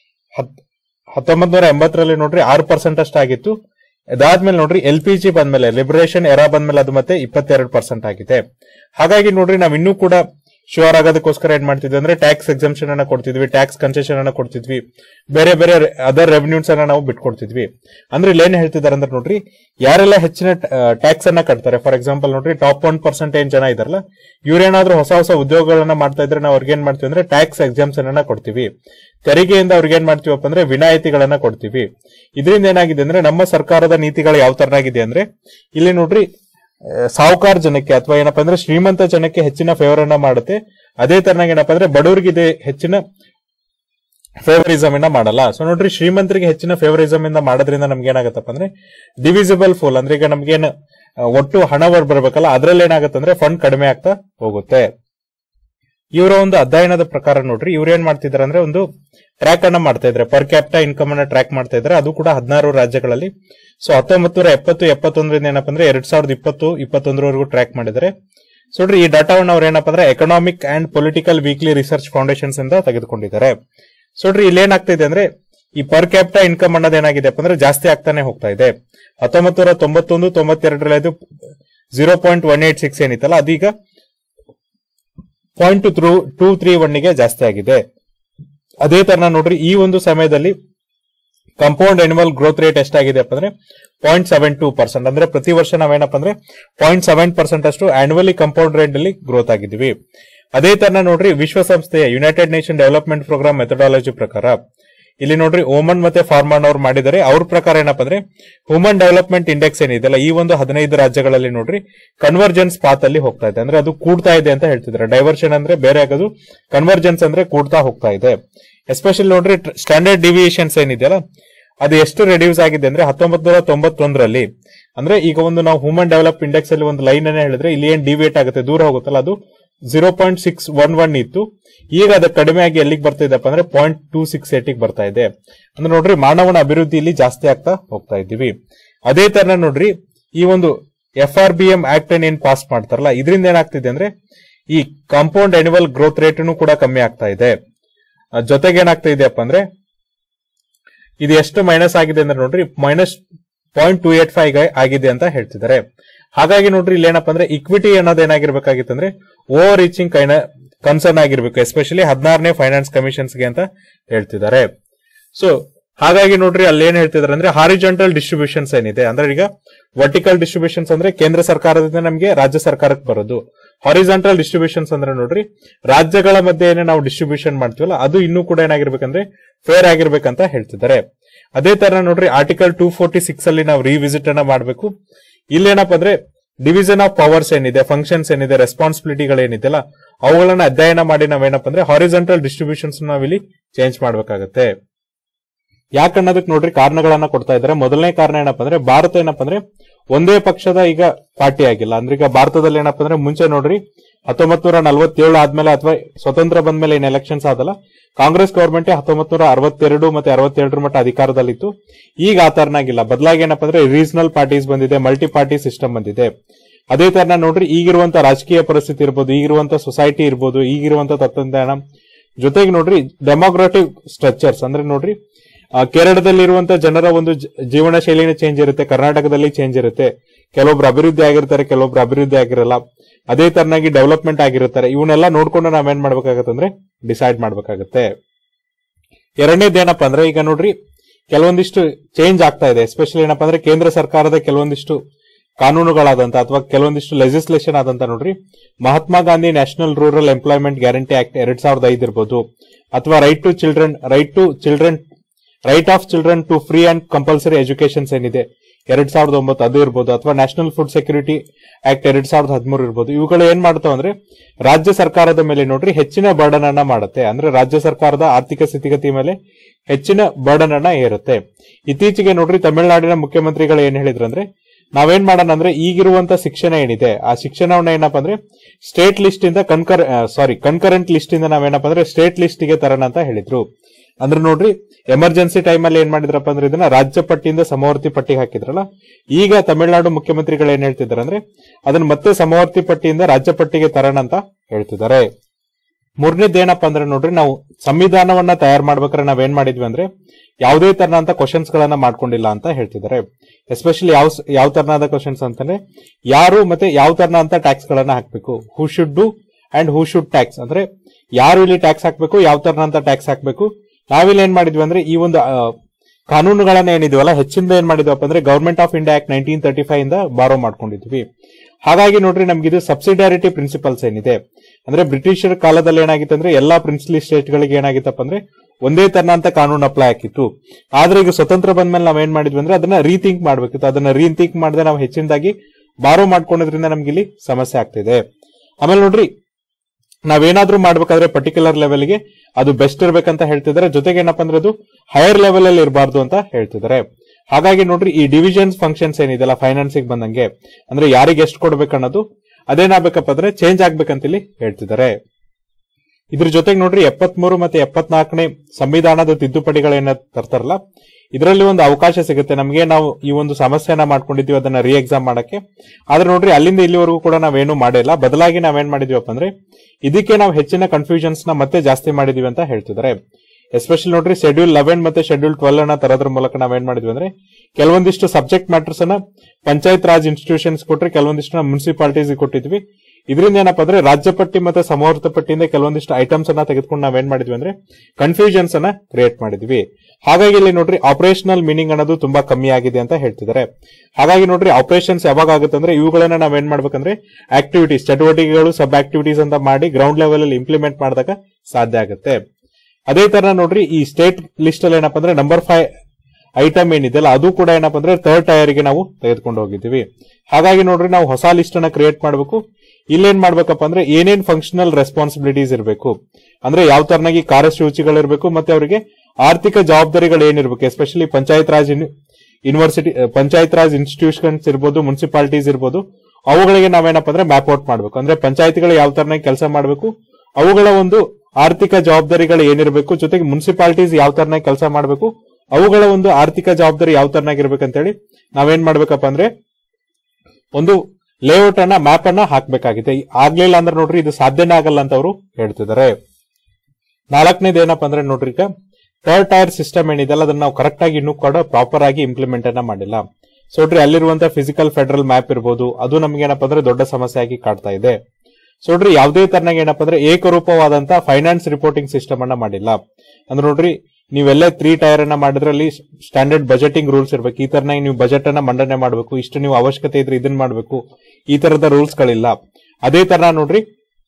ಹತ್ತೊಂಬತ್ ನೂರ ಎಂಬತ್ತರಲ್ಲಿ ನೋಡ್ರಿ ಆರು ಪರ್ಸೆಂಟ್ ಅಷ್ಟು ಆಗಿತ್ತು ಅದಾದ್ಮೇಲೆ ನೋಡ್ರಿ ಎಲ್ ಪಿ ಜಿ ಬಂದ್ಮೇಲೆ ಲಿಬರೇಷನ್ ಎರಾ ಬಂದ್ಮೇಲೆ ಅದು ಮತ್ತೆ ಇಪ್ಪತ್ತೆರಡು ಪರ್ಸೆಂಟ್ ಆಗಿದೆ ಹಾಗಾಗಿ ನೋಡ್ರಿ ನಾವ್ ಇನ್ನೂ ಕೂಡ ಶೋರ್ ಆಗೋದಕ್ಕೋಸ್ಕರ ಏನ್ ಮಾಡ್ತಿದ್ವಿ ಅಂದ್ರೆ ಟ್ಯಾಕ್ಸ್ ಎಕ್ಸಂಪ್ಷನ್ ಅನ್ನ ಕೊಡ್ತಿದ್ವಿ ಟ್ಯಾಕ್ಸ್ ಕನ್ಸೆಷನ್ ಅನ್ನ ಕೊಡ್ತಿದ್ವಿ ಬೇರೆ ಬೇರೆ ಅದರ್ ರೆವೆನ್ಯೂಸ್ ಅನ್ನ ನಾವು ಬಿಟ್ಕೊಡ್ತಿದ್ವಿ ಅಂದ್ರೆ ಇಲ್ಲಿ ಏನ್ ಹೇಳ್ತಿದ್ದಾರೆ ಅಂದ್ರೆ ನೋಡ್ರಿ ಯಾರೆಲ್ಲ ಹೆಚ್ಚಿನ ಟ್ಯಾಕ್ಸ್ ಅನ್ನ ಕಟ್ತಾರೆ ಫಾರ್ ಎಕ್ಸಾಂಪಲ್ ನೋಡ್ರಿ ಟಾಪ್ ಒನ್ ಪರ್ಸೆಂಟ್ ಏನ್ ಜನ ಇದಾರಲ್ಲ ಇವ್ರೇನಾದ್ರೂ ಹೊಸ ಹೊಸ ಉದ್ಯೋಗಗಳನ್ನ ಮಾಡ್ತಾ ಇದ್ರೆ ನಾವು ಅವ್ರಿಗೆ ಏನ್ ಮಾಡ್ತೀವಿ ಅಂದ್ರೆ ಟ್ಯಾಕ್ಸ್ ಎಕ್ಸಾಮ್ಷನ್ ಅನ್ನ ಕೊಡ್ತೀವಿ ತೆರಿಗೆಯಿಂದ ಅವ್ರಿಗೆ ಏನ್ ಮಾಡ್ತೀವಪ್ಪ ಅಂದ್ರೆ ವಿನಾಯಿತಿಗಳನ್ನ ಕೊಡ್ತೀವಿ ಇದರಿಂದ ಏನಾಗಿದೆ ಅಂದ್ರೆ ನಮ್ಮ ಸರ್ಕಾರದ ನೀತಿಗಳು ಯಾವ ತರನಾಗಿದೆ ಅಂದ್ರೆ ಇಲ್ಲಿ ನೋಡ್ರಿ ಸಾಹುಕಾರ ಜನಕ್ಕೆ ಅಥವಾ ಏನಪ್ಪಾ ಅಂದ್ರೆ ಶ್ರೀಮಂತ ಜನಕ್ಕೆ ಹೆಚ್ಚಿನ ಫೇವರ್ ಅನ್ನ ಮಾಡುತ್ತೆ ಅದೇ ತರನಾಗಿ ಏನಪ್ಪಾ ಅಂದ್ರೆ ಬಡವರಿಗೆ ಇದೆ ಹೆಚ್ಚಿನ ಫೇವರಿಸಮ್ ಇಂದ ಮಾಡಲ್ಲ ಸೊ ನೋಡ್ರಿ ಶ್ರೀಮಂತರಿಗೆ ಹೆಚ್ಚಿನ ಫೇವರಿಸಮ್ ಇಂದ ಮಾಡೋದ್ರಿಂದ ನಮ್ಗೆ ಏನಾಗತ್ತಪ್ಪ ಅಂದ್ರೆ ಡಿವಿಸಿಬಲ್ ಫೋಲ್ ಅಂದ್ರೆ ಈಗ ನಮ್ಗೇನು ಆ, ಒಟ್ಟು ಹಣ ಬರ್ಬೇಕಲ್ಲ ಅದ್ರಲ್ಲಿ ಏನಾಗುತ್ತೆ ಅಂದ್ರೆ ಫಂಡ್ ಕಡಿಮೆ ಆಗ್ತಾ ಹೋಗುತ್ತೆ ಇವರ ಒಂದು ಅಧ್ಯಯನದ ಪ್ರಕಾರ ನೋಡ್ರಿ ಇವ್ರು ಏನ್ ಮಾಡ್ತಿದಾರೆ ಅಂದ್ರೆ ಒಂದು ಟ್ರ್ಯಾಕ್ ಅನ್ನ ಮಾಡ್ತಾ ಇದ್ರೆ ಪರ್ ಕ್ಯಾಪ್ಟಾ ಇನ್ಕಮ್ ಅನ್ನ ಟ್ರ್ಯಾಕ್ ಮಾಡ್ತಾ ಇದ್ರೆ ಅದು ಕೂಡ ಹದಿನಾರು ರಾಜ್ಯಗಳಲ್ಲಿ ಸೊ ಹತ್ತೊಂಬತ್ತು ನೂರ ಎಪ್ಪತ್ತು ಎಪ್ಪತ್ತೊಂದರಿಂದ ಏನಪ್ಪ ಅಂದ್ರೆ ಎರಡ್ ಸಾವಿರದ ಇಪ್ಪತ್ತು ಇಪ್ಪತ್ತೊಂದರವರೆಗೂ ಟ್ರ್ಯಾಕ್ ಮಾಡಿದ್ದಾರೆ ಸೊ ನೋಡ್ರಿ ಈ ಡಾಟಾವನ್ನು ಅವ್ರು ಏನಪ್ಪ ಅಂದ್ರೆ economic and political weekly research foundations ಇಂದ ತೆಗೆದುಕೊಂಡಿದ್ದಾರೆ ಸೊ ನೋಡ್ರಿ ಇಲ್ಲಿ ಏನಾಗ್ತಿದೆ ಅಂದ್ರೆ ಈ ಪರ್ ಕ್ಯಾಪ್ಟಾ ಇನ್ಕಮ್ ಅನ್ನೋದು ಏನಾಗಿದೆ ಅಂದ್ರೆ ಜಾಸ್ತಿ ಆಗ್ತಾನೆ ಹೋಗ್ತಾ ಇದೆ ಹತ್ತೊಂಬತ್ತು ನೂರ ತೊಂಬತ್ತೊಂದು ತೊಂಬತ್ತೆರಡರಲ್ಲಿ ಅದು zero point one eight six ಏನಿತ್ತಲ್ಲ ಅದೀಗ point two three two three ಒನ್ಗೆ ಜಾಸ್ತಿ ಆಗಿದೆ ಅದೇ ತರ ನೋಡ್ರಿ ಈ ಒಂದು ಸಮಯದಲ್ಲಿ ಕಂಪೌಂಡ್ ಅನಿಮಲ್ ಗ್ರೋತ್ ರೇಟ್ ಎಷ್ಟಾಗಿದೆ ಅಂದ್ರೆ ಪಾಯಿಂಟ್ ಸೆವೆನ್ ಟೂ ಪರ್ಸೆಂಟ್ ಅಂದ್ರೆ ಪ್ರತಿ ವರ್ಷ ನಾವೇನಪ್ಪ ಅಂದ್ರೆ ಪಾಯಿಂಟ್ ಸೆವೆನ್ ಪರ್ಸೆಂಟ್ ಅಷ್ಟು ಆನ್ಯುವಲಿ ಕಂಪೌಂಡ್ ರೇಟ್ ಅಲ್ಲಿ ಗ್ರೋತ್ ಆಗಿದ್ವಿ ಅದೇ ತರ ನೋಡ್ರಿ ವಿಶ್ವಸಂಸ್ಥೆಯ united nation development programme methodology ಪ್ರಕಾರ ಇಲ್ಲಿ ನೋಡ್ರಿ ಓಮನ್ ಮತ್ತೆ ಫಾರ್ಮನ್ ಅವ್ರು ಮಾಡಿದ್ದಾರೆ ಅವ್ರ ಪ್ರಕಾರ ಏನಪ್ಪ ಅಂದ್ರೆ ಹ್ಯೂಮನ್ ಡೆವಲಪ್ಮೆಂಟ್ ಇಂಡೆಕ್ಸ್ ಏನಿದೆಲ್ಲ ಈ ಒಂದು ಹದಿನೈದು ರಾಜ್ಯಗಳಲ್ಲಿ ನೋಡ್ರಿ ಕನ್ವರ್ಜೆನ್ಸ್ ಪಾತ್ ಅಲ್ಲಿ ಹೋಗ್ತಾ ಇದೆ ಅಂದ್ರೆ ಅದು ಕೂಡ್ತಾ ಇದೆ ಅಂತ ಹೇಳ್ತಿದ್ದಾರೆ ಡೈವರ್ಷನ್ ಅಂದ್ರೆ ಬೇರೆ ಆಗೋದು ಕನ್ವರ್ಜೆನ್ಸ್ ಅಂದ್ರೆ ಕೂಡ್ತಾ ಹೋಗ್ತಾ ಇದೆ ಎಸ್ಪೆಷಲಿ ನೋಡ್ರಿ ಸ್ಟ್ಯಾಂಡರ್ಡ್ ಡಿವಿಯೇಷನ್ಸ್ ಏನಿದೆಯಲ್ಲ ಅದು ಎಷ್ಟು ರೆಡ್ಯೂಸ್ ಆಗಿದೆ ಅಂದ್ರೆ ಹತ್ತೊಂಬತ್ ನೂರ ತೊಂಬತ್ತೊಂದರಲ್ಲಿ ಅಂದ್ರೆ ಈಗ ಒಂದು ನಾವು ಹ್ಯೂಮನ್ ಡೆವಲಪ್ ಇಂಡೆಕ್ಸ್ ಅಲ್ಲಿ ಒಂದು ಲೈನ್ ಅನ್ನ ಹೇಳಿದ್ರೆ ಇಲ್ಲಿ ಏನ್ ಡಿವಿಯೇಟ್ ಆಗುತ್ತೆ ದೂರ ಹೋಗುತ್ತಲ್ಲ ಅದು zero point six one one ಇತ್ತು ಈಗ ಅದು ಕಡಿಮೆ ಆಗಿ ಎಲ್ಲಿಗೆ ಬರ್ತಾ ಇದೆಪ್ಪ ಅಂದ್ರೆ ಪಾಯಿಂಟ್ ಟೂ ಸಿಕ್ಸ್ ಏಟಿಗೆ ಬರ್ತಾ ಇದೆ ಅಂದ್ರೆ ನೋಡ್ರಿ ಮಾನವನ ಅಭಿವೃದ್ಧಿ ಇಲ್ಲಿ ಜಾಸ್ತಿ ಆಗ್ತಾ ಹೋಗ್ತಾ ಇದ್ದೀವಿ ಅದೇ ತರ ನೋಡ್ರಿ ಈ ಒಂದು F R B M act ಅನ್ನ ಏನ್ ಪಾಸ್ ಮಾಡ್ತಾರಲ್ಲ ಇದರಿಂದ ಏನಾಗ್ತಿದೆ ಅಂದ್ರೆ ಈ ಕಾಂಪೌಂಡ್ ಅನಿವಲ್ ಗ್ರೋತ್ ರೇಟ್ ಕೂಡ ಕಮ್ಮಿ ಆಗ್ತಾ ಇದೆ ಅಹ್ ಜೊತೆಗೆ ಏನಾಗ್ತಾ ಇದೆಯಪ್ಪ ಅಂದ್ರೆ ಇದು ಎಷ್ಟು ಮೈನಸ್ ಆಗಿದೆ ಅಂದ್ರೆ ನೋಡ್ರಿ minus point two eight five ಆಗಿದೆ ಅಂತ ಹೇಳ್ತಿದ್ದಾರೆ ಹಾಗಾಗಿ ನೋಡ್ರಿ ಇಲ್ಲಿ ಏನಪ್ಪ ಅಂದ್ರೆ ಇಕ್ವಿಟಿ ಅನ್ನೋದು ಏನಾಗಿರ್ಬೇಕಾಗಿತ್ತು ಅಂದ್ರೆ ಓವರ್ ರೀಚಿಂಗ್ ಕೈನ ಕನ್ಸರ್ನ್ ಆಗಿರ್ಬೇಕು ಎಸ್ಪೆಷಲಿ ಹದಿನಾರನೇ ಫೈನಾನ್ಸ್ ಕಮಿಷನ್ಸ್ಗೆ ಅಂತ ಹೇಳ್ತಿದ್ದಾರೆ ಸೊ ಹಾಗಾಗಿ ನೋಡ್ರಿ ಅಲ್ಲಿ ಏನ್ ಹೇಳ್ತಿದಾರೆ ಅಂದ್ರೆ ಹಾರಿಜಾಂಟಲ್ ಡಿಸ್ಟ್ರಿಬ್ಯೂಷನ್ಸ್ ಏನಿದೆ ಅಂದ್ರೆ ಈಗ ವರ್ಟಿಕಲ್ ಡಿಸ್ಟ್ರಿಬ್ಯೂಷನ್ಸ್ ಅಂದ್ರೆ ಕೇಂದ್ರ ಸರ್ಕಾರದಿಂದ ನಮಗೆ ರಾಜ್ಯ ಸರ್ಕಾರಕ್ಕೆ ಬರೋದು ಹಾರಿಜಾಂಟಲ್ ಡಿಸ್ಟ್ರಿಬ್ಯೂಷನ್ಸ್ ಅಂದ್ರೆ ನೋಡ್ರಿ ರಾಜ್ಯಗಳ ಮಧ್ಯೆ ಏನೇ ನಾವು ಡಿಸ್ಟ್ರಿಬ್ಯೂಷನ್ ಮಾಡ್ತೀವಲ್ಲ ಅದು ಇನ್ನೂ ಕೂಡ ಏನಾಗಿರ್ಬೇಕಂದ್ರೆ ಫೇರ್ ಆಗಿರ್ಬೇಕಂತ ಹೇಳ್ತಿದ್ದಾರೆ ಅದೇ ತರ ನೋಡ್ರಿ ಆರ್ಟಿಕಲ್ ಟೂ ಫೋರ್ಟಿ ಸಿಕ್ಸ್ ಅಲ್ಲಿ ನಾವು ರಿವಿಸಿಟ್ ಅನ್ನ ಮಾಡಬೇಕು ಇಲ್ಲೇನಪ್ಪ ಅಂದ್ರೆ ಡಿವಿಷನ್ ಆಫ್ ಪವರ್ಸ್ ಏನಿದೆ ಫಂಕ್ಷನ್ಸ್ ಏನಿದೆ ರೆಸ್ಪಾನ್ಸಿಬಿಲಿಟಿಗಳು ಏನಿದೆಲ್ಲ ಅವುಗಳನ್ನ ಅಧ್ಯಯನ ಮಾಡಿ ನಾವೇನಪ್ಪ ಅಂದ್ರೆ ಹಾರಿಜಾಂಟಲ್ ಡಿಸ್ಟ್ರಿಬ್ಯೂಷನ್ಸ್ ನಾವಿಲ್ಲಿ ಚೇಂಜ್ ಮಾಡ್ಬೇಕಾಗತ್ತೆ ಯಾಕನ್ನೋದಕ್ಕೆ ನೋಡ್ರಿ ಕಾರಣಗಳನ್ನ ಕೊಡ್ತಾ ಇದ್ದಾರೆ ಮೊದಲನೇ ಕಾರಣ ಏನಪ್ಪ ಅಂದ್ರೆ ಭಾರತ ಏನಪ್ಪ ಅಂದ್ರೆ ಒಂದೇ ಪಕ್ಷದ ಈಗ ಪಾರ್ಟಿ ಆಗಿಲ್ಲ ಅಂದ್ರೆ ಈಗ ಭಾರತದಲ್ಲಿ ಏನಪ್ಪ ಅಂದ್ರೆ ಮುಂಚೆ ನೋಡ್ರಿ ಹತ್ತೊಂಬತ್ ನೂರ ನಲವತ್ತೇಳು ಆದ್ಮೇಲೆ ಅಥವಾ ಸ್ವತಂತ್ರ ಬಂದ್ಮೇಲೆ ಏನ್ ಎಲೆಕ್ಷನ್ಸ್ ಆದಲ್ಲ ಕಾಂಗ್ರೆಸ್ ಗವರ್ಮೆಂಟ್ ಹತ್ತೊಂಬತ್ ನೂರ ಅರವತ್ತೆರಡು ಮತ್ತೆ ಅರವತ್ತೆರಡರ ಮಟ್ಟ ಅಧಿಕಾರದಲ್ಲಿತ್ತು ಈಗ ಆ ತರನಾಗಿಲ್ಲ ಬದಲಾಗಿ ಏನಪ್ಪ ಅಂದ್ರೆ ರೀಜನಲ್ ಪಾರ್ಟೀಸ್ ಬಂದಿದೆ ಮಲ್ಟಿ ಪಾರ್ಟಿ ಸಿಸ್ಟಮ್ ಬಂದಿದೆ ಅದೇ ತರನ ನೋಡ್ರಿ ಈಗಿರುವಂತ ರಾಜಕೀಯ ಪರಿಸ್ಥಿತಿ ಇರ್ಬೋದು ಈಗಿರುವಂತ ಸೊಸೈಟಿ ಇರ್ಬೋದು ಈಗಿರುವಂತ ತಂತ್ರಜ್ಞಾನ ಜೊತೆಗೆ ನೋಡ್ರಿ ಡೆಮೋಕ್ರಾಟಿಕ್ ಸ್ಟ್ರಕ್ಚರ್ಸ್ ಅಂದ್ರೆ ನೋಡ್ರಿ ಆ, ಕೇರಳದಲ್ಲಿರುವಂತ ಜನರ ಒಂದು ಜ- ಜೀವನ ಶೈಲಿನ ಚೇಂಜ್ ಇರುತ್ತೆ ಕರ್ನಾಟಕದಲ್ಲಿ ಚೇಂಜ್ ಇರುತ್ತೆ ಕೆಲವೊಬ್ರು ಅಭಿವೃದ್ಧಿ ಆಗಿರ್ತಾರೆ ಕೆಲವೊಬ್ರು ಅಭಿವೃದ್ಧಿ ಆಗಿರಲ್ಲ ಅದೇ ತರನಾಗಿ ಡೆವಲಪ್ಮೆಂಟ್ ಆಗಿರ್ತಾರೆ ಇವನ್ನೆಲ್ಲ ನೋಡ್ಕೊಂಡು ನಾವೇನ್ ಮಾಡ್ಬೇಕಾಗತ್ತೆ ಅಂದ್ರೆ ಡಿಸೈಡ್ ಮಾಡ್ಬೇಕಾಗತ್ತೆ ಎರಡನೇದೇನಪ್ಪ ಅಂದ್ರೆ ಈಗ ನೋಡ್ರಿ ಕೆಲವೊಂದಿಷ್ಟು ಚೇಂಜ್ ಆಗ್ತಾ ಇದೆ ಎಸ್ಪೆಷಲಿ ಏನಪ್ಪಾ ಅಂದ್ರೆ ಕೇಂದ್ರ ಸರ್ಕಾರದ ಕೆಲವೊಂದಿಷ್ಟು ಕಾನೂನುಗಳಾದಂತ ಅಥವಾ ಕೆಲವೊಂದಿಷ್ಟು ಲೆಜಿಸ್ಲೇಷನ್ ಆದಂತ ನೋಡ್ರಿ Mahatma Gandhi national rural employment guarantee act ಎರಡ್ ಸಾವಿರದ ಐದು ಇರ್ಬೋದು ಅಥವಾ right to children right to children right of children to free and compulsory educations ಏನಿದೆ ಎರಡ್ ಸಾವಿರದ ಒಂಬತ್ತು ಅದು ಇರ್ಬೋದು ಅಥವಾ ನ್ಯಾಷನಲ್ ಫುಡ್ ಸೆಕ್ಯೂರಿಟಿ ಆಕ್ಟ್ ಎರಡ್ ಸಾವಿರದ ಹದಿಮೂರು ಇರ್ಬೋದು ಇವುಗಳು ಏನ್ ಮಾಡ್ತಾವ ಅಂದ್ರೆ ರಾಜ್ಯ ಸರ್ಕಾರದ ಮೇಲೆ ನೋಡ್ರಿ ಹೆಚ್ಚಿನ ಬರ್ಡನ್ ಅನ್ನ ಮಾಡುತ್ತೆ ಅಂದ್ರೆ ರಾಜ್ಯ ಸರ್ಕಾರದ ಆರ್ಥಿಕ ಸ್ಥಿತಿಗತಿ ಮೇಲೆ ಹೆಚ್ಚಿನ ಬರ್ಡನ್ ಅನ್ನ ಏರುತ್ತೆ ಇತ್ತೀಚೆಗೆ ನೋಡ್ರಿ ತಮಿಳುನಾಡಿನ ಮುಖ್ಯಮಂತ್ರಿಗಳು ಏನ್ ಹೇಳಿದ್ರು ಅಂದ್ರೆ ನಾವೇನ್ ಮಾಡೋಣ ಅಂದ್ರೆ ಈಗಿರುವಂತ ಶಿಕ್ಷಣ ಏನಿದೆ ಆ ಶಿಕ್ಷಣವನ್ನ ಏನಪ್ಪಾ ಅಂದ್ರೆ ಸ್ಟೇಟ್ ಲಿಸ್ಟ್ ಇಂದ ಕನ್ಕರ್ ಸಾರಿ ಕನ್ಕರೆಂಟ್ ಲಿಸ್ಟ್ ಇಂದ ನಾವೇನಪ್ಪ ಅಂದ್ರೆ ಸ್ಟೇಟ್ ಲಿಸ್ಟ್ ಗೆ ತರೋಣ ಅಂತ ಹೇಳಿದ್ರು ಅಂದ್ರೆ ನೋಡ್ರಿ ಎಮರ್ಜೆನ್ಸಿ ಟೈಮ್ ಅಲ್ಲಿ ಏನ್ ಮಾಡಿದ್ರಪ್ಪ ಅಂದ್ರೆ ಇದನ್ನ ರಾಜ್ಯ ಪಟ್ಟಿಯಿಂದ ಸಮವರ್ತಿ ಪಟ್ಟಿಗೆ ಹಾಕಿದ್ರಲ್ಲ ಈಗ ತಮಿಳುನಾಡು ಮುಖ್ಯಮಂತ್ರಿಗಳು ಏನ್ ಹೇಳ್ತಿದ್ದಾರೆ ಅಂದ್ರೆ ಅದನ್ನ ಮತ್ತೆ ಸಮವರ್ತಿ ಪಟ್ಟಿಯಿಂದ ರಾಜ್ಯ ಪಟ್ಟಿಗೆ ತರೋಣ ಅಂತ ಹೇಳ್ತಿದ್ದಾರೆ ಮೂರನೇದು ಏನಪ್ಪಾ ಅಂದ್ರೆ ನೋಡ್ರಿ ನಾವು ಸಂವಿಧಾನವನ್ನ ತಯಾರು ಮಾಡ್ಬೇಕಾದ್ರೆ ನಾವೇನ್ ಮಾಡಿದ್ವಿ ಅಂದ್ರೆ ಯಾವುದೇ ತರನಾದ ಕ್ವಶನ್ಸ್ ಗಳನ್ನ ಮಾಡ್ಕೊಂಡಿಲ್ಲ ಅಂತ ಹೇಳ್ತಿದ್ದಾರೆ ಎಸ್ಪೆಷಲಿ ಯಾವ ಯಾವ ತರನಾದ ಕ್ವಶನ್ಸ್ ಅಂತಂದ್ರೆ ಯಾರು ಮತ್ತೆ ಯಾವ ತರನಾದ ಟ್ಯಾಕ್ಸ್ ಗಳನ್ನ ಹಾಕ್ಬೇಕು who should do and who should tax ಅಂದ್ರೆ ಯಾರು ಇಲ್ಲಿ ಟ್ಯಾಕ್ಸ್ ಹಾಕ್ಬೇಕು ಯಾವ ತರನಾದ ಟ್ಯಾಕ್ಸ್ ಹಾಕ್ಬೇಕು ನಾವಿಲ್ಲಿ ಏನ್ ಮಾಡಿದ್ವಿ ಅಂದ್ರೆ ಈ ಒಂದು ಆ, ಕಾನೂನುಗಳನ್ನ ಏನಿದೀವಲ್ಲ ಹೆಚ್ಚಿಂದ ಏನ್ ಮಾಡಿದ್ವಪ್ಪ ಅಂದ್ರೆ government of India act nineteen thirty five ಇಂದ ಬಾರೋ ಮಾಡ್ಕೊಂಡಿದ್ವಿ ಹಾಗಾಗಿ ನೋಡ್ರಿ ನಮ್ಗಿದು ಸಬ್ಸಿಡಿಯಾರಿಟಿ ಪ್ರಿನ್ಸಿಪಲ್ಸ್ ಏನಿದೆ ಅಂದ್ರೆ ಬ್ರಿಟಿಷರ ಕಾಲದಲ್ಲಿ ಏನಾಗಿತ್ತು ಅಂದ್ರೆ ಎಲ್ಲಾ ಪ್ರಿನ್ಸಿಪಲಿ ಸ್ಟೇಟ್ ಗಳಿಗೆ ಏನಾಗಿತ್ತಪ್ಪ ಅಂದ್ರೆ ಒಂದೇ ತರನಂತ ಕಾನೂನು ಅಪ್ಲೈ ಆಗಿತ್ತು ಆದ್ರೆ ಈಗ ಸ್ವತಂತ್ರ ಬಂದ್ಮೇಲೆ ನಾವ್ ಏನ್ ಮಾಡಿದ್ವಿ ಅಂದ್ರೆ ಅದನ್ನ ರೀಥಿಂಕ್ ಮಾಡ್ಬೇಕಿತ್ತು ಅದನ್ನ ರೀಥಿಂಕ್ ಮಾಡದೆ ನಾವು ಹೆಚ್ಚಿನದಾಗಿ ಬಾರೋ ಮಾಡ್ಕೊಳೋದ್ರಿಂದ ನಮ್ಗೆ ಇಲ್ಲಿ ಸಮಸ್ಯೆ ಆಗ್ತಿದೆ ಆಮೇಲೆ ನೋಡ್ರಿ ನಾವೇನಾದ್ರೂ ಮಾಡ್ಬೇಕಾದ್ರೆ ಪರ್ಟಿಕ್ಯುಲರ್ ಲೆವೆಲ್ಗೆ ಅದು ಬೆಸ್ಟ್ ಇರ್ಬೇಕಂತ ಹೇಳ್ತಿದ್ದಾರೆ ಜೊತೆಗೆ ಏನಪ್ಪಾ ಅಂದ್ರೆ ಅದು ಹೈಯರ್ ಲೆವೆಲ್ ಅಲ್ಲಿ ಇರಬಾರ್ದು ಅಂತ ಹೇಳ್ತಿದ್ದಾರೆ ಹಾಗಾಗಿ ನೋಡ್ರಿ ಈ ಡಿವಿಷನ್ಸ್ ಫಂಕ್ಷನ್ಸ್ ಏನಿದೆಲ್ಲ ಫೈನಾನ್ಸಿಗೆ ಬಂದಂಗೆ ಅಂದ್ರೆ ಯಾರಿಗೆ ಎಷ್ಟು ಕೊಡ್ಬೇಕನ್ನೋದು ಅದೇನಾಗಬೇಕಪ್ಪ ಅಂದ್ರೆ ಚೇಂಜ್ ಆಗ್ಬೇಕಂತ ಇಲ್ಲಿ ಹೇಳ್ತಿದ್ದಾರೆ ಇದ್ರ ಜೊತೆಗೆ ನೋಡ್ರಿ ಎಪ್ಪತ್ಮೂರು ಮತ್ತೆ ಎಪ್ಪತ್ನಾಲ್ಕನೇ ಸಂವಿಧಾನದ ತಿದ್ದುಪಡಿಗಳೇನ ತರ್ತಾರಲ್ಲ ಇದರಲ್ಲಿ ಒಂದು ಅವಕಾಶ ಸಿಗುತ್ತೆ ನಮಗೆ ನಾವು ಈ ಒಂದು ಸಮಸ್ಯೆನ ಮಾಡ್ಕೊಂಡಿದ್ವಿ ಅದನ್ನ ರೀ ಎಕ್ಸಾಮ್ ಮಾಡಕ್ಕೆ ಆದ್ರೆ ನೋಡ್ರಿ ಅಲ್ಲಿಂದ ಇಲ್ಲಿವರೆಗೂ ಕೂಡ ನಾವೇನು ಮಾಡಿಲ್ಲ ಬದಲಾಗಿ ನಾವೇನ್ ಮಾಡಿದೀವಪ್ಪ ಅಂದ್ರೆ ಇದಕ್ಕೆ ನಾವು ಹೆಚ್ಚಿನ ಕನ್ಫ್ಯೂಷನ್ಸ್ ನ ಮತ್ತೆ ಜಾಸ್ತಿ ಮಾಡಿದೀವಿ ಅಂತ ಹೇಳ್ತಿದ್ದಾರೆ ಎಸ್ಪೆಷಲಿ ನೋಡ್ರಿ ಶೆಡ್ಯೂಲ್ ಲೆವೆನ್ ಮತ್ತೆ ಶೆಡ್ಯೂಲ್ ಟ್ವೆಲ್ ಅನ್ನ ತರೋದ್ರ ಮೂಲಕ ನಾವೇನ್ ಮಾಡಿದ್ವಿ ಅಂದ್ರೆ ಕೆಲವೊಂದಿಷ್ಟು ಸಬ್ಜೆಕ್ಟ್ ಮ್ಯಾಟರ್ಸ್ ಅನ್ನ ಪಂಚಾಯತ್ ರಾಜ್ ಇನ್ಸ್ಟಿಟ್ಯೂಷನ್ಸ್ ಕೊಟ್ರೆ ಕೆಲವೊಂದಿಷ್ಟು ಮುನ್ಸಿಪಾಲಿಟೀಸ್ ಕೊಟ್ಟಿದ್ವಿ ಇದರಿಂದ ಏನಪ್ಪಾ ಅಂದ್ರೆ ರಾಜ್ಯ ಪಟ್ಟಿ ಮತ್ತೆ ಸಮವರ್ತ ಪಟ್ಟಿಯಿಂದ ಕೆಲವೊಂದಿಷ್ಟು ಐಟಮ್ಸ್ ಅನ್ನ ತೆಗೆದುಕೊಂಡು ನಾವೇನ್ ಮಾಡಿದ್ವಿ ಅಂದ್ರೆ ಕನ್ಫ್ಯೂಷನ್ಸ್ ಅನ್ನ ಕ್ರಿಯೇಟ್ ಮಾಡಿದ್ವಿ ಹಾಗಾಗಿ ಇಲ್ಲಿ ನೋಡ್ರಿ ಆಪರೇಷನಲ್ ಮೀನಿಂಗ್ ಅನ್ನೋದು ತುಂಬಾ ಕಮ್ಮಿ ಆಗಿದೆ ಅಂತ ಹೇಳ್ತಿದ್ದಾರೆ ಹಾಗಾಗಿ ನೋಡ್ರಿ ಆಪರೇಷನ್ಸ್ ಯಾವಾಗ ಆಗುತ್ತೆ ಅಂದ್ರೆ ಇವುಗಳನ್ನ ನಾವೇನ್ ಮಾಡ್ಬೇಕಂದ್ರೆ ಆಕ್ಟಿವಿಟೀಸ್ ಚಟುವಟಿಕೆಗಳು ಸಬ್ ಆಕ್ಟಿವಿಟೀಸ್ ಅಂತ ಮಾಡಿ ಗ್ರೌಂಡ್ ಲೆವೆಲ್ ಅಲ್ಲಿ ಇಂಪ್ಲಿಮೆಂಟ್ ಮಾಡಿದಾಗ ಸಾಧ್ಯ ಆಗುತ್ತೆ ಅದೇ ತರ ನೋಡ್ರಿ ಈ ಸ್ಟೇಟ್ ಲಿಸ್ಟ್ ಅಲ್ಲಿ ಏನಪ್ಪಾ ಅಂದ್ರೆ ನಂಬರ್ ಫೈವ್ ಐಟಮ್ ಏನಿದೆಯಲ್ಲ ಅದು ಕೂಡ ಏನಪ್ಪಾ ಅಂದ್ರೆ ಥರ್ಡ್ ಟೈರ್ ಗೆ ನಾವು ತೆಗೆದುಕೊಂಡು ಹೋಗಿದ್ದೀವಿ ಹಾಗಾಗಿ ನೋಡ್ರಿ ನಾವು ಹೊಸ ಲಿಸ್ಟ್ ಅನ್ನ ಕ್ರಿಯೇಟ್ ಮಾಡಬೇಕು ಇಲ್ಲೇನ್ ಮಾಡ್ಬೇಕಪ್ಪ ಅಂದ್ರೆ ಏನೇನ್ ಫಂಕ್ಷನಲ್ ರೆಸ್ಪಾನ್ಸಿಬಿಲಿಟೀಸ್ ಇರಬೇಕು ಅಂದ್ರೆ ಯಾವ ತರನಾಗಿ ಕಾರ್ಯಸೂಚಿಗಳಿರ್ಬೇಕು ಮತ್ತೆ ಅವರಿಗೆ ಆರ್ಥಿಕ ಜವಾಬ್ದಾರಿಗಳು ಏನಿರ್ಬೇಕು especially panchayat raj university panchayat raj institutions ಇರ್ಬೋದು ಮುನ್ಸಿಪಾಲಿಟೀಸ್ ಇರ್ಬೋದು ಅವುಗಳಿಗೆ ನಾವೇನಪ್ಪ ಅಂದ್ರೆ ಮ್ಯಾಪ್ ಔಟ್ ಮಾಡಬೇಕು ಅಂದ್ರೆ ಪಂಚಾಯತ್ಗಳು ಯಾವ ತರನಾಗಿ ಕೆಲಸ ಮಾಡಬೇಕು ಅವುಗಳ ಒಂದು ಆರ್ಥಿಕ ಜವಾಬ್ದಾರಿಗಳು ಏನಿರಬೇಕು ಜೊತೆಗೆ ಮುನ್ಸಿಪಾಲಿಟೀಸ್ ಯಾವ ತರನಾಗಿ ಕೆಲಸ ಮಾಡಬೇಕು ಅವುಗಳ ಒಂದು ಆರ್ಥಿಕ ಜವಾಬ್ದಾರಿ ಯಾವ ತರನಾಗಿರ್ಬೇಕಂತೇಳಿ ನಾವೇನ್ ಮಾಡ್ಬೇಕಪ್ಪ ಅಂದ್ರೆ ಒಂದು ಲೇಔಟ್ ಅನ್ನ ಮ್ಯಾಪ್ ಅನ್ನ ಹಾಕ್ಬೇಕಾಗಿದೆ ಆಗ್ಲಿಲ್ಲ ಅಂದ್ರೆ ನೋಡ್ರಿ ಇದು ಸಾಧ್ಯನೇ ಆಗಲ್ಲ ಅಂತ ಅವರು ಹೇಳ್ತಿದ್ದಾರೆ ನಾಲ್ಕನೇದು ಏನಪ್ಪಾ ಅಂದ್ರೆ ನೋಡ್ರಿ ಈಗ ಥರ್ಡ್ ಟೈರ್ ಸಿಸ್ಟಮ್ ಏನಿದೆಲ್ಲ ಅದನ್ನ ನಾವು ಕರೆಕ್ಟ್ ಆಗಿ ಇನ್ನೂ ಕೂಡ ಪ್ರಾಪರ್ ಆಗಿ ಇಂಪ್ಲಿಮೆಂಟ್ ಅನ್ನ ಮಾಡಿಲ್ಲ ಸೊ ನೋಡ್ರಿ ಅಲ್ಲಿರುವಂತ ಫಿಸಿಕಲ್ ಫೆಡರಲ್ ಮ್ಯಾಪ್ ಇರ್ಬೋದು ಅದು ನಮ್ಗೆ ಏನಪ್ಪಾ ಅಂದ್ರೆ ದೊಡ್ಡ ಸಮಸ್ಯೆ ಆಗಿ ಕಾಡ್ತಾ ಇದೆ ಸೊ ನೋಡ್ರಿ ಯಾವುದೇ ತರನಾಗಿ ಏನಪ್ಪಾ ಅಂದ್ರೆ ಏಕರೂಪವಾದಂತ ಫೈನಾನ್ಸ್ ರಿಪೋರ್ಟಿಂಗ್ ಸಿಸ್ಟಮ್ ಅನ್ನ ಮಾಡಿಲ್ಲ ಅಂದ್ರೆ ನೋಡ್ರಿ ನೀವೆಲ್ಲ ತ್ರೀ ಟೈರ್ ಅನ್ನ ಮಾಡಿದ್ರೆ ಅಲ್ಲಿ ಸ್ಟ್ಯಾಂಡರ್ಡ್ ಬಜೆಟಿಂಗ್ ರೂಲ್ಸ್ ಇರ್ಬೇಕು ಈ ತರನಾಗಿ ನೀವು ಬಜೆಟ್ ಅನ್ನ ಮಂಡನೆ ಮಾಡಬೇಕು ಇಷ್ಟು ನೀವು ಅವಶ್ಯಕತೆ ಇದ್ರೆ ಇದನ್ನ ಮಾಡಬೇಕು ಈ ತರದ ರೂಲ್ಸ್ ಗಳಿಲ್ಲ ಅದೇ ತರ ನೋಡ್ರಿ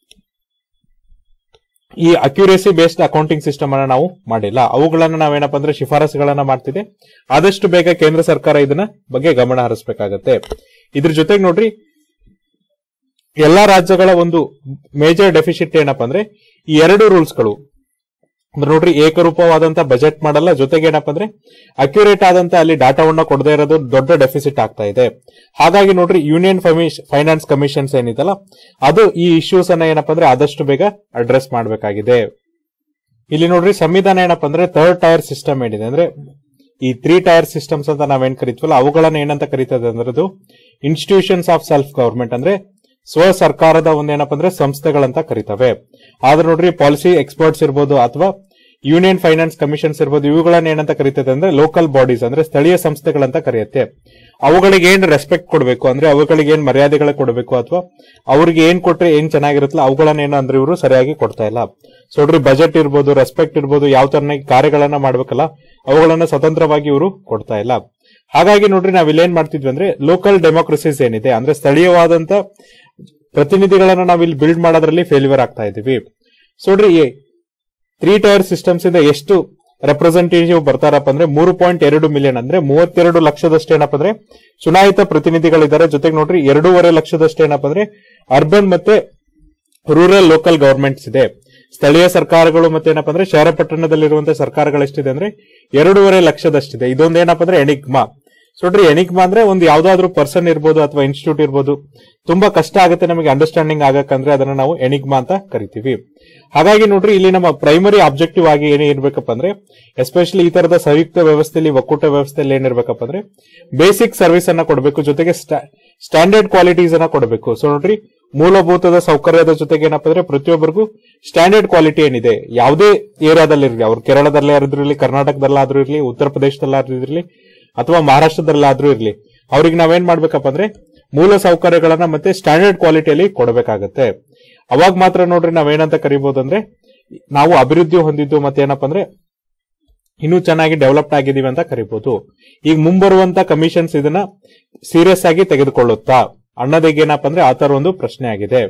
ಈ ಅಕ್ಯುರೇಸಿ ಬೇಸ್ಡ್ ಅಕೌಂಟಿಂಗ್ ಸಿಸ್ಟಮ್ ಅನ್ನ ನಾವು ಮಾಡಿಲ್ಲ ಅವುಗಳನ್ನ ನಾವೇನಪ್ಪ ಅಂದ್ರೆ ಶಿಫಾರಸುಗಳನ್ನ ಮಾಡ್ತಿದೆ ಆದಷ್ಟು ಬೇಗ ಕೇಂದ್ರ ಸರ್ಕಾರ ಇದನ್ನ ಬಗ್ಗೆ ಗಮನ ಹರಿಸಬೇಕಾಗತ್ತೆ ಇದ್ರ ಜೊತೆಗೆ ನೋಡ್ರಿ ಎಲ್ಲಾ ರಾಜ್ಯಗಳ ಒಂದು ಮೇಜರ್ ಡೆಫಿಸಿಟ್ ಏನಪ್ಪಾ ಅಂದ್ರೆ ಈ ಎರಡು ರೂಲ್ಸ್ಗಳು ಅಂದ್ರೆ ನೋಡ್ರಿ ಏಕರೂಪವಾದಂತ ಬಜೆಟ್ ಮಾಡಲ್ಲ ಜೊತೆಗೆ ಏನಪ್ಪಾ ಅಂದ್ರೆ ಅಕ್ಯುರೇಟ್ ಆದಂತ ಅಲ್ಲಿ ಡಾಟಾವನ್ನ ಕೊಡದೇ ಇರೋದು ದೊಡ್ಡ ಡೆಫಿಸಿಟ್ ಆಗ್ತಾ ಇದೆ ಹಾಗಾಗಿ ನೋಡ್ರಿ ಯೂನಿಯನ್ ಫೈನಾನ್ಸ್ ಕಮಿಷನ್ಸ್ ಏನಿದೆಲ್ಲ ಅದು ಈ ಇಶ್ಯೂಸ್ ಅನ್ನ ಏನಪ್ಪಾ ಅಂದ್ರೆ ಆದಷ್ಟು ಬೇಗ ಅಡ್ರೆಸ್ ಮಾಡಬೇಕಾಗಿದೆ ಇಲ್ಲಿ ನೋಡ್ರಿ ಸಂವಿಧಾನ ಏನಪ್ಪಾ ಅಂದ್ರೆ ಥರ್ಡ್ ಟೈರ್ ಸಿಸ್ಟಮ್ ಏನಿದೆ ಅಂದ್ರೆ ಈ ತ್ರೀ ಟೈರ್ ಸಿಸ್ಟಮ್ಸ್ ಅಂತ ನಾವೇನ್ ಕರಿತೀವಲ್ಲ ಅವುಗಳನ್ನ ಏನಂತ ಕರೀತದೆ ಅಂದ್ರೆ ಅದು ಇನ್ಸ್ಟಿಟ್ಯೂಷನ್ಸ್ ಆಫ್ ಸೆಲ್ಫ್ ಗವರ್ಮೆಂಟ್ ಅಂದ್ರೆ ಸ್ವ ಸರ್ಕಾರದ ಒಂದು ಏನಪ್ಪಾ ಅಂದ್ರೆ ಸಂಸ್ಥೆಗಳಂತ ಕರಿತವೆ ಆದ್ರೆ ನೋಡ್ರಿ ಪಾಲಿಸಿ ಎಕ್ಸ್ಪರ್ಟ್ಸ್ ಇರ್ಬೋದು ಅಥವಾ ಯೂನಿಯನ್ ಫೈನಾನ್ಸ್ ಕಮಿಷನ್ಸ್ ಇರ್ಬೋದು ಇವುಗಳನ್ನ ಏನಂತ ಕರೀತದೆ ಅಂದ್ರೆ ಲೋಕಲ್ ಬಾಡೀಸ್ ಅಂದ್ರೆ ಸ್ಥಳೀಯ ಸಂಸ್ಥೆಗಳಂತ ಕರೆಯುತ್ತೆ ಅವುಗಳಿಗೆ ಏನ್ ರೆಸ್ಪೆಕ್ಟ್ ಕೊಡಬೇಕು ಅಂದ್ರೆ ಅವುಗಳಿಗೆ ಏನ್ ಮರ್ಯಾದೆಗಳ ಕೊಡಬೇಕು ಅಥವಾ ಅವ್ರಿಗೆ ಏನ್ ಕೊಟ್ರೆ ಏನ್ ಚೆನ್ನಾಗಿರುತ್ತಲ್ಲ ಅವುಗಳನ್ನ ಏನು ಅಂದ್ರೆ ಇವರು ಸರಿಯಾಗಿ ಕೊಡ್ತಾ ಇಲ್ಲ ಸೊ ನೋಡ್ರಿ ಬಜೆಟ್ ಇರ್ಬೋದು ರೆಸ್ಪೆಕ್ಟ್ ಇರ್ಬೋದು ಯಾವ ತರನಾಗಿ ಕಾರ್ಯಗಳನ್ನ ಮಾಡ್ಬೇಕಲ್ಲ ಅವುಗಳನ್ನ ಸ್ವತಂತ್ರವಾಗಿ ಇವರು ಕೊಡ್ತಾ ಇಲ್ಲ ಹಾಗಾಗಿ ನೋಡ್ರಿ ನಾವ್ ಇಲ್ಲೇನ್ ಮಾಡ್ತಿದ್ವಿ ಅಂದ್ರೆ ಲೋಕಲ್ ಡೆಮೋಕ್ರಸೀಸ್ ಏನಿದೆ ಅಂದ್ರೆ ಸ್ಥಳೀಯವಾದಂತ ಪ್ರತಿನಿಧಿಗಳನ್ನ ನಾವ್ ಇಲ್ಲಿ ಬಿಲ್ಡ್ ಮಾಡೋದ್ರಲ್ಲಿ ಫೇಲ್ಯೂರ್ ಆಗ್ತಾ ಇದೀವಿ ಸೊ ನೋಡ್ರಿ ತ್ರೀ ಟೈರ್ ಸಿಸ್ಟಮ್ಸ್ ಇಂದ ಎಷ್ಟು ರೆಪ್ರೆಸೆಂಟೇಟಿವ್ ಬರ್ತಾರಪ್ಪ ಅಂದ್ರೆ ಮೂರು ಪಾಯಿಂಟ್ ಎರಡು ಮಿಲಿಯನ್ ಅಂದ್ರೆ ಮೂವತ್ತೆರಡು ಲಕ್ಷದಷ್ಟು ಏನಪ್ಪ ಅಂದ್ರೆ ಚುನಾಯಿತ ಪ್ರತಿನಿಧಿಗಳಿದ್ದಾರೆ ಜೊತೆಗೆ ನೋಡ್ರಿ ಎರಡೂವರೆ ಲಕ್ಷದಷ್ಟು ಏನಪ್ಪ ಅಂದ್ರೆ ಅರ್ಬನ್ ಮತ್ತೆ ರೂರಲ್ ಲೋಕಲ್ ಗವರ್ಮೆಂಟ್ಸ್ ಇದೆ ಸ್ಥಳೀಯ ಸರ್ಕಾರಗಳು ಮತ್ತೆ ಏನಪ್ಪ ಅಂದ್ರೆ ಶಹರ ಪಟ್ಟಣದಲ್ಲಿರುವಂತಹ ಸರ್ಕಾರಗಳು ಎಷ್ಟಿದೆ ಅಂದ್ರೆ ಎರಡೂವರೆ ಲಕ್ಷದಷ್ಟಿದೆ ಇದೊಂದು ಏನಪ್ಪ ಅಂದ್ರೆ ಎನಿಗ್ಮಾ ಸೊ ನೋಡ್ರಿ ಎನಿಗ್ಮಾ ಅಂದ್ರೆ ಒಂದು ಯಾವ್ದಾದ್ರು ಪರ್ಸನ್ ಇರ್ಬೋದು ಅಥವಾ ಇನ್ಸ್ಟಿಟ್ಯೂಟ್ ಇರ್ಬೋದು ತುಂಬಾ ಕಷ್ಟ ಆಗುತ್ತೆ ನಮಗೆ ಅಂಡರ್ಸ್ಟ್ಯಾಂಡಿಂಗ್ ಆಗಕ್ಕಂದ್ರೆ ಅದನ್ನ ನಾವು ಎನಿಗ್ಮಾ ಅಂತ ಕರಿತೀವಿ ಹಾಗಾಗಿ ನೋಡ್ರಿ ಇಲ್ಲಿ ನಮ್ಮ ಪ್ರೈಮರಿ ಆಬ್ಜೆಕ್ಟಿವ್ ಆಗಿ ಏನೇ ಇರ್ಬೇಕಪ್ಪ ಅಂದ್ರೆ ಎಸ್ಪೆಷಲಿ ಈ ತರದ ಸಂಯುಕ್ತ ವ್ಯವಸ್ಥೆಯಲ್ಲಿ ಒಕ್ಕೂಟ ವ್ಯವಸ್ಥೆಯಲ್ಲಿ ಏನಿರ್ಬೇಕಪ್ಪ ಅಂದ್ರೆ ಬೇಸಿಕ್ ಸರ್ವಿಸ್ ಅನ್ನ ಕೊಡಬೇಕು ಜೊತೆಗೆ ಸ್ಟ್ಯಾಂಡರ್ಡ್ ಕ್ವಾಲಿಟೀಸ್ ಅನ್ನ ಕೊಡಬೇಕು ಸೊ ನೋಡ್ರಿ ಮೂಲಭೂತದ ಸೌಕರ್ಯದ ಜೊತೆಗೆ ಏನಪ್ಪ ಅಂದ್ರೆ ಪ್ರತಿಯೊಬ್ಬರಿಗೂ ಸ್ಟ್ಯಾಂಡರ್ಡ್ ಕ್ವಾಲಿಟಿ ಏನಿದೆ ಯಾವುದೇ ಏರಿಯಾದಲ್ಲಿ ಇರಲಿ ಅವ್ರು ಕೇರಳದಲ್ಲೇ ಆದ್ರೂ ಇರಲಿ ಕರ್ನಾಟಕದಲ್ಲಾದ್ರೂ ಇರಲಿ ಉತ್ತರ ಪ್ರದೇಶದಲ್ಲಾದ್ರೂ ಇರಲಿ ಅಥವಾ ಮಹಾರಾಷ್ಟ್ರದಲ್ಲಾದ್ರೂ ಇರಲಿ ಅವ್ರಿಗೆ ನಾವೇನ್ ಮಾಡ್ಬೇಕಪ್ಪ ಅಂದ್ರೆ ಮೂಲ ಸೌಕರ್ಯಗಳನ್ನ ಮತ್ತೆ ಸ್ಟ್ಯಾಂಡರ್ಡ್ ಕ್ವಾಲಿಟಿಯಲ್ಲಿ ಕೊಡಬೇಕಾಗತ್ತೆ ಅವಾಗ ಮಾತ್ರ ನೋಡ್ರಿ ನಾವೇನಂತ ಕರಿಬಹುದು ಅಂದ್ರೆ ನಾವು ಅಭಿವೃದ್ಧಿ ಹೊಂದಿದ್ದು ಮತ್ತೆ ಏನಪ್ಪ ಅಂದ್ರೆ ಇನ್ನೂ ಚೆನ್ನಾಗಿ ಡೆವಲಪ್ಡ್ ಆಗಿದೀವಿ ಅಂತ ಕರಿಬಹುದು ಈಗ ಮುಂಬರುವಂತ ಕಮಿಷನ್ಸ್ ಇದನ್ನ ಸೀರಿಯಸ್ ಆಗಿ ತೆಗೆದುಕೊಳ್ಳುತ್ತಾ ಅನ್ನೋದಕ್ಕೆ ಏನಪ್ಪ ಅಂದ್ರೆ ಆ ತರ ಒಂದು ಪ್ರಶ್ನೆ ಆಗಿದೆ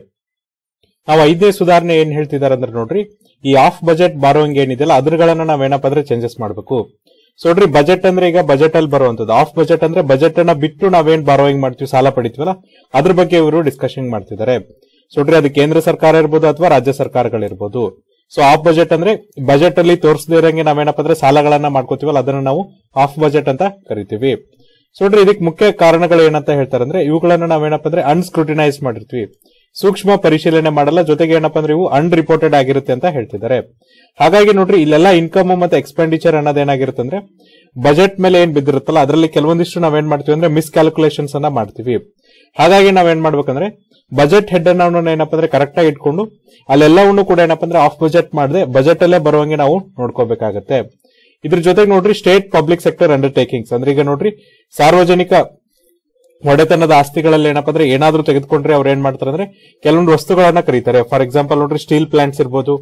ನಾವು ಐದನೇ ಸುಧಾರಣೆ ಏನ್ ಹೇಳ್ತಿದಾರೆ ಅಂದ್ರೆ ನೋಡ್ರಿ ಈ ಆಫ್ ಬಜೆಟ್ ಬಾರೋಯಿಂಗ್ ಏನಿದೆಯಲ್ಲ ಅದ್ರಗಳನ್ನ ನಾವೇನಪ್ಪ ಅಂದ್ರೆ ಚೇಂಜಸ್ ಮಾಡಬೇಕು ಸೊ ನೋಡ್ರಿ ಬಜೆಟ್ ಅಂದ್ರೆ ಈಗ ಬಜೆಟ್ ಅಲ್ಲಿ ಬರುವಂತದ್ದು ಆಫ್ ಬಜೆಟ್ ಅಂದ್ರೆ ಬಜೆಟ್ ಅನ್ನ ಬಿಟ್ಟು ನಾವೇನ್ ಬಾರೋಯಿಂಗ್ ಮಾಡ್ತೀವಿ ಸಾಲ ಪಡಿತೀವಲ್ಲ ಅದ್ರ ಬಗ್ಗೆ ಇವರು ಡಿಸ್ಕಷನ್ ಮಾಡ್ತಿದ್ದಾರೆ ಸೊ ನೋಡ್ರಿ ಅದು ಕೇಂದ್ರ ಸರ್ಕಾರ ಇರ್ಬೋದು ಅಥವಾ ರಾಜ್ಯ ಸರ್ಕಾರಗಳಿರ್ಬೋದು ಸೊ ಆಫ್ ಬಜೆಟ್ ಅಂದ್ರೆ ಬಜೆಟ್ ಅಲ್ಲಿ ತೋರಿಸದೇ ಇರಂಗೆ ನಾವೇನಪ್ಪ ಅಂದ್ರೆ ಸಾಲಗಳನ್ನ ಮಾಡ್ಕೋತೀವಲ್ಲ ಅದನ್ನ ನಾವು ಆಫ್ ಬಜೆಟ್ ಅಂತ ಕರಿತೀವಿ ಸೊ ನೋಡ್ರಿ ಇದಕ್ಕೆ ಮುಖ್ಯ ಕಾರಣಗಳು ಏನಂತ ಹೇಳ್ತಾರೆ ಅಂದ್ರೆ ಇವುಗಳನ್ನ ನಾವೇನಪ್ಪ ಅಂದ್ರೆ ಅನ್ಸ್ಕ್ರೂಟಿನೈಸ್ ಮಾಡಿರ್ತೀವಿ ಸೂಕ್ಷ್ಮ ಪರಿಶೀಲನೆ ಮಾಡಲ್ಲ ಜೊತೆಗೆ ಏನಪ್ಪ ಅಂದ್ರೆ ಇವು ಅನ್ ರಿಪೋರ್ಟೆಡ್ ಆಗಿರುತ್ತೆ ಅಂತ ಹೇಳ್ತಿದ್ದಾರೆ ಹಾಗಾಗಿ ನೋಡ್ರಿ ಇಲ್ಲೆಲ್ಲ ಇನ್ಕಮ್ ಮತ್ತೆ ಎಕ್ಸ್ಪೆಂಡಿಚರ್ ಅನ್ನೋದು ಏನಾಗಿರುತ್ತೆ ಅಂದ್ರೆ ಬಜೆಟ್ ಮೇಲೆ ಏನ್ ಬಿದ್ದಿರುತ್ತಲ್ಲ ಅದರಲ್ಲಿ ಕೆಲವೊಂದಿಷ್ಟು ನಾವೇನ್ ಮಾಡ್ತೀವಿ ಅಂದ್ರೆ ಮಿಸ್ ಕ್ಯಾಲ್ಕುಲೇಷನ್ಸ್ ಅನ್ನ ಮಾಡ್ತೀವಿ ಹಾಗಾಗಿ ನಾವೇನ್ ಮಾಡ್ಬೇಕಂದ್ರೆ ಬಜೆಟ್ ಹೆಡ್ ಅನ್ನ ಏನಪ್ಪ ಅಂದ್ರೆ ಕರೆಕ್ಟ್ ಆಗಿ ಇಟ್ಕೊಂಡು ಅಲ್ಲೆಲ್ಲವನ್ನು ಕೂಡ ಏನಪ್ಪ ಅಂದ್ರೆ ಆಫ್ ಬಜೆಟ್ ಮಾಡದೆ ಬಜೆಟ್ ಅಲ್ಲೇ ಬರುವಂಗೆ ನಾವು ನೋಡ್ಕೋಬೇಕಾಗತ್ತೆ ಇದ್ರ ಜೊತೆಗೆ ನೋಡ್ರಿ ಸ್ಟೇಟ್ ಪಬ್ಲಿಕ್ ಸೆಕ್ಟರ್ ಅಂಡರ್ಟೇಕಿಂಗ್ಸ್ ಅಂದ್ರೆ ಈಗ ನೋಡ್ರಿ ಸಾರ್ವಜನಿಕ ಒಡೆತನದ ಆಸ್ತಿಗಳಲ್ಲಿ ಏನಪ್ಪ ಅಂದ್ರೆ ಏನಾದ್ರೂ ತೆಗೆದುಕೊಂಡ್ರೆ ಅವ್ರು ಏನ್ ಮಾಡ್ತಾರೆ ಅಂದ್ರೆ ಕೆಲವೊಂದು ವಸ್ತುಗಳನ್ನ ಕರೀತಾರೆ ಫಾರ್ ಎಕ್ಸಾಂಪಲ್ ನೋಡ್ರಿ ಸ್ಟೀಲ್ ಪ್ಲಾಂಟ್ಸ್ ಇರ್ಬೋದು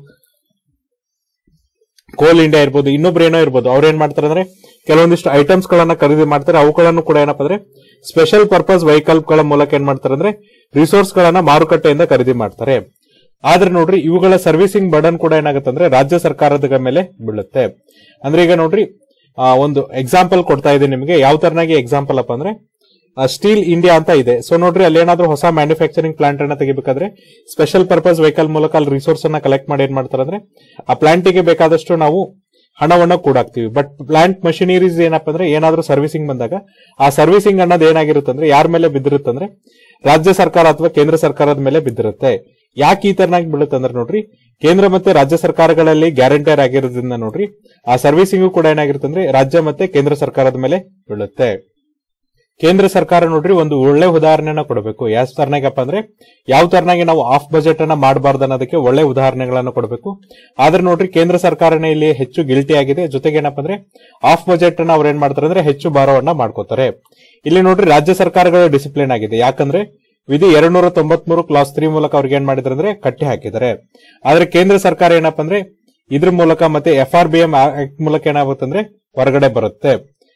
ಕೋಲ್ ಇಂಡಿಯಾ ಇರ್ಬೋದು ಇನ್ನೊಬ್ರು ಏನೋ ಇರ್ಬೋದು ಅವ್ರು ಏನ್ ಮಾಡ್ತಾರೆ ಅಂದ್ರೆ ಕೆಲವೊಂದಿಷ್ಟು ಐಟಮ್ಸ್ ಗಳನ್ನ ಖರೀದಿ ಮಾಡ್ತಾರೆ ಅವುಗಳನ್ನು ಕೂಡ ಏನಪ್ಪ ಅಂದ್ರೆ ಸ್ಪೆಷಲ್ ಪರ್ಪಸ್ ವೆಹಿಕಲ್ ಗಳ ಮೂಲಕ ಏನ್ ಮಾಡ್ತಾರೆ ಅಂದ್ರೆ ರಿಸೋರ್ಸ್ ಗಳನ್ನ ಮಾರುಕಟ್ಟೆಯಿಂದ ಖರೀದಿ ಮಾಡ್ತಾರೆ ಆದ್ರೆ ನೋಡ್ರಿ ಇವುಗಳ ಸರ್ವಿಸಿಂಗ್ ಬರ್ಡನ್ ಕೂಡ ಏನಾಗುತ್ತೆ ಅಂದ್ರೆ ರಾಜ್ಯ ಸರ್ಕಾರದ ಮೇಲೆ ಬೀಳುತ್ತೆ ಅಂದ್ರೆ ಈಗ ನೋಡ್ರಿ ಆ, ಒಂದು ಎಕ್ಸಾಂಪಲ್ ಕೊಡ್ತಾ ಇದೆ ನಿಮಗೆ ಯಾವ ತರನಾಗಿ ಎಕ್ಸಾಂಪಲ್ ಅಪ್ಪ ಅಂದ್ರೆ ಸ್ಟೀಲ್ ಇಂಡಿಯಾ ಅಂತ ಇದೆ ಸೊ ನೋಡ್ರಿ ಅಲ್ಲಿ ಏನಾದ್ರೂ ಹೊಸ ಮ್ಯಾನುಫ್ಯಾಕ್ಚರಿಂಗ್ ಪ್ಲಾಂಟ್ ಅನ್ನ ತೆಗಿಬೇಕಾದ್ರೆ ಸ್ಪೆಷಲ್ ಪರ್ಪಸ್ ವೆಹಿಕಲ್ ಮೂಲಕ ಅಲ್ಲಿ ರಿಸೋರ್ಸ್ ಅನ್ನ ಕಲೆಕ್ಟ್ ಮಾಡಿ ಏನ್ ಮಾಡ್ತಾರೆ ಅಂದ್ರೆ ಆ ಪ್ಲಾಂಟಿಗೆ ಬೇಕಾದಷ್ಟು ನಾವು ಹಣವನ್ನ ಕೂಡಾಕ್ತಿವಿ ಬಟ್ ಪ್ಲಾಂಟ್ ಮಷಿನರೀಸ್ ಏನಪ್ಪ ಅಂದ್ರೆ ಏನಾದ್ರೂ ಸರ್ವಿಸಿಂಗ್ ಬಂದಾಗ ಆ ಸರ್ವಿಸಿಂಗ್ ಅನ್ನೋದು ಏನಾಗಿರುತ್ತೆ ಅಂದ್ರೆ ಯಾರ ಮೇಲೆ ಬಿದ್ದಿರುತ್ತೆ ಅಂದ್ರೆ ರಾಜ್ಯ ಸರ್ಕಾರ ಅಥವಾ ಕೇಂದ್ರ ಸರ್ಕಾರದ ಮೇಲೆ ಬಿದ್ದಿರುತ್ತೆ ಯಾಕೆ ಈ ತರನಾಗಿ ಬೀಳುತ್ತೆ ಅಂದ್ರೆ ನೋಡ್ರಿ ಕೇಂದ್ರ ಮತ್ತೆ ರಾಜ್ಯ ಸರ್ಕಾರಗಳಲ್ಲಿ ಗ್ಯಾರಂಟರ್ ಆಗಿರೋದ್ರಿಂದ ನೋಡ್ರಿ ಆ ಸರ್ವಿಸಿಂಗು ಕೂಡ ಏನಾಗಿರುತ್ತೆ ಅಂದ್ರೆ ರಾಜ್ಯ ಮತ್ತೆ ಕೇಂದ್ರ ಸರ್ಕಾರದ ಮೇಲೆ ಬೀಳುತ್ತೆ ಕೇಂದ್ರ ಸರ್ಕಾರ ನೋಡ್ರಿ ಒಂದು ಒಳ್ಳೆ ಉದಾಹರಣೆನ ಕೊಡಬೇಕು ಯಾವ ತರನಾಗಪ್ಪ ಅಂದ್ರೆ ಯಾವ ತರನಾಗಿ ನಾವು ಆಫ್ ಬಜೆಟ್ ಅನ್ನ ಮಾಡಬಾರ್ದು ಅನ್ನೋದಕ್ಕೆ ಒಳ್ಳೆ ಉದಾಹರಣೆಗಳನ್ನ ಕೊಡಬೇಕು ಆದ್ರೆ ನೋಡ್ರಿ ಕೇಂದ್ರ ಸರ್ಕಾರನೇ ಇಲ್ಲಿ ಹೆಚ್ಚು ಗಿಲ್ಟಿ ಆಗಿದೆ ಜೊತೆಗೆ ಏನಪ್ಪ ಅಂದ್ರೆ ಆಫ್ ಬಜೆಟ್ ಅನ್ನ ಅವ್ರು ಏನ್ ಮಾಡ್ತಾರೆ ಅಂದ್ರೆ ಹೆಚ್ಚು ಭಾರವನ್ನ ಮಾಡ್ಕೋತಾರೆ ಇಲ್ಲಿ ನೋಡ್ರಿ ರಾಜ್ಯ ಸರ್ಕಾರಗಳು ಡಿಸಿಪ್ಲಿನ್ ಆಗಿದೆ ಯಾಕಂದ್ರೆ ವಿಧಿ ಎರಡ್ ನೂರ ತೊಂಬತ್ಮೂರು ಕ್ಲಾಸ್ ತ್ರೀ ಮೂಲಕ ಅವ್ರಿಗೆ ಏನ್ ಮಾಡಿದ್ರೆ ಅಂದ್ರೆ ಕಟ್ಟಿ ಹಾಕಿದ್ದಾರೆ ಆದ್ರೆ ಕೇಂದ್ರ ಸರ್ಕಾರ ಏನಪ್ಪ ಅಂದ್ರೆ ಇದ್ರ ಮೂಲಕ ಮತ್ತೆ F R B M act ಮೂಲಕ ಏನಾಗುತ್ತೆ ಅಂದ್ರೆ ಹೊರಗಡೆ ಬರುತ್ತೆ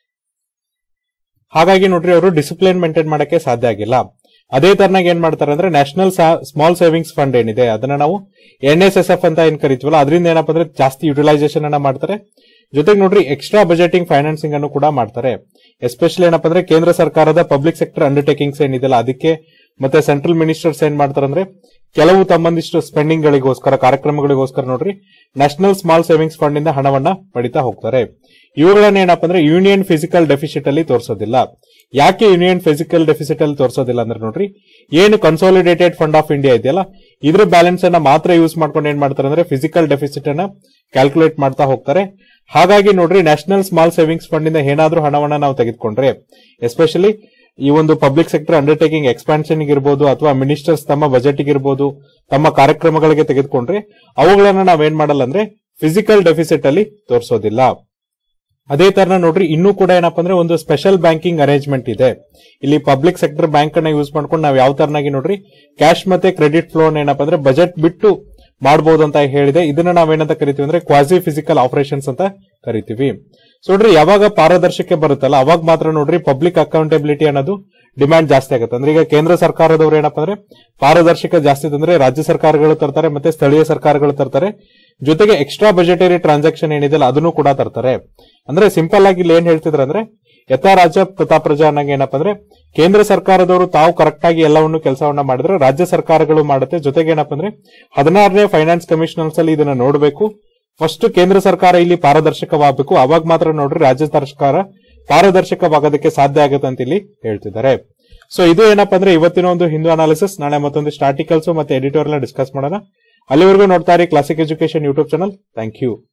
ಹಾಗಾಗಿ ನೋಡ್ರಿ ಅವರು ಡಿಸಿಪ್ಲಿನ್ ಮೇಂಟೈನ್ ಮಾಡಕ್ಕೆ ಸಾಧ್ಯ ಆಗಿಲ್ಲ ಅದೇ ತರನಾಗಿ ಏನ್ ಮಾಡ್ತಾರೆ ಅಂದ್ರೆ ನ್ಯಾಷನಲ್ ಸ್ಮಾಲ್ ಸೇವಿಂಗ್ಸ್ ಫಂಡ್ ಏನಿದೆ ಅದನ್ನ ನಾವು ಎನ್ ಎಸ್ ಎಸ್ ಎಫ್ ಅಂತ ಏನ್ ಕರಿತೀವಲ್ಲ ಅದರಿಂದ ಏನಪ್ಪ ಅಂದ್ರೆ ಜಾಸ್ತಿ ಯುಟಿಲೈಸೇಷನ್ ಅನ್ನ ಮಾಡ್ತಾರೆ ಜೊತೆಗೆ ನೋಡ್ರಿ ಎಕ್ಸ್ಟ್ರಾ ಬಜೆಟಿಂಗ್ ಫೈನಾನ್ಸಿಂಗ್ ಅನ್ನು ಕೂಡ ಮಾಡ್ತಾರೆ ಎಸ್ಪೆಷಲಿ ಏನಪ್ಪ ಅಂದ್ರೆ ಕೇಂದ್ರ ಸರ್ಕಾರದ ಪಬ್ಲಿಕ್ ಸೆಕ್ಟರ್ ಅಂಡರ್ಟೇಕಿಂಗ್ಸ್ ಏನಿದೆಯಲ್ಲ ಅದಕ್ಕೆ ಮತ್ತೆ ಸೆಂಟ್ರಲ್ ಮಿನಿಸ್ಟರ್ಸ್ ಏನ್ ಮಾಡ್ತಾರೆ ಅಂದ್ರೆ ಕೆಲವು ತಮ್ಮಂದಿಷ್ಟು ಸ್ಪೆಂಡಿಂಗ್ ಗಳಿಗೋಸ್ಕರ ಕಾರ್ಯಕ್ರಮಗಳಿಗೋಸ್ಕರ ನೋಡ್ರಿ ನ್ಯಾಷನಲ್ ಸ್ಮಾಲ್ ಸೇವಿಂಗ್ಸ್ ಫಂಡ್ ಇಂದ ಹಣವನ್ನ ಪಡಿತಾ ಹೋಗ್ತಾರೆ ಇವುಗಳನ್ನ ಏನಪ್ಪ ಅಂದ್ರೆ ಯೂನಿಯನ್ ಫಿಸಿಕಲ್ ಡೆಫಿಸಿಟ್ ಅಲ್ಲಿ ತೋರಿಸೋದಿಲ್ಲ ಯಾಕೆ ಯೂನಿಯನ್ ಫಿಸಿಕಲ್ ಡೆಫಿಸಿಟ್ ಅಲ್ಲಿ ತೋರಿಸೋದಿಲ್ಲ ಅಂದ್ರೆ ನೋಡ್ರಿ ಏನು ಕನ್ಸಾಲಿಡೇಟೆಡ್ ಫಂಡ್ ಆಫ್ ಇಂಡಿಯಾ ಇದೆಯಲ್ಲ ಇದ್ರ ಬ್ಯಾಲೆನ್ಸ್ ಅನ್ನ ಮಾತ್ರ ಯೂಸ್ ಮಾಡ್ಕೊಂಡು ಏನ್ ಮಾಡ್ತಾರೆ ಅಂದ್ರೆ ಫಿಸಿಕಲ್ ಡೆಫಿಸಿಟ್ ಅನ್ನ ಕ್ಯಾಲ್ಕುಲೇಟ್ ಮಾಡ್ತಾ ಹೋಗ್ತಾರೆ ಹಾಗಾಗಿ ನೋಡ್ರಿ ನ್ಯಾಷನಲ್ ಸ್ಮಾಲ್ ಸೇವಿಂಗ್ಸ್ ಫಂಡ್ ಇಂದ ಏನಾದ್ರೂ ಹಣವನ್ನ ನಾವು ತೆಗೆದುಕೊಂಡ್ರೆ ಎಸ್ಪೆಷಲಿ ಈ ಒಂದು ಪಬ್ಲಿಕ್ ಸೆಕ್ಟರ್ ಅಂಡರ್ಟೇಕಿಂಗ್ ಎಕ್ಸ್ಪಾನ್ಷನ್ ಇರ್ಬೋದು ಅಥವಾ ಮಿನಿಸ್ಟರ್ಸ್ ತಮ್ಮ ಬಜೆಟ್ ಇರ್ಬೋದು ತಮ್ಮ ಕಾರ್ಯಕ್ರಮಗಳಿಗೆ ತೆಗೆದುಕೊಂಡ್ರೆ ಅವುಗಳನ್ನ ನಾವೇನ್ ಮಾಡಲ್ಲ ಅಂದ್ರೆ ಫಿಸಿಕಲ್ ಡೆಫಿಸಿಟ್ ಅಲ್ಲಿ ತೋರಿಸೋದಿಲ್ಲ ಅದೇ ತರ ನೋಡ್ರಿ ಇನ್ನೂ ಕೂಡ ಏನಪ್ಪಾ ಅಂದ್ರೆ ಒಂದು ಸ್ಪೆಷಲ್ ಬ್ಯಾಂಕಿಂಗ್ ಅರೇಂಜ್ಮೆಂಟ್ ಇದೆ ಇಲ್ಲಿ ಪಬ್ಲಿಕ್ ಸೆಕ್ಟರ್ ಬ್ಯಾಂಕ್ ಅನ್ನ ಯೂಸ್ ಮಾಡ್ಕೊಂಡು ನಾವು ಯಾವ ತರನಾಗಿ ನೋಡ್ರಿ ಕ್ಯಾಶ್ ಮತ್ತೆ ಕ್ರೆಡಿಟ್ ಫ್ಲೋ ಏನಪ್ಪಾ ಅಂದ್ರೆ ಬಜೆಟ್ ಬಿಟ್ಟು ಮಾಡಬಹುದು ಅಂತ ಹೇಳಿದೆ ಇದನ್ನ ನಾವೇನಂತ ಕರಿತೀವಿ ಅಂದ್ರೆ ಕ್ವಾಸಿ ಫಿಸಿಕಲ್ ಆಪರೇಷನ್ಸ್ ಅಂತ ಕರಿತೀವಿ ಸೊ ನೋಡ್ರಿ ಯಾವಾಗ ಪಾರದರ್ಶಕ ಬರುತ್ತಲ್ಲ ಅವಾಗ ಮಾತ್ರ ನೋಡ್ರಿ ಪಬ್ಲಿಕ್ ಅಕೌಂಟಬಿಲಿಟಿ ಅನ್ನೋದು ಡಿಮ್ಯಾಂಡ್ ಜಾಸ್ತಿ ಆಗುತ್ತೆ ಅಂದ್ರೆ ಈಗ ಕೇಂದ್ರ ಸರ್ಕಾರದವರು ಏನಪ್ಪಾ ಅಂದ್ರೆ ಪಾರದರ್ಶಕ ಜಾಸ್ತಿ ತಂದ್ರೆ ರಾಜ್ಯ ಸರ್ಕಾರಗಳು ತರ್ತಾರೆ ಮತ್ತೆ ಸ್ಥಳೀಯ ಸರ್ಕಾರಗಳು ತರ್ತಾರೆ ಜೊತೆಗೆ ಎಕ್ಸ್ಟ್ರಾ ಬಜೆಟರಿ ಟ್ರಾನ್ಸಾಕ್ಷನ್ ಏನಿದೆಯಲ್ಲ ಅದನ್ನು ಕೂಡ ತರ್ತಾರೆ ಅಂದ್ರೆ ಸಿಂಪಲ್ ಆಗಿ ಇಲ್ಲಿ ಏನ್ ಹೇಳ್ತಿದ್ರೆ ಅಂದ್ರೆ ಯಥಾ ರಾಜ್ಯ ತಥಾ ಪ್ರಜಾ ಅನ್ನಂಗ ಏನಪ್ಪಾ ಅಂದ್ರೆ ಕೇಂದ್ರ ಸರ್ಕಾರದವರು ತಾವು ಕರೆಕ್ಟ್ ಆಗಿ ಎಲ್ಲವನ್ನು ಕೆಲಸವನ್ನ ಮಾಡಿದ್ರೆ ರಾಜ್ಯ ಸರ್ಕಾರಗಳು ಮಾಡುತ್ತೆ ಜೊತೆಗೆ ಏನಪ್ಪಾ ಅಂದ್ರೆ ಹದಿನಾರನೇ ಫೈನಾನ್ಸ್ ಕಮಿಷನರ್ಸ್ ಅಲ್ಲಿ ಇದನ್ನ ನೋಡಬೇಕು ಫಸ್ಟ್ ಕೇಂದ್ರ ಸರ್ಕಾರ ಇಲ್ಲಿ ಪಾರದರ್ಶಕವಾಗಬೇಕು ಅವಾಗ ಮಾತ್ರ ನೋಡ್ರಿ ರಾಜ್ಯ ಸರ್ಕಾರ ಪಾರದರ್ಶಕವಾಗೋದಕ್ಕೆ ಸಾಧ್ಯ ಆಗುತ್ತೆ ಅಂತ ಇಲ್ಲಿ ಹೇಳ್ತಿದ್ದಾರೆ ಸೊ ಇದು ಏನಪ್ಪಾ ಅಂದ್ರೆ ಇವತ್ತಿನ ಒಂದು ಹಿಂದೂ ಅನಾಲಿಸಿಸ್ ನಾಳೆ ಮತ್ತೊಂದಿಷ್ಟು ಆರ್ಟಿಕಲ್ಸ್ ಮತ್ತೆ ಎಡಿಟೋರಿಯಲ್ ಡಿಸ್ಕಸ್ ಮಾಡೋಣ ಅಲ್ಲಿವರೆಗೂ ನೋಡ್ತಾ ಇರಿ classic education YouTube channel thank you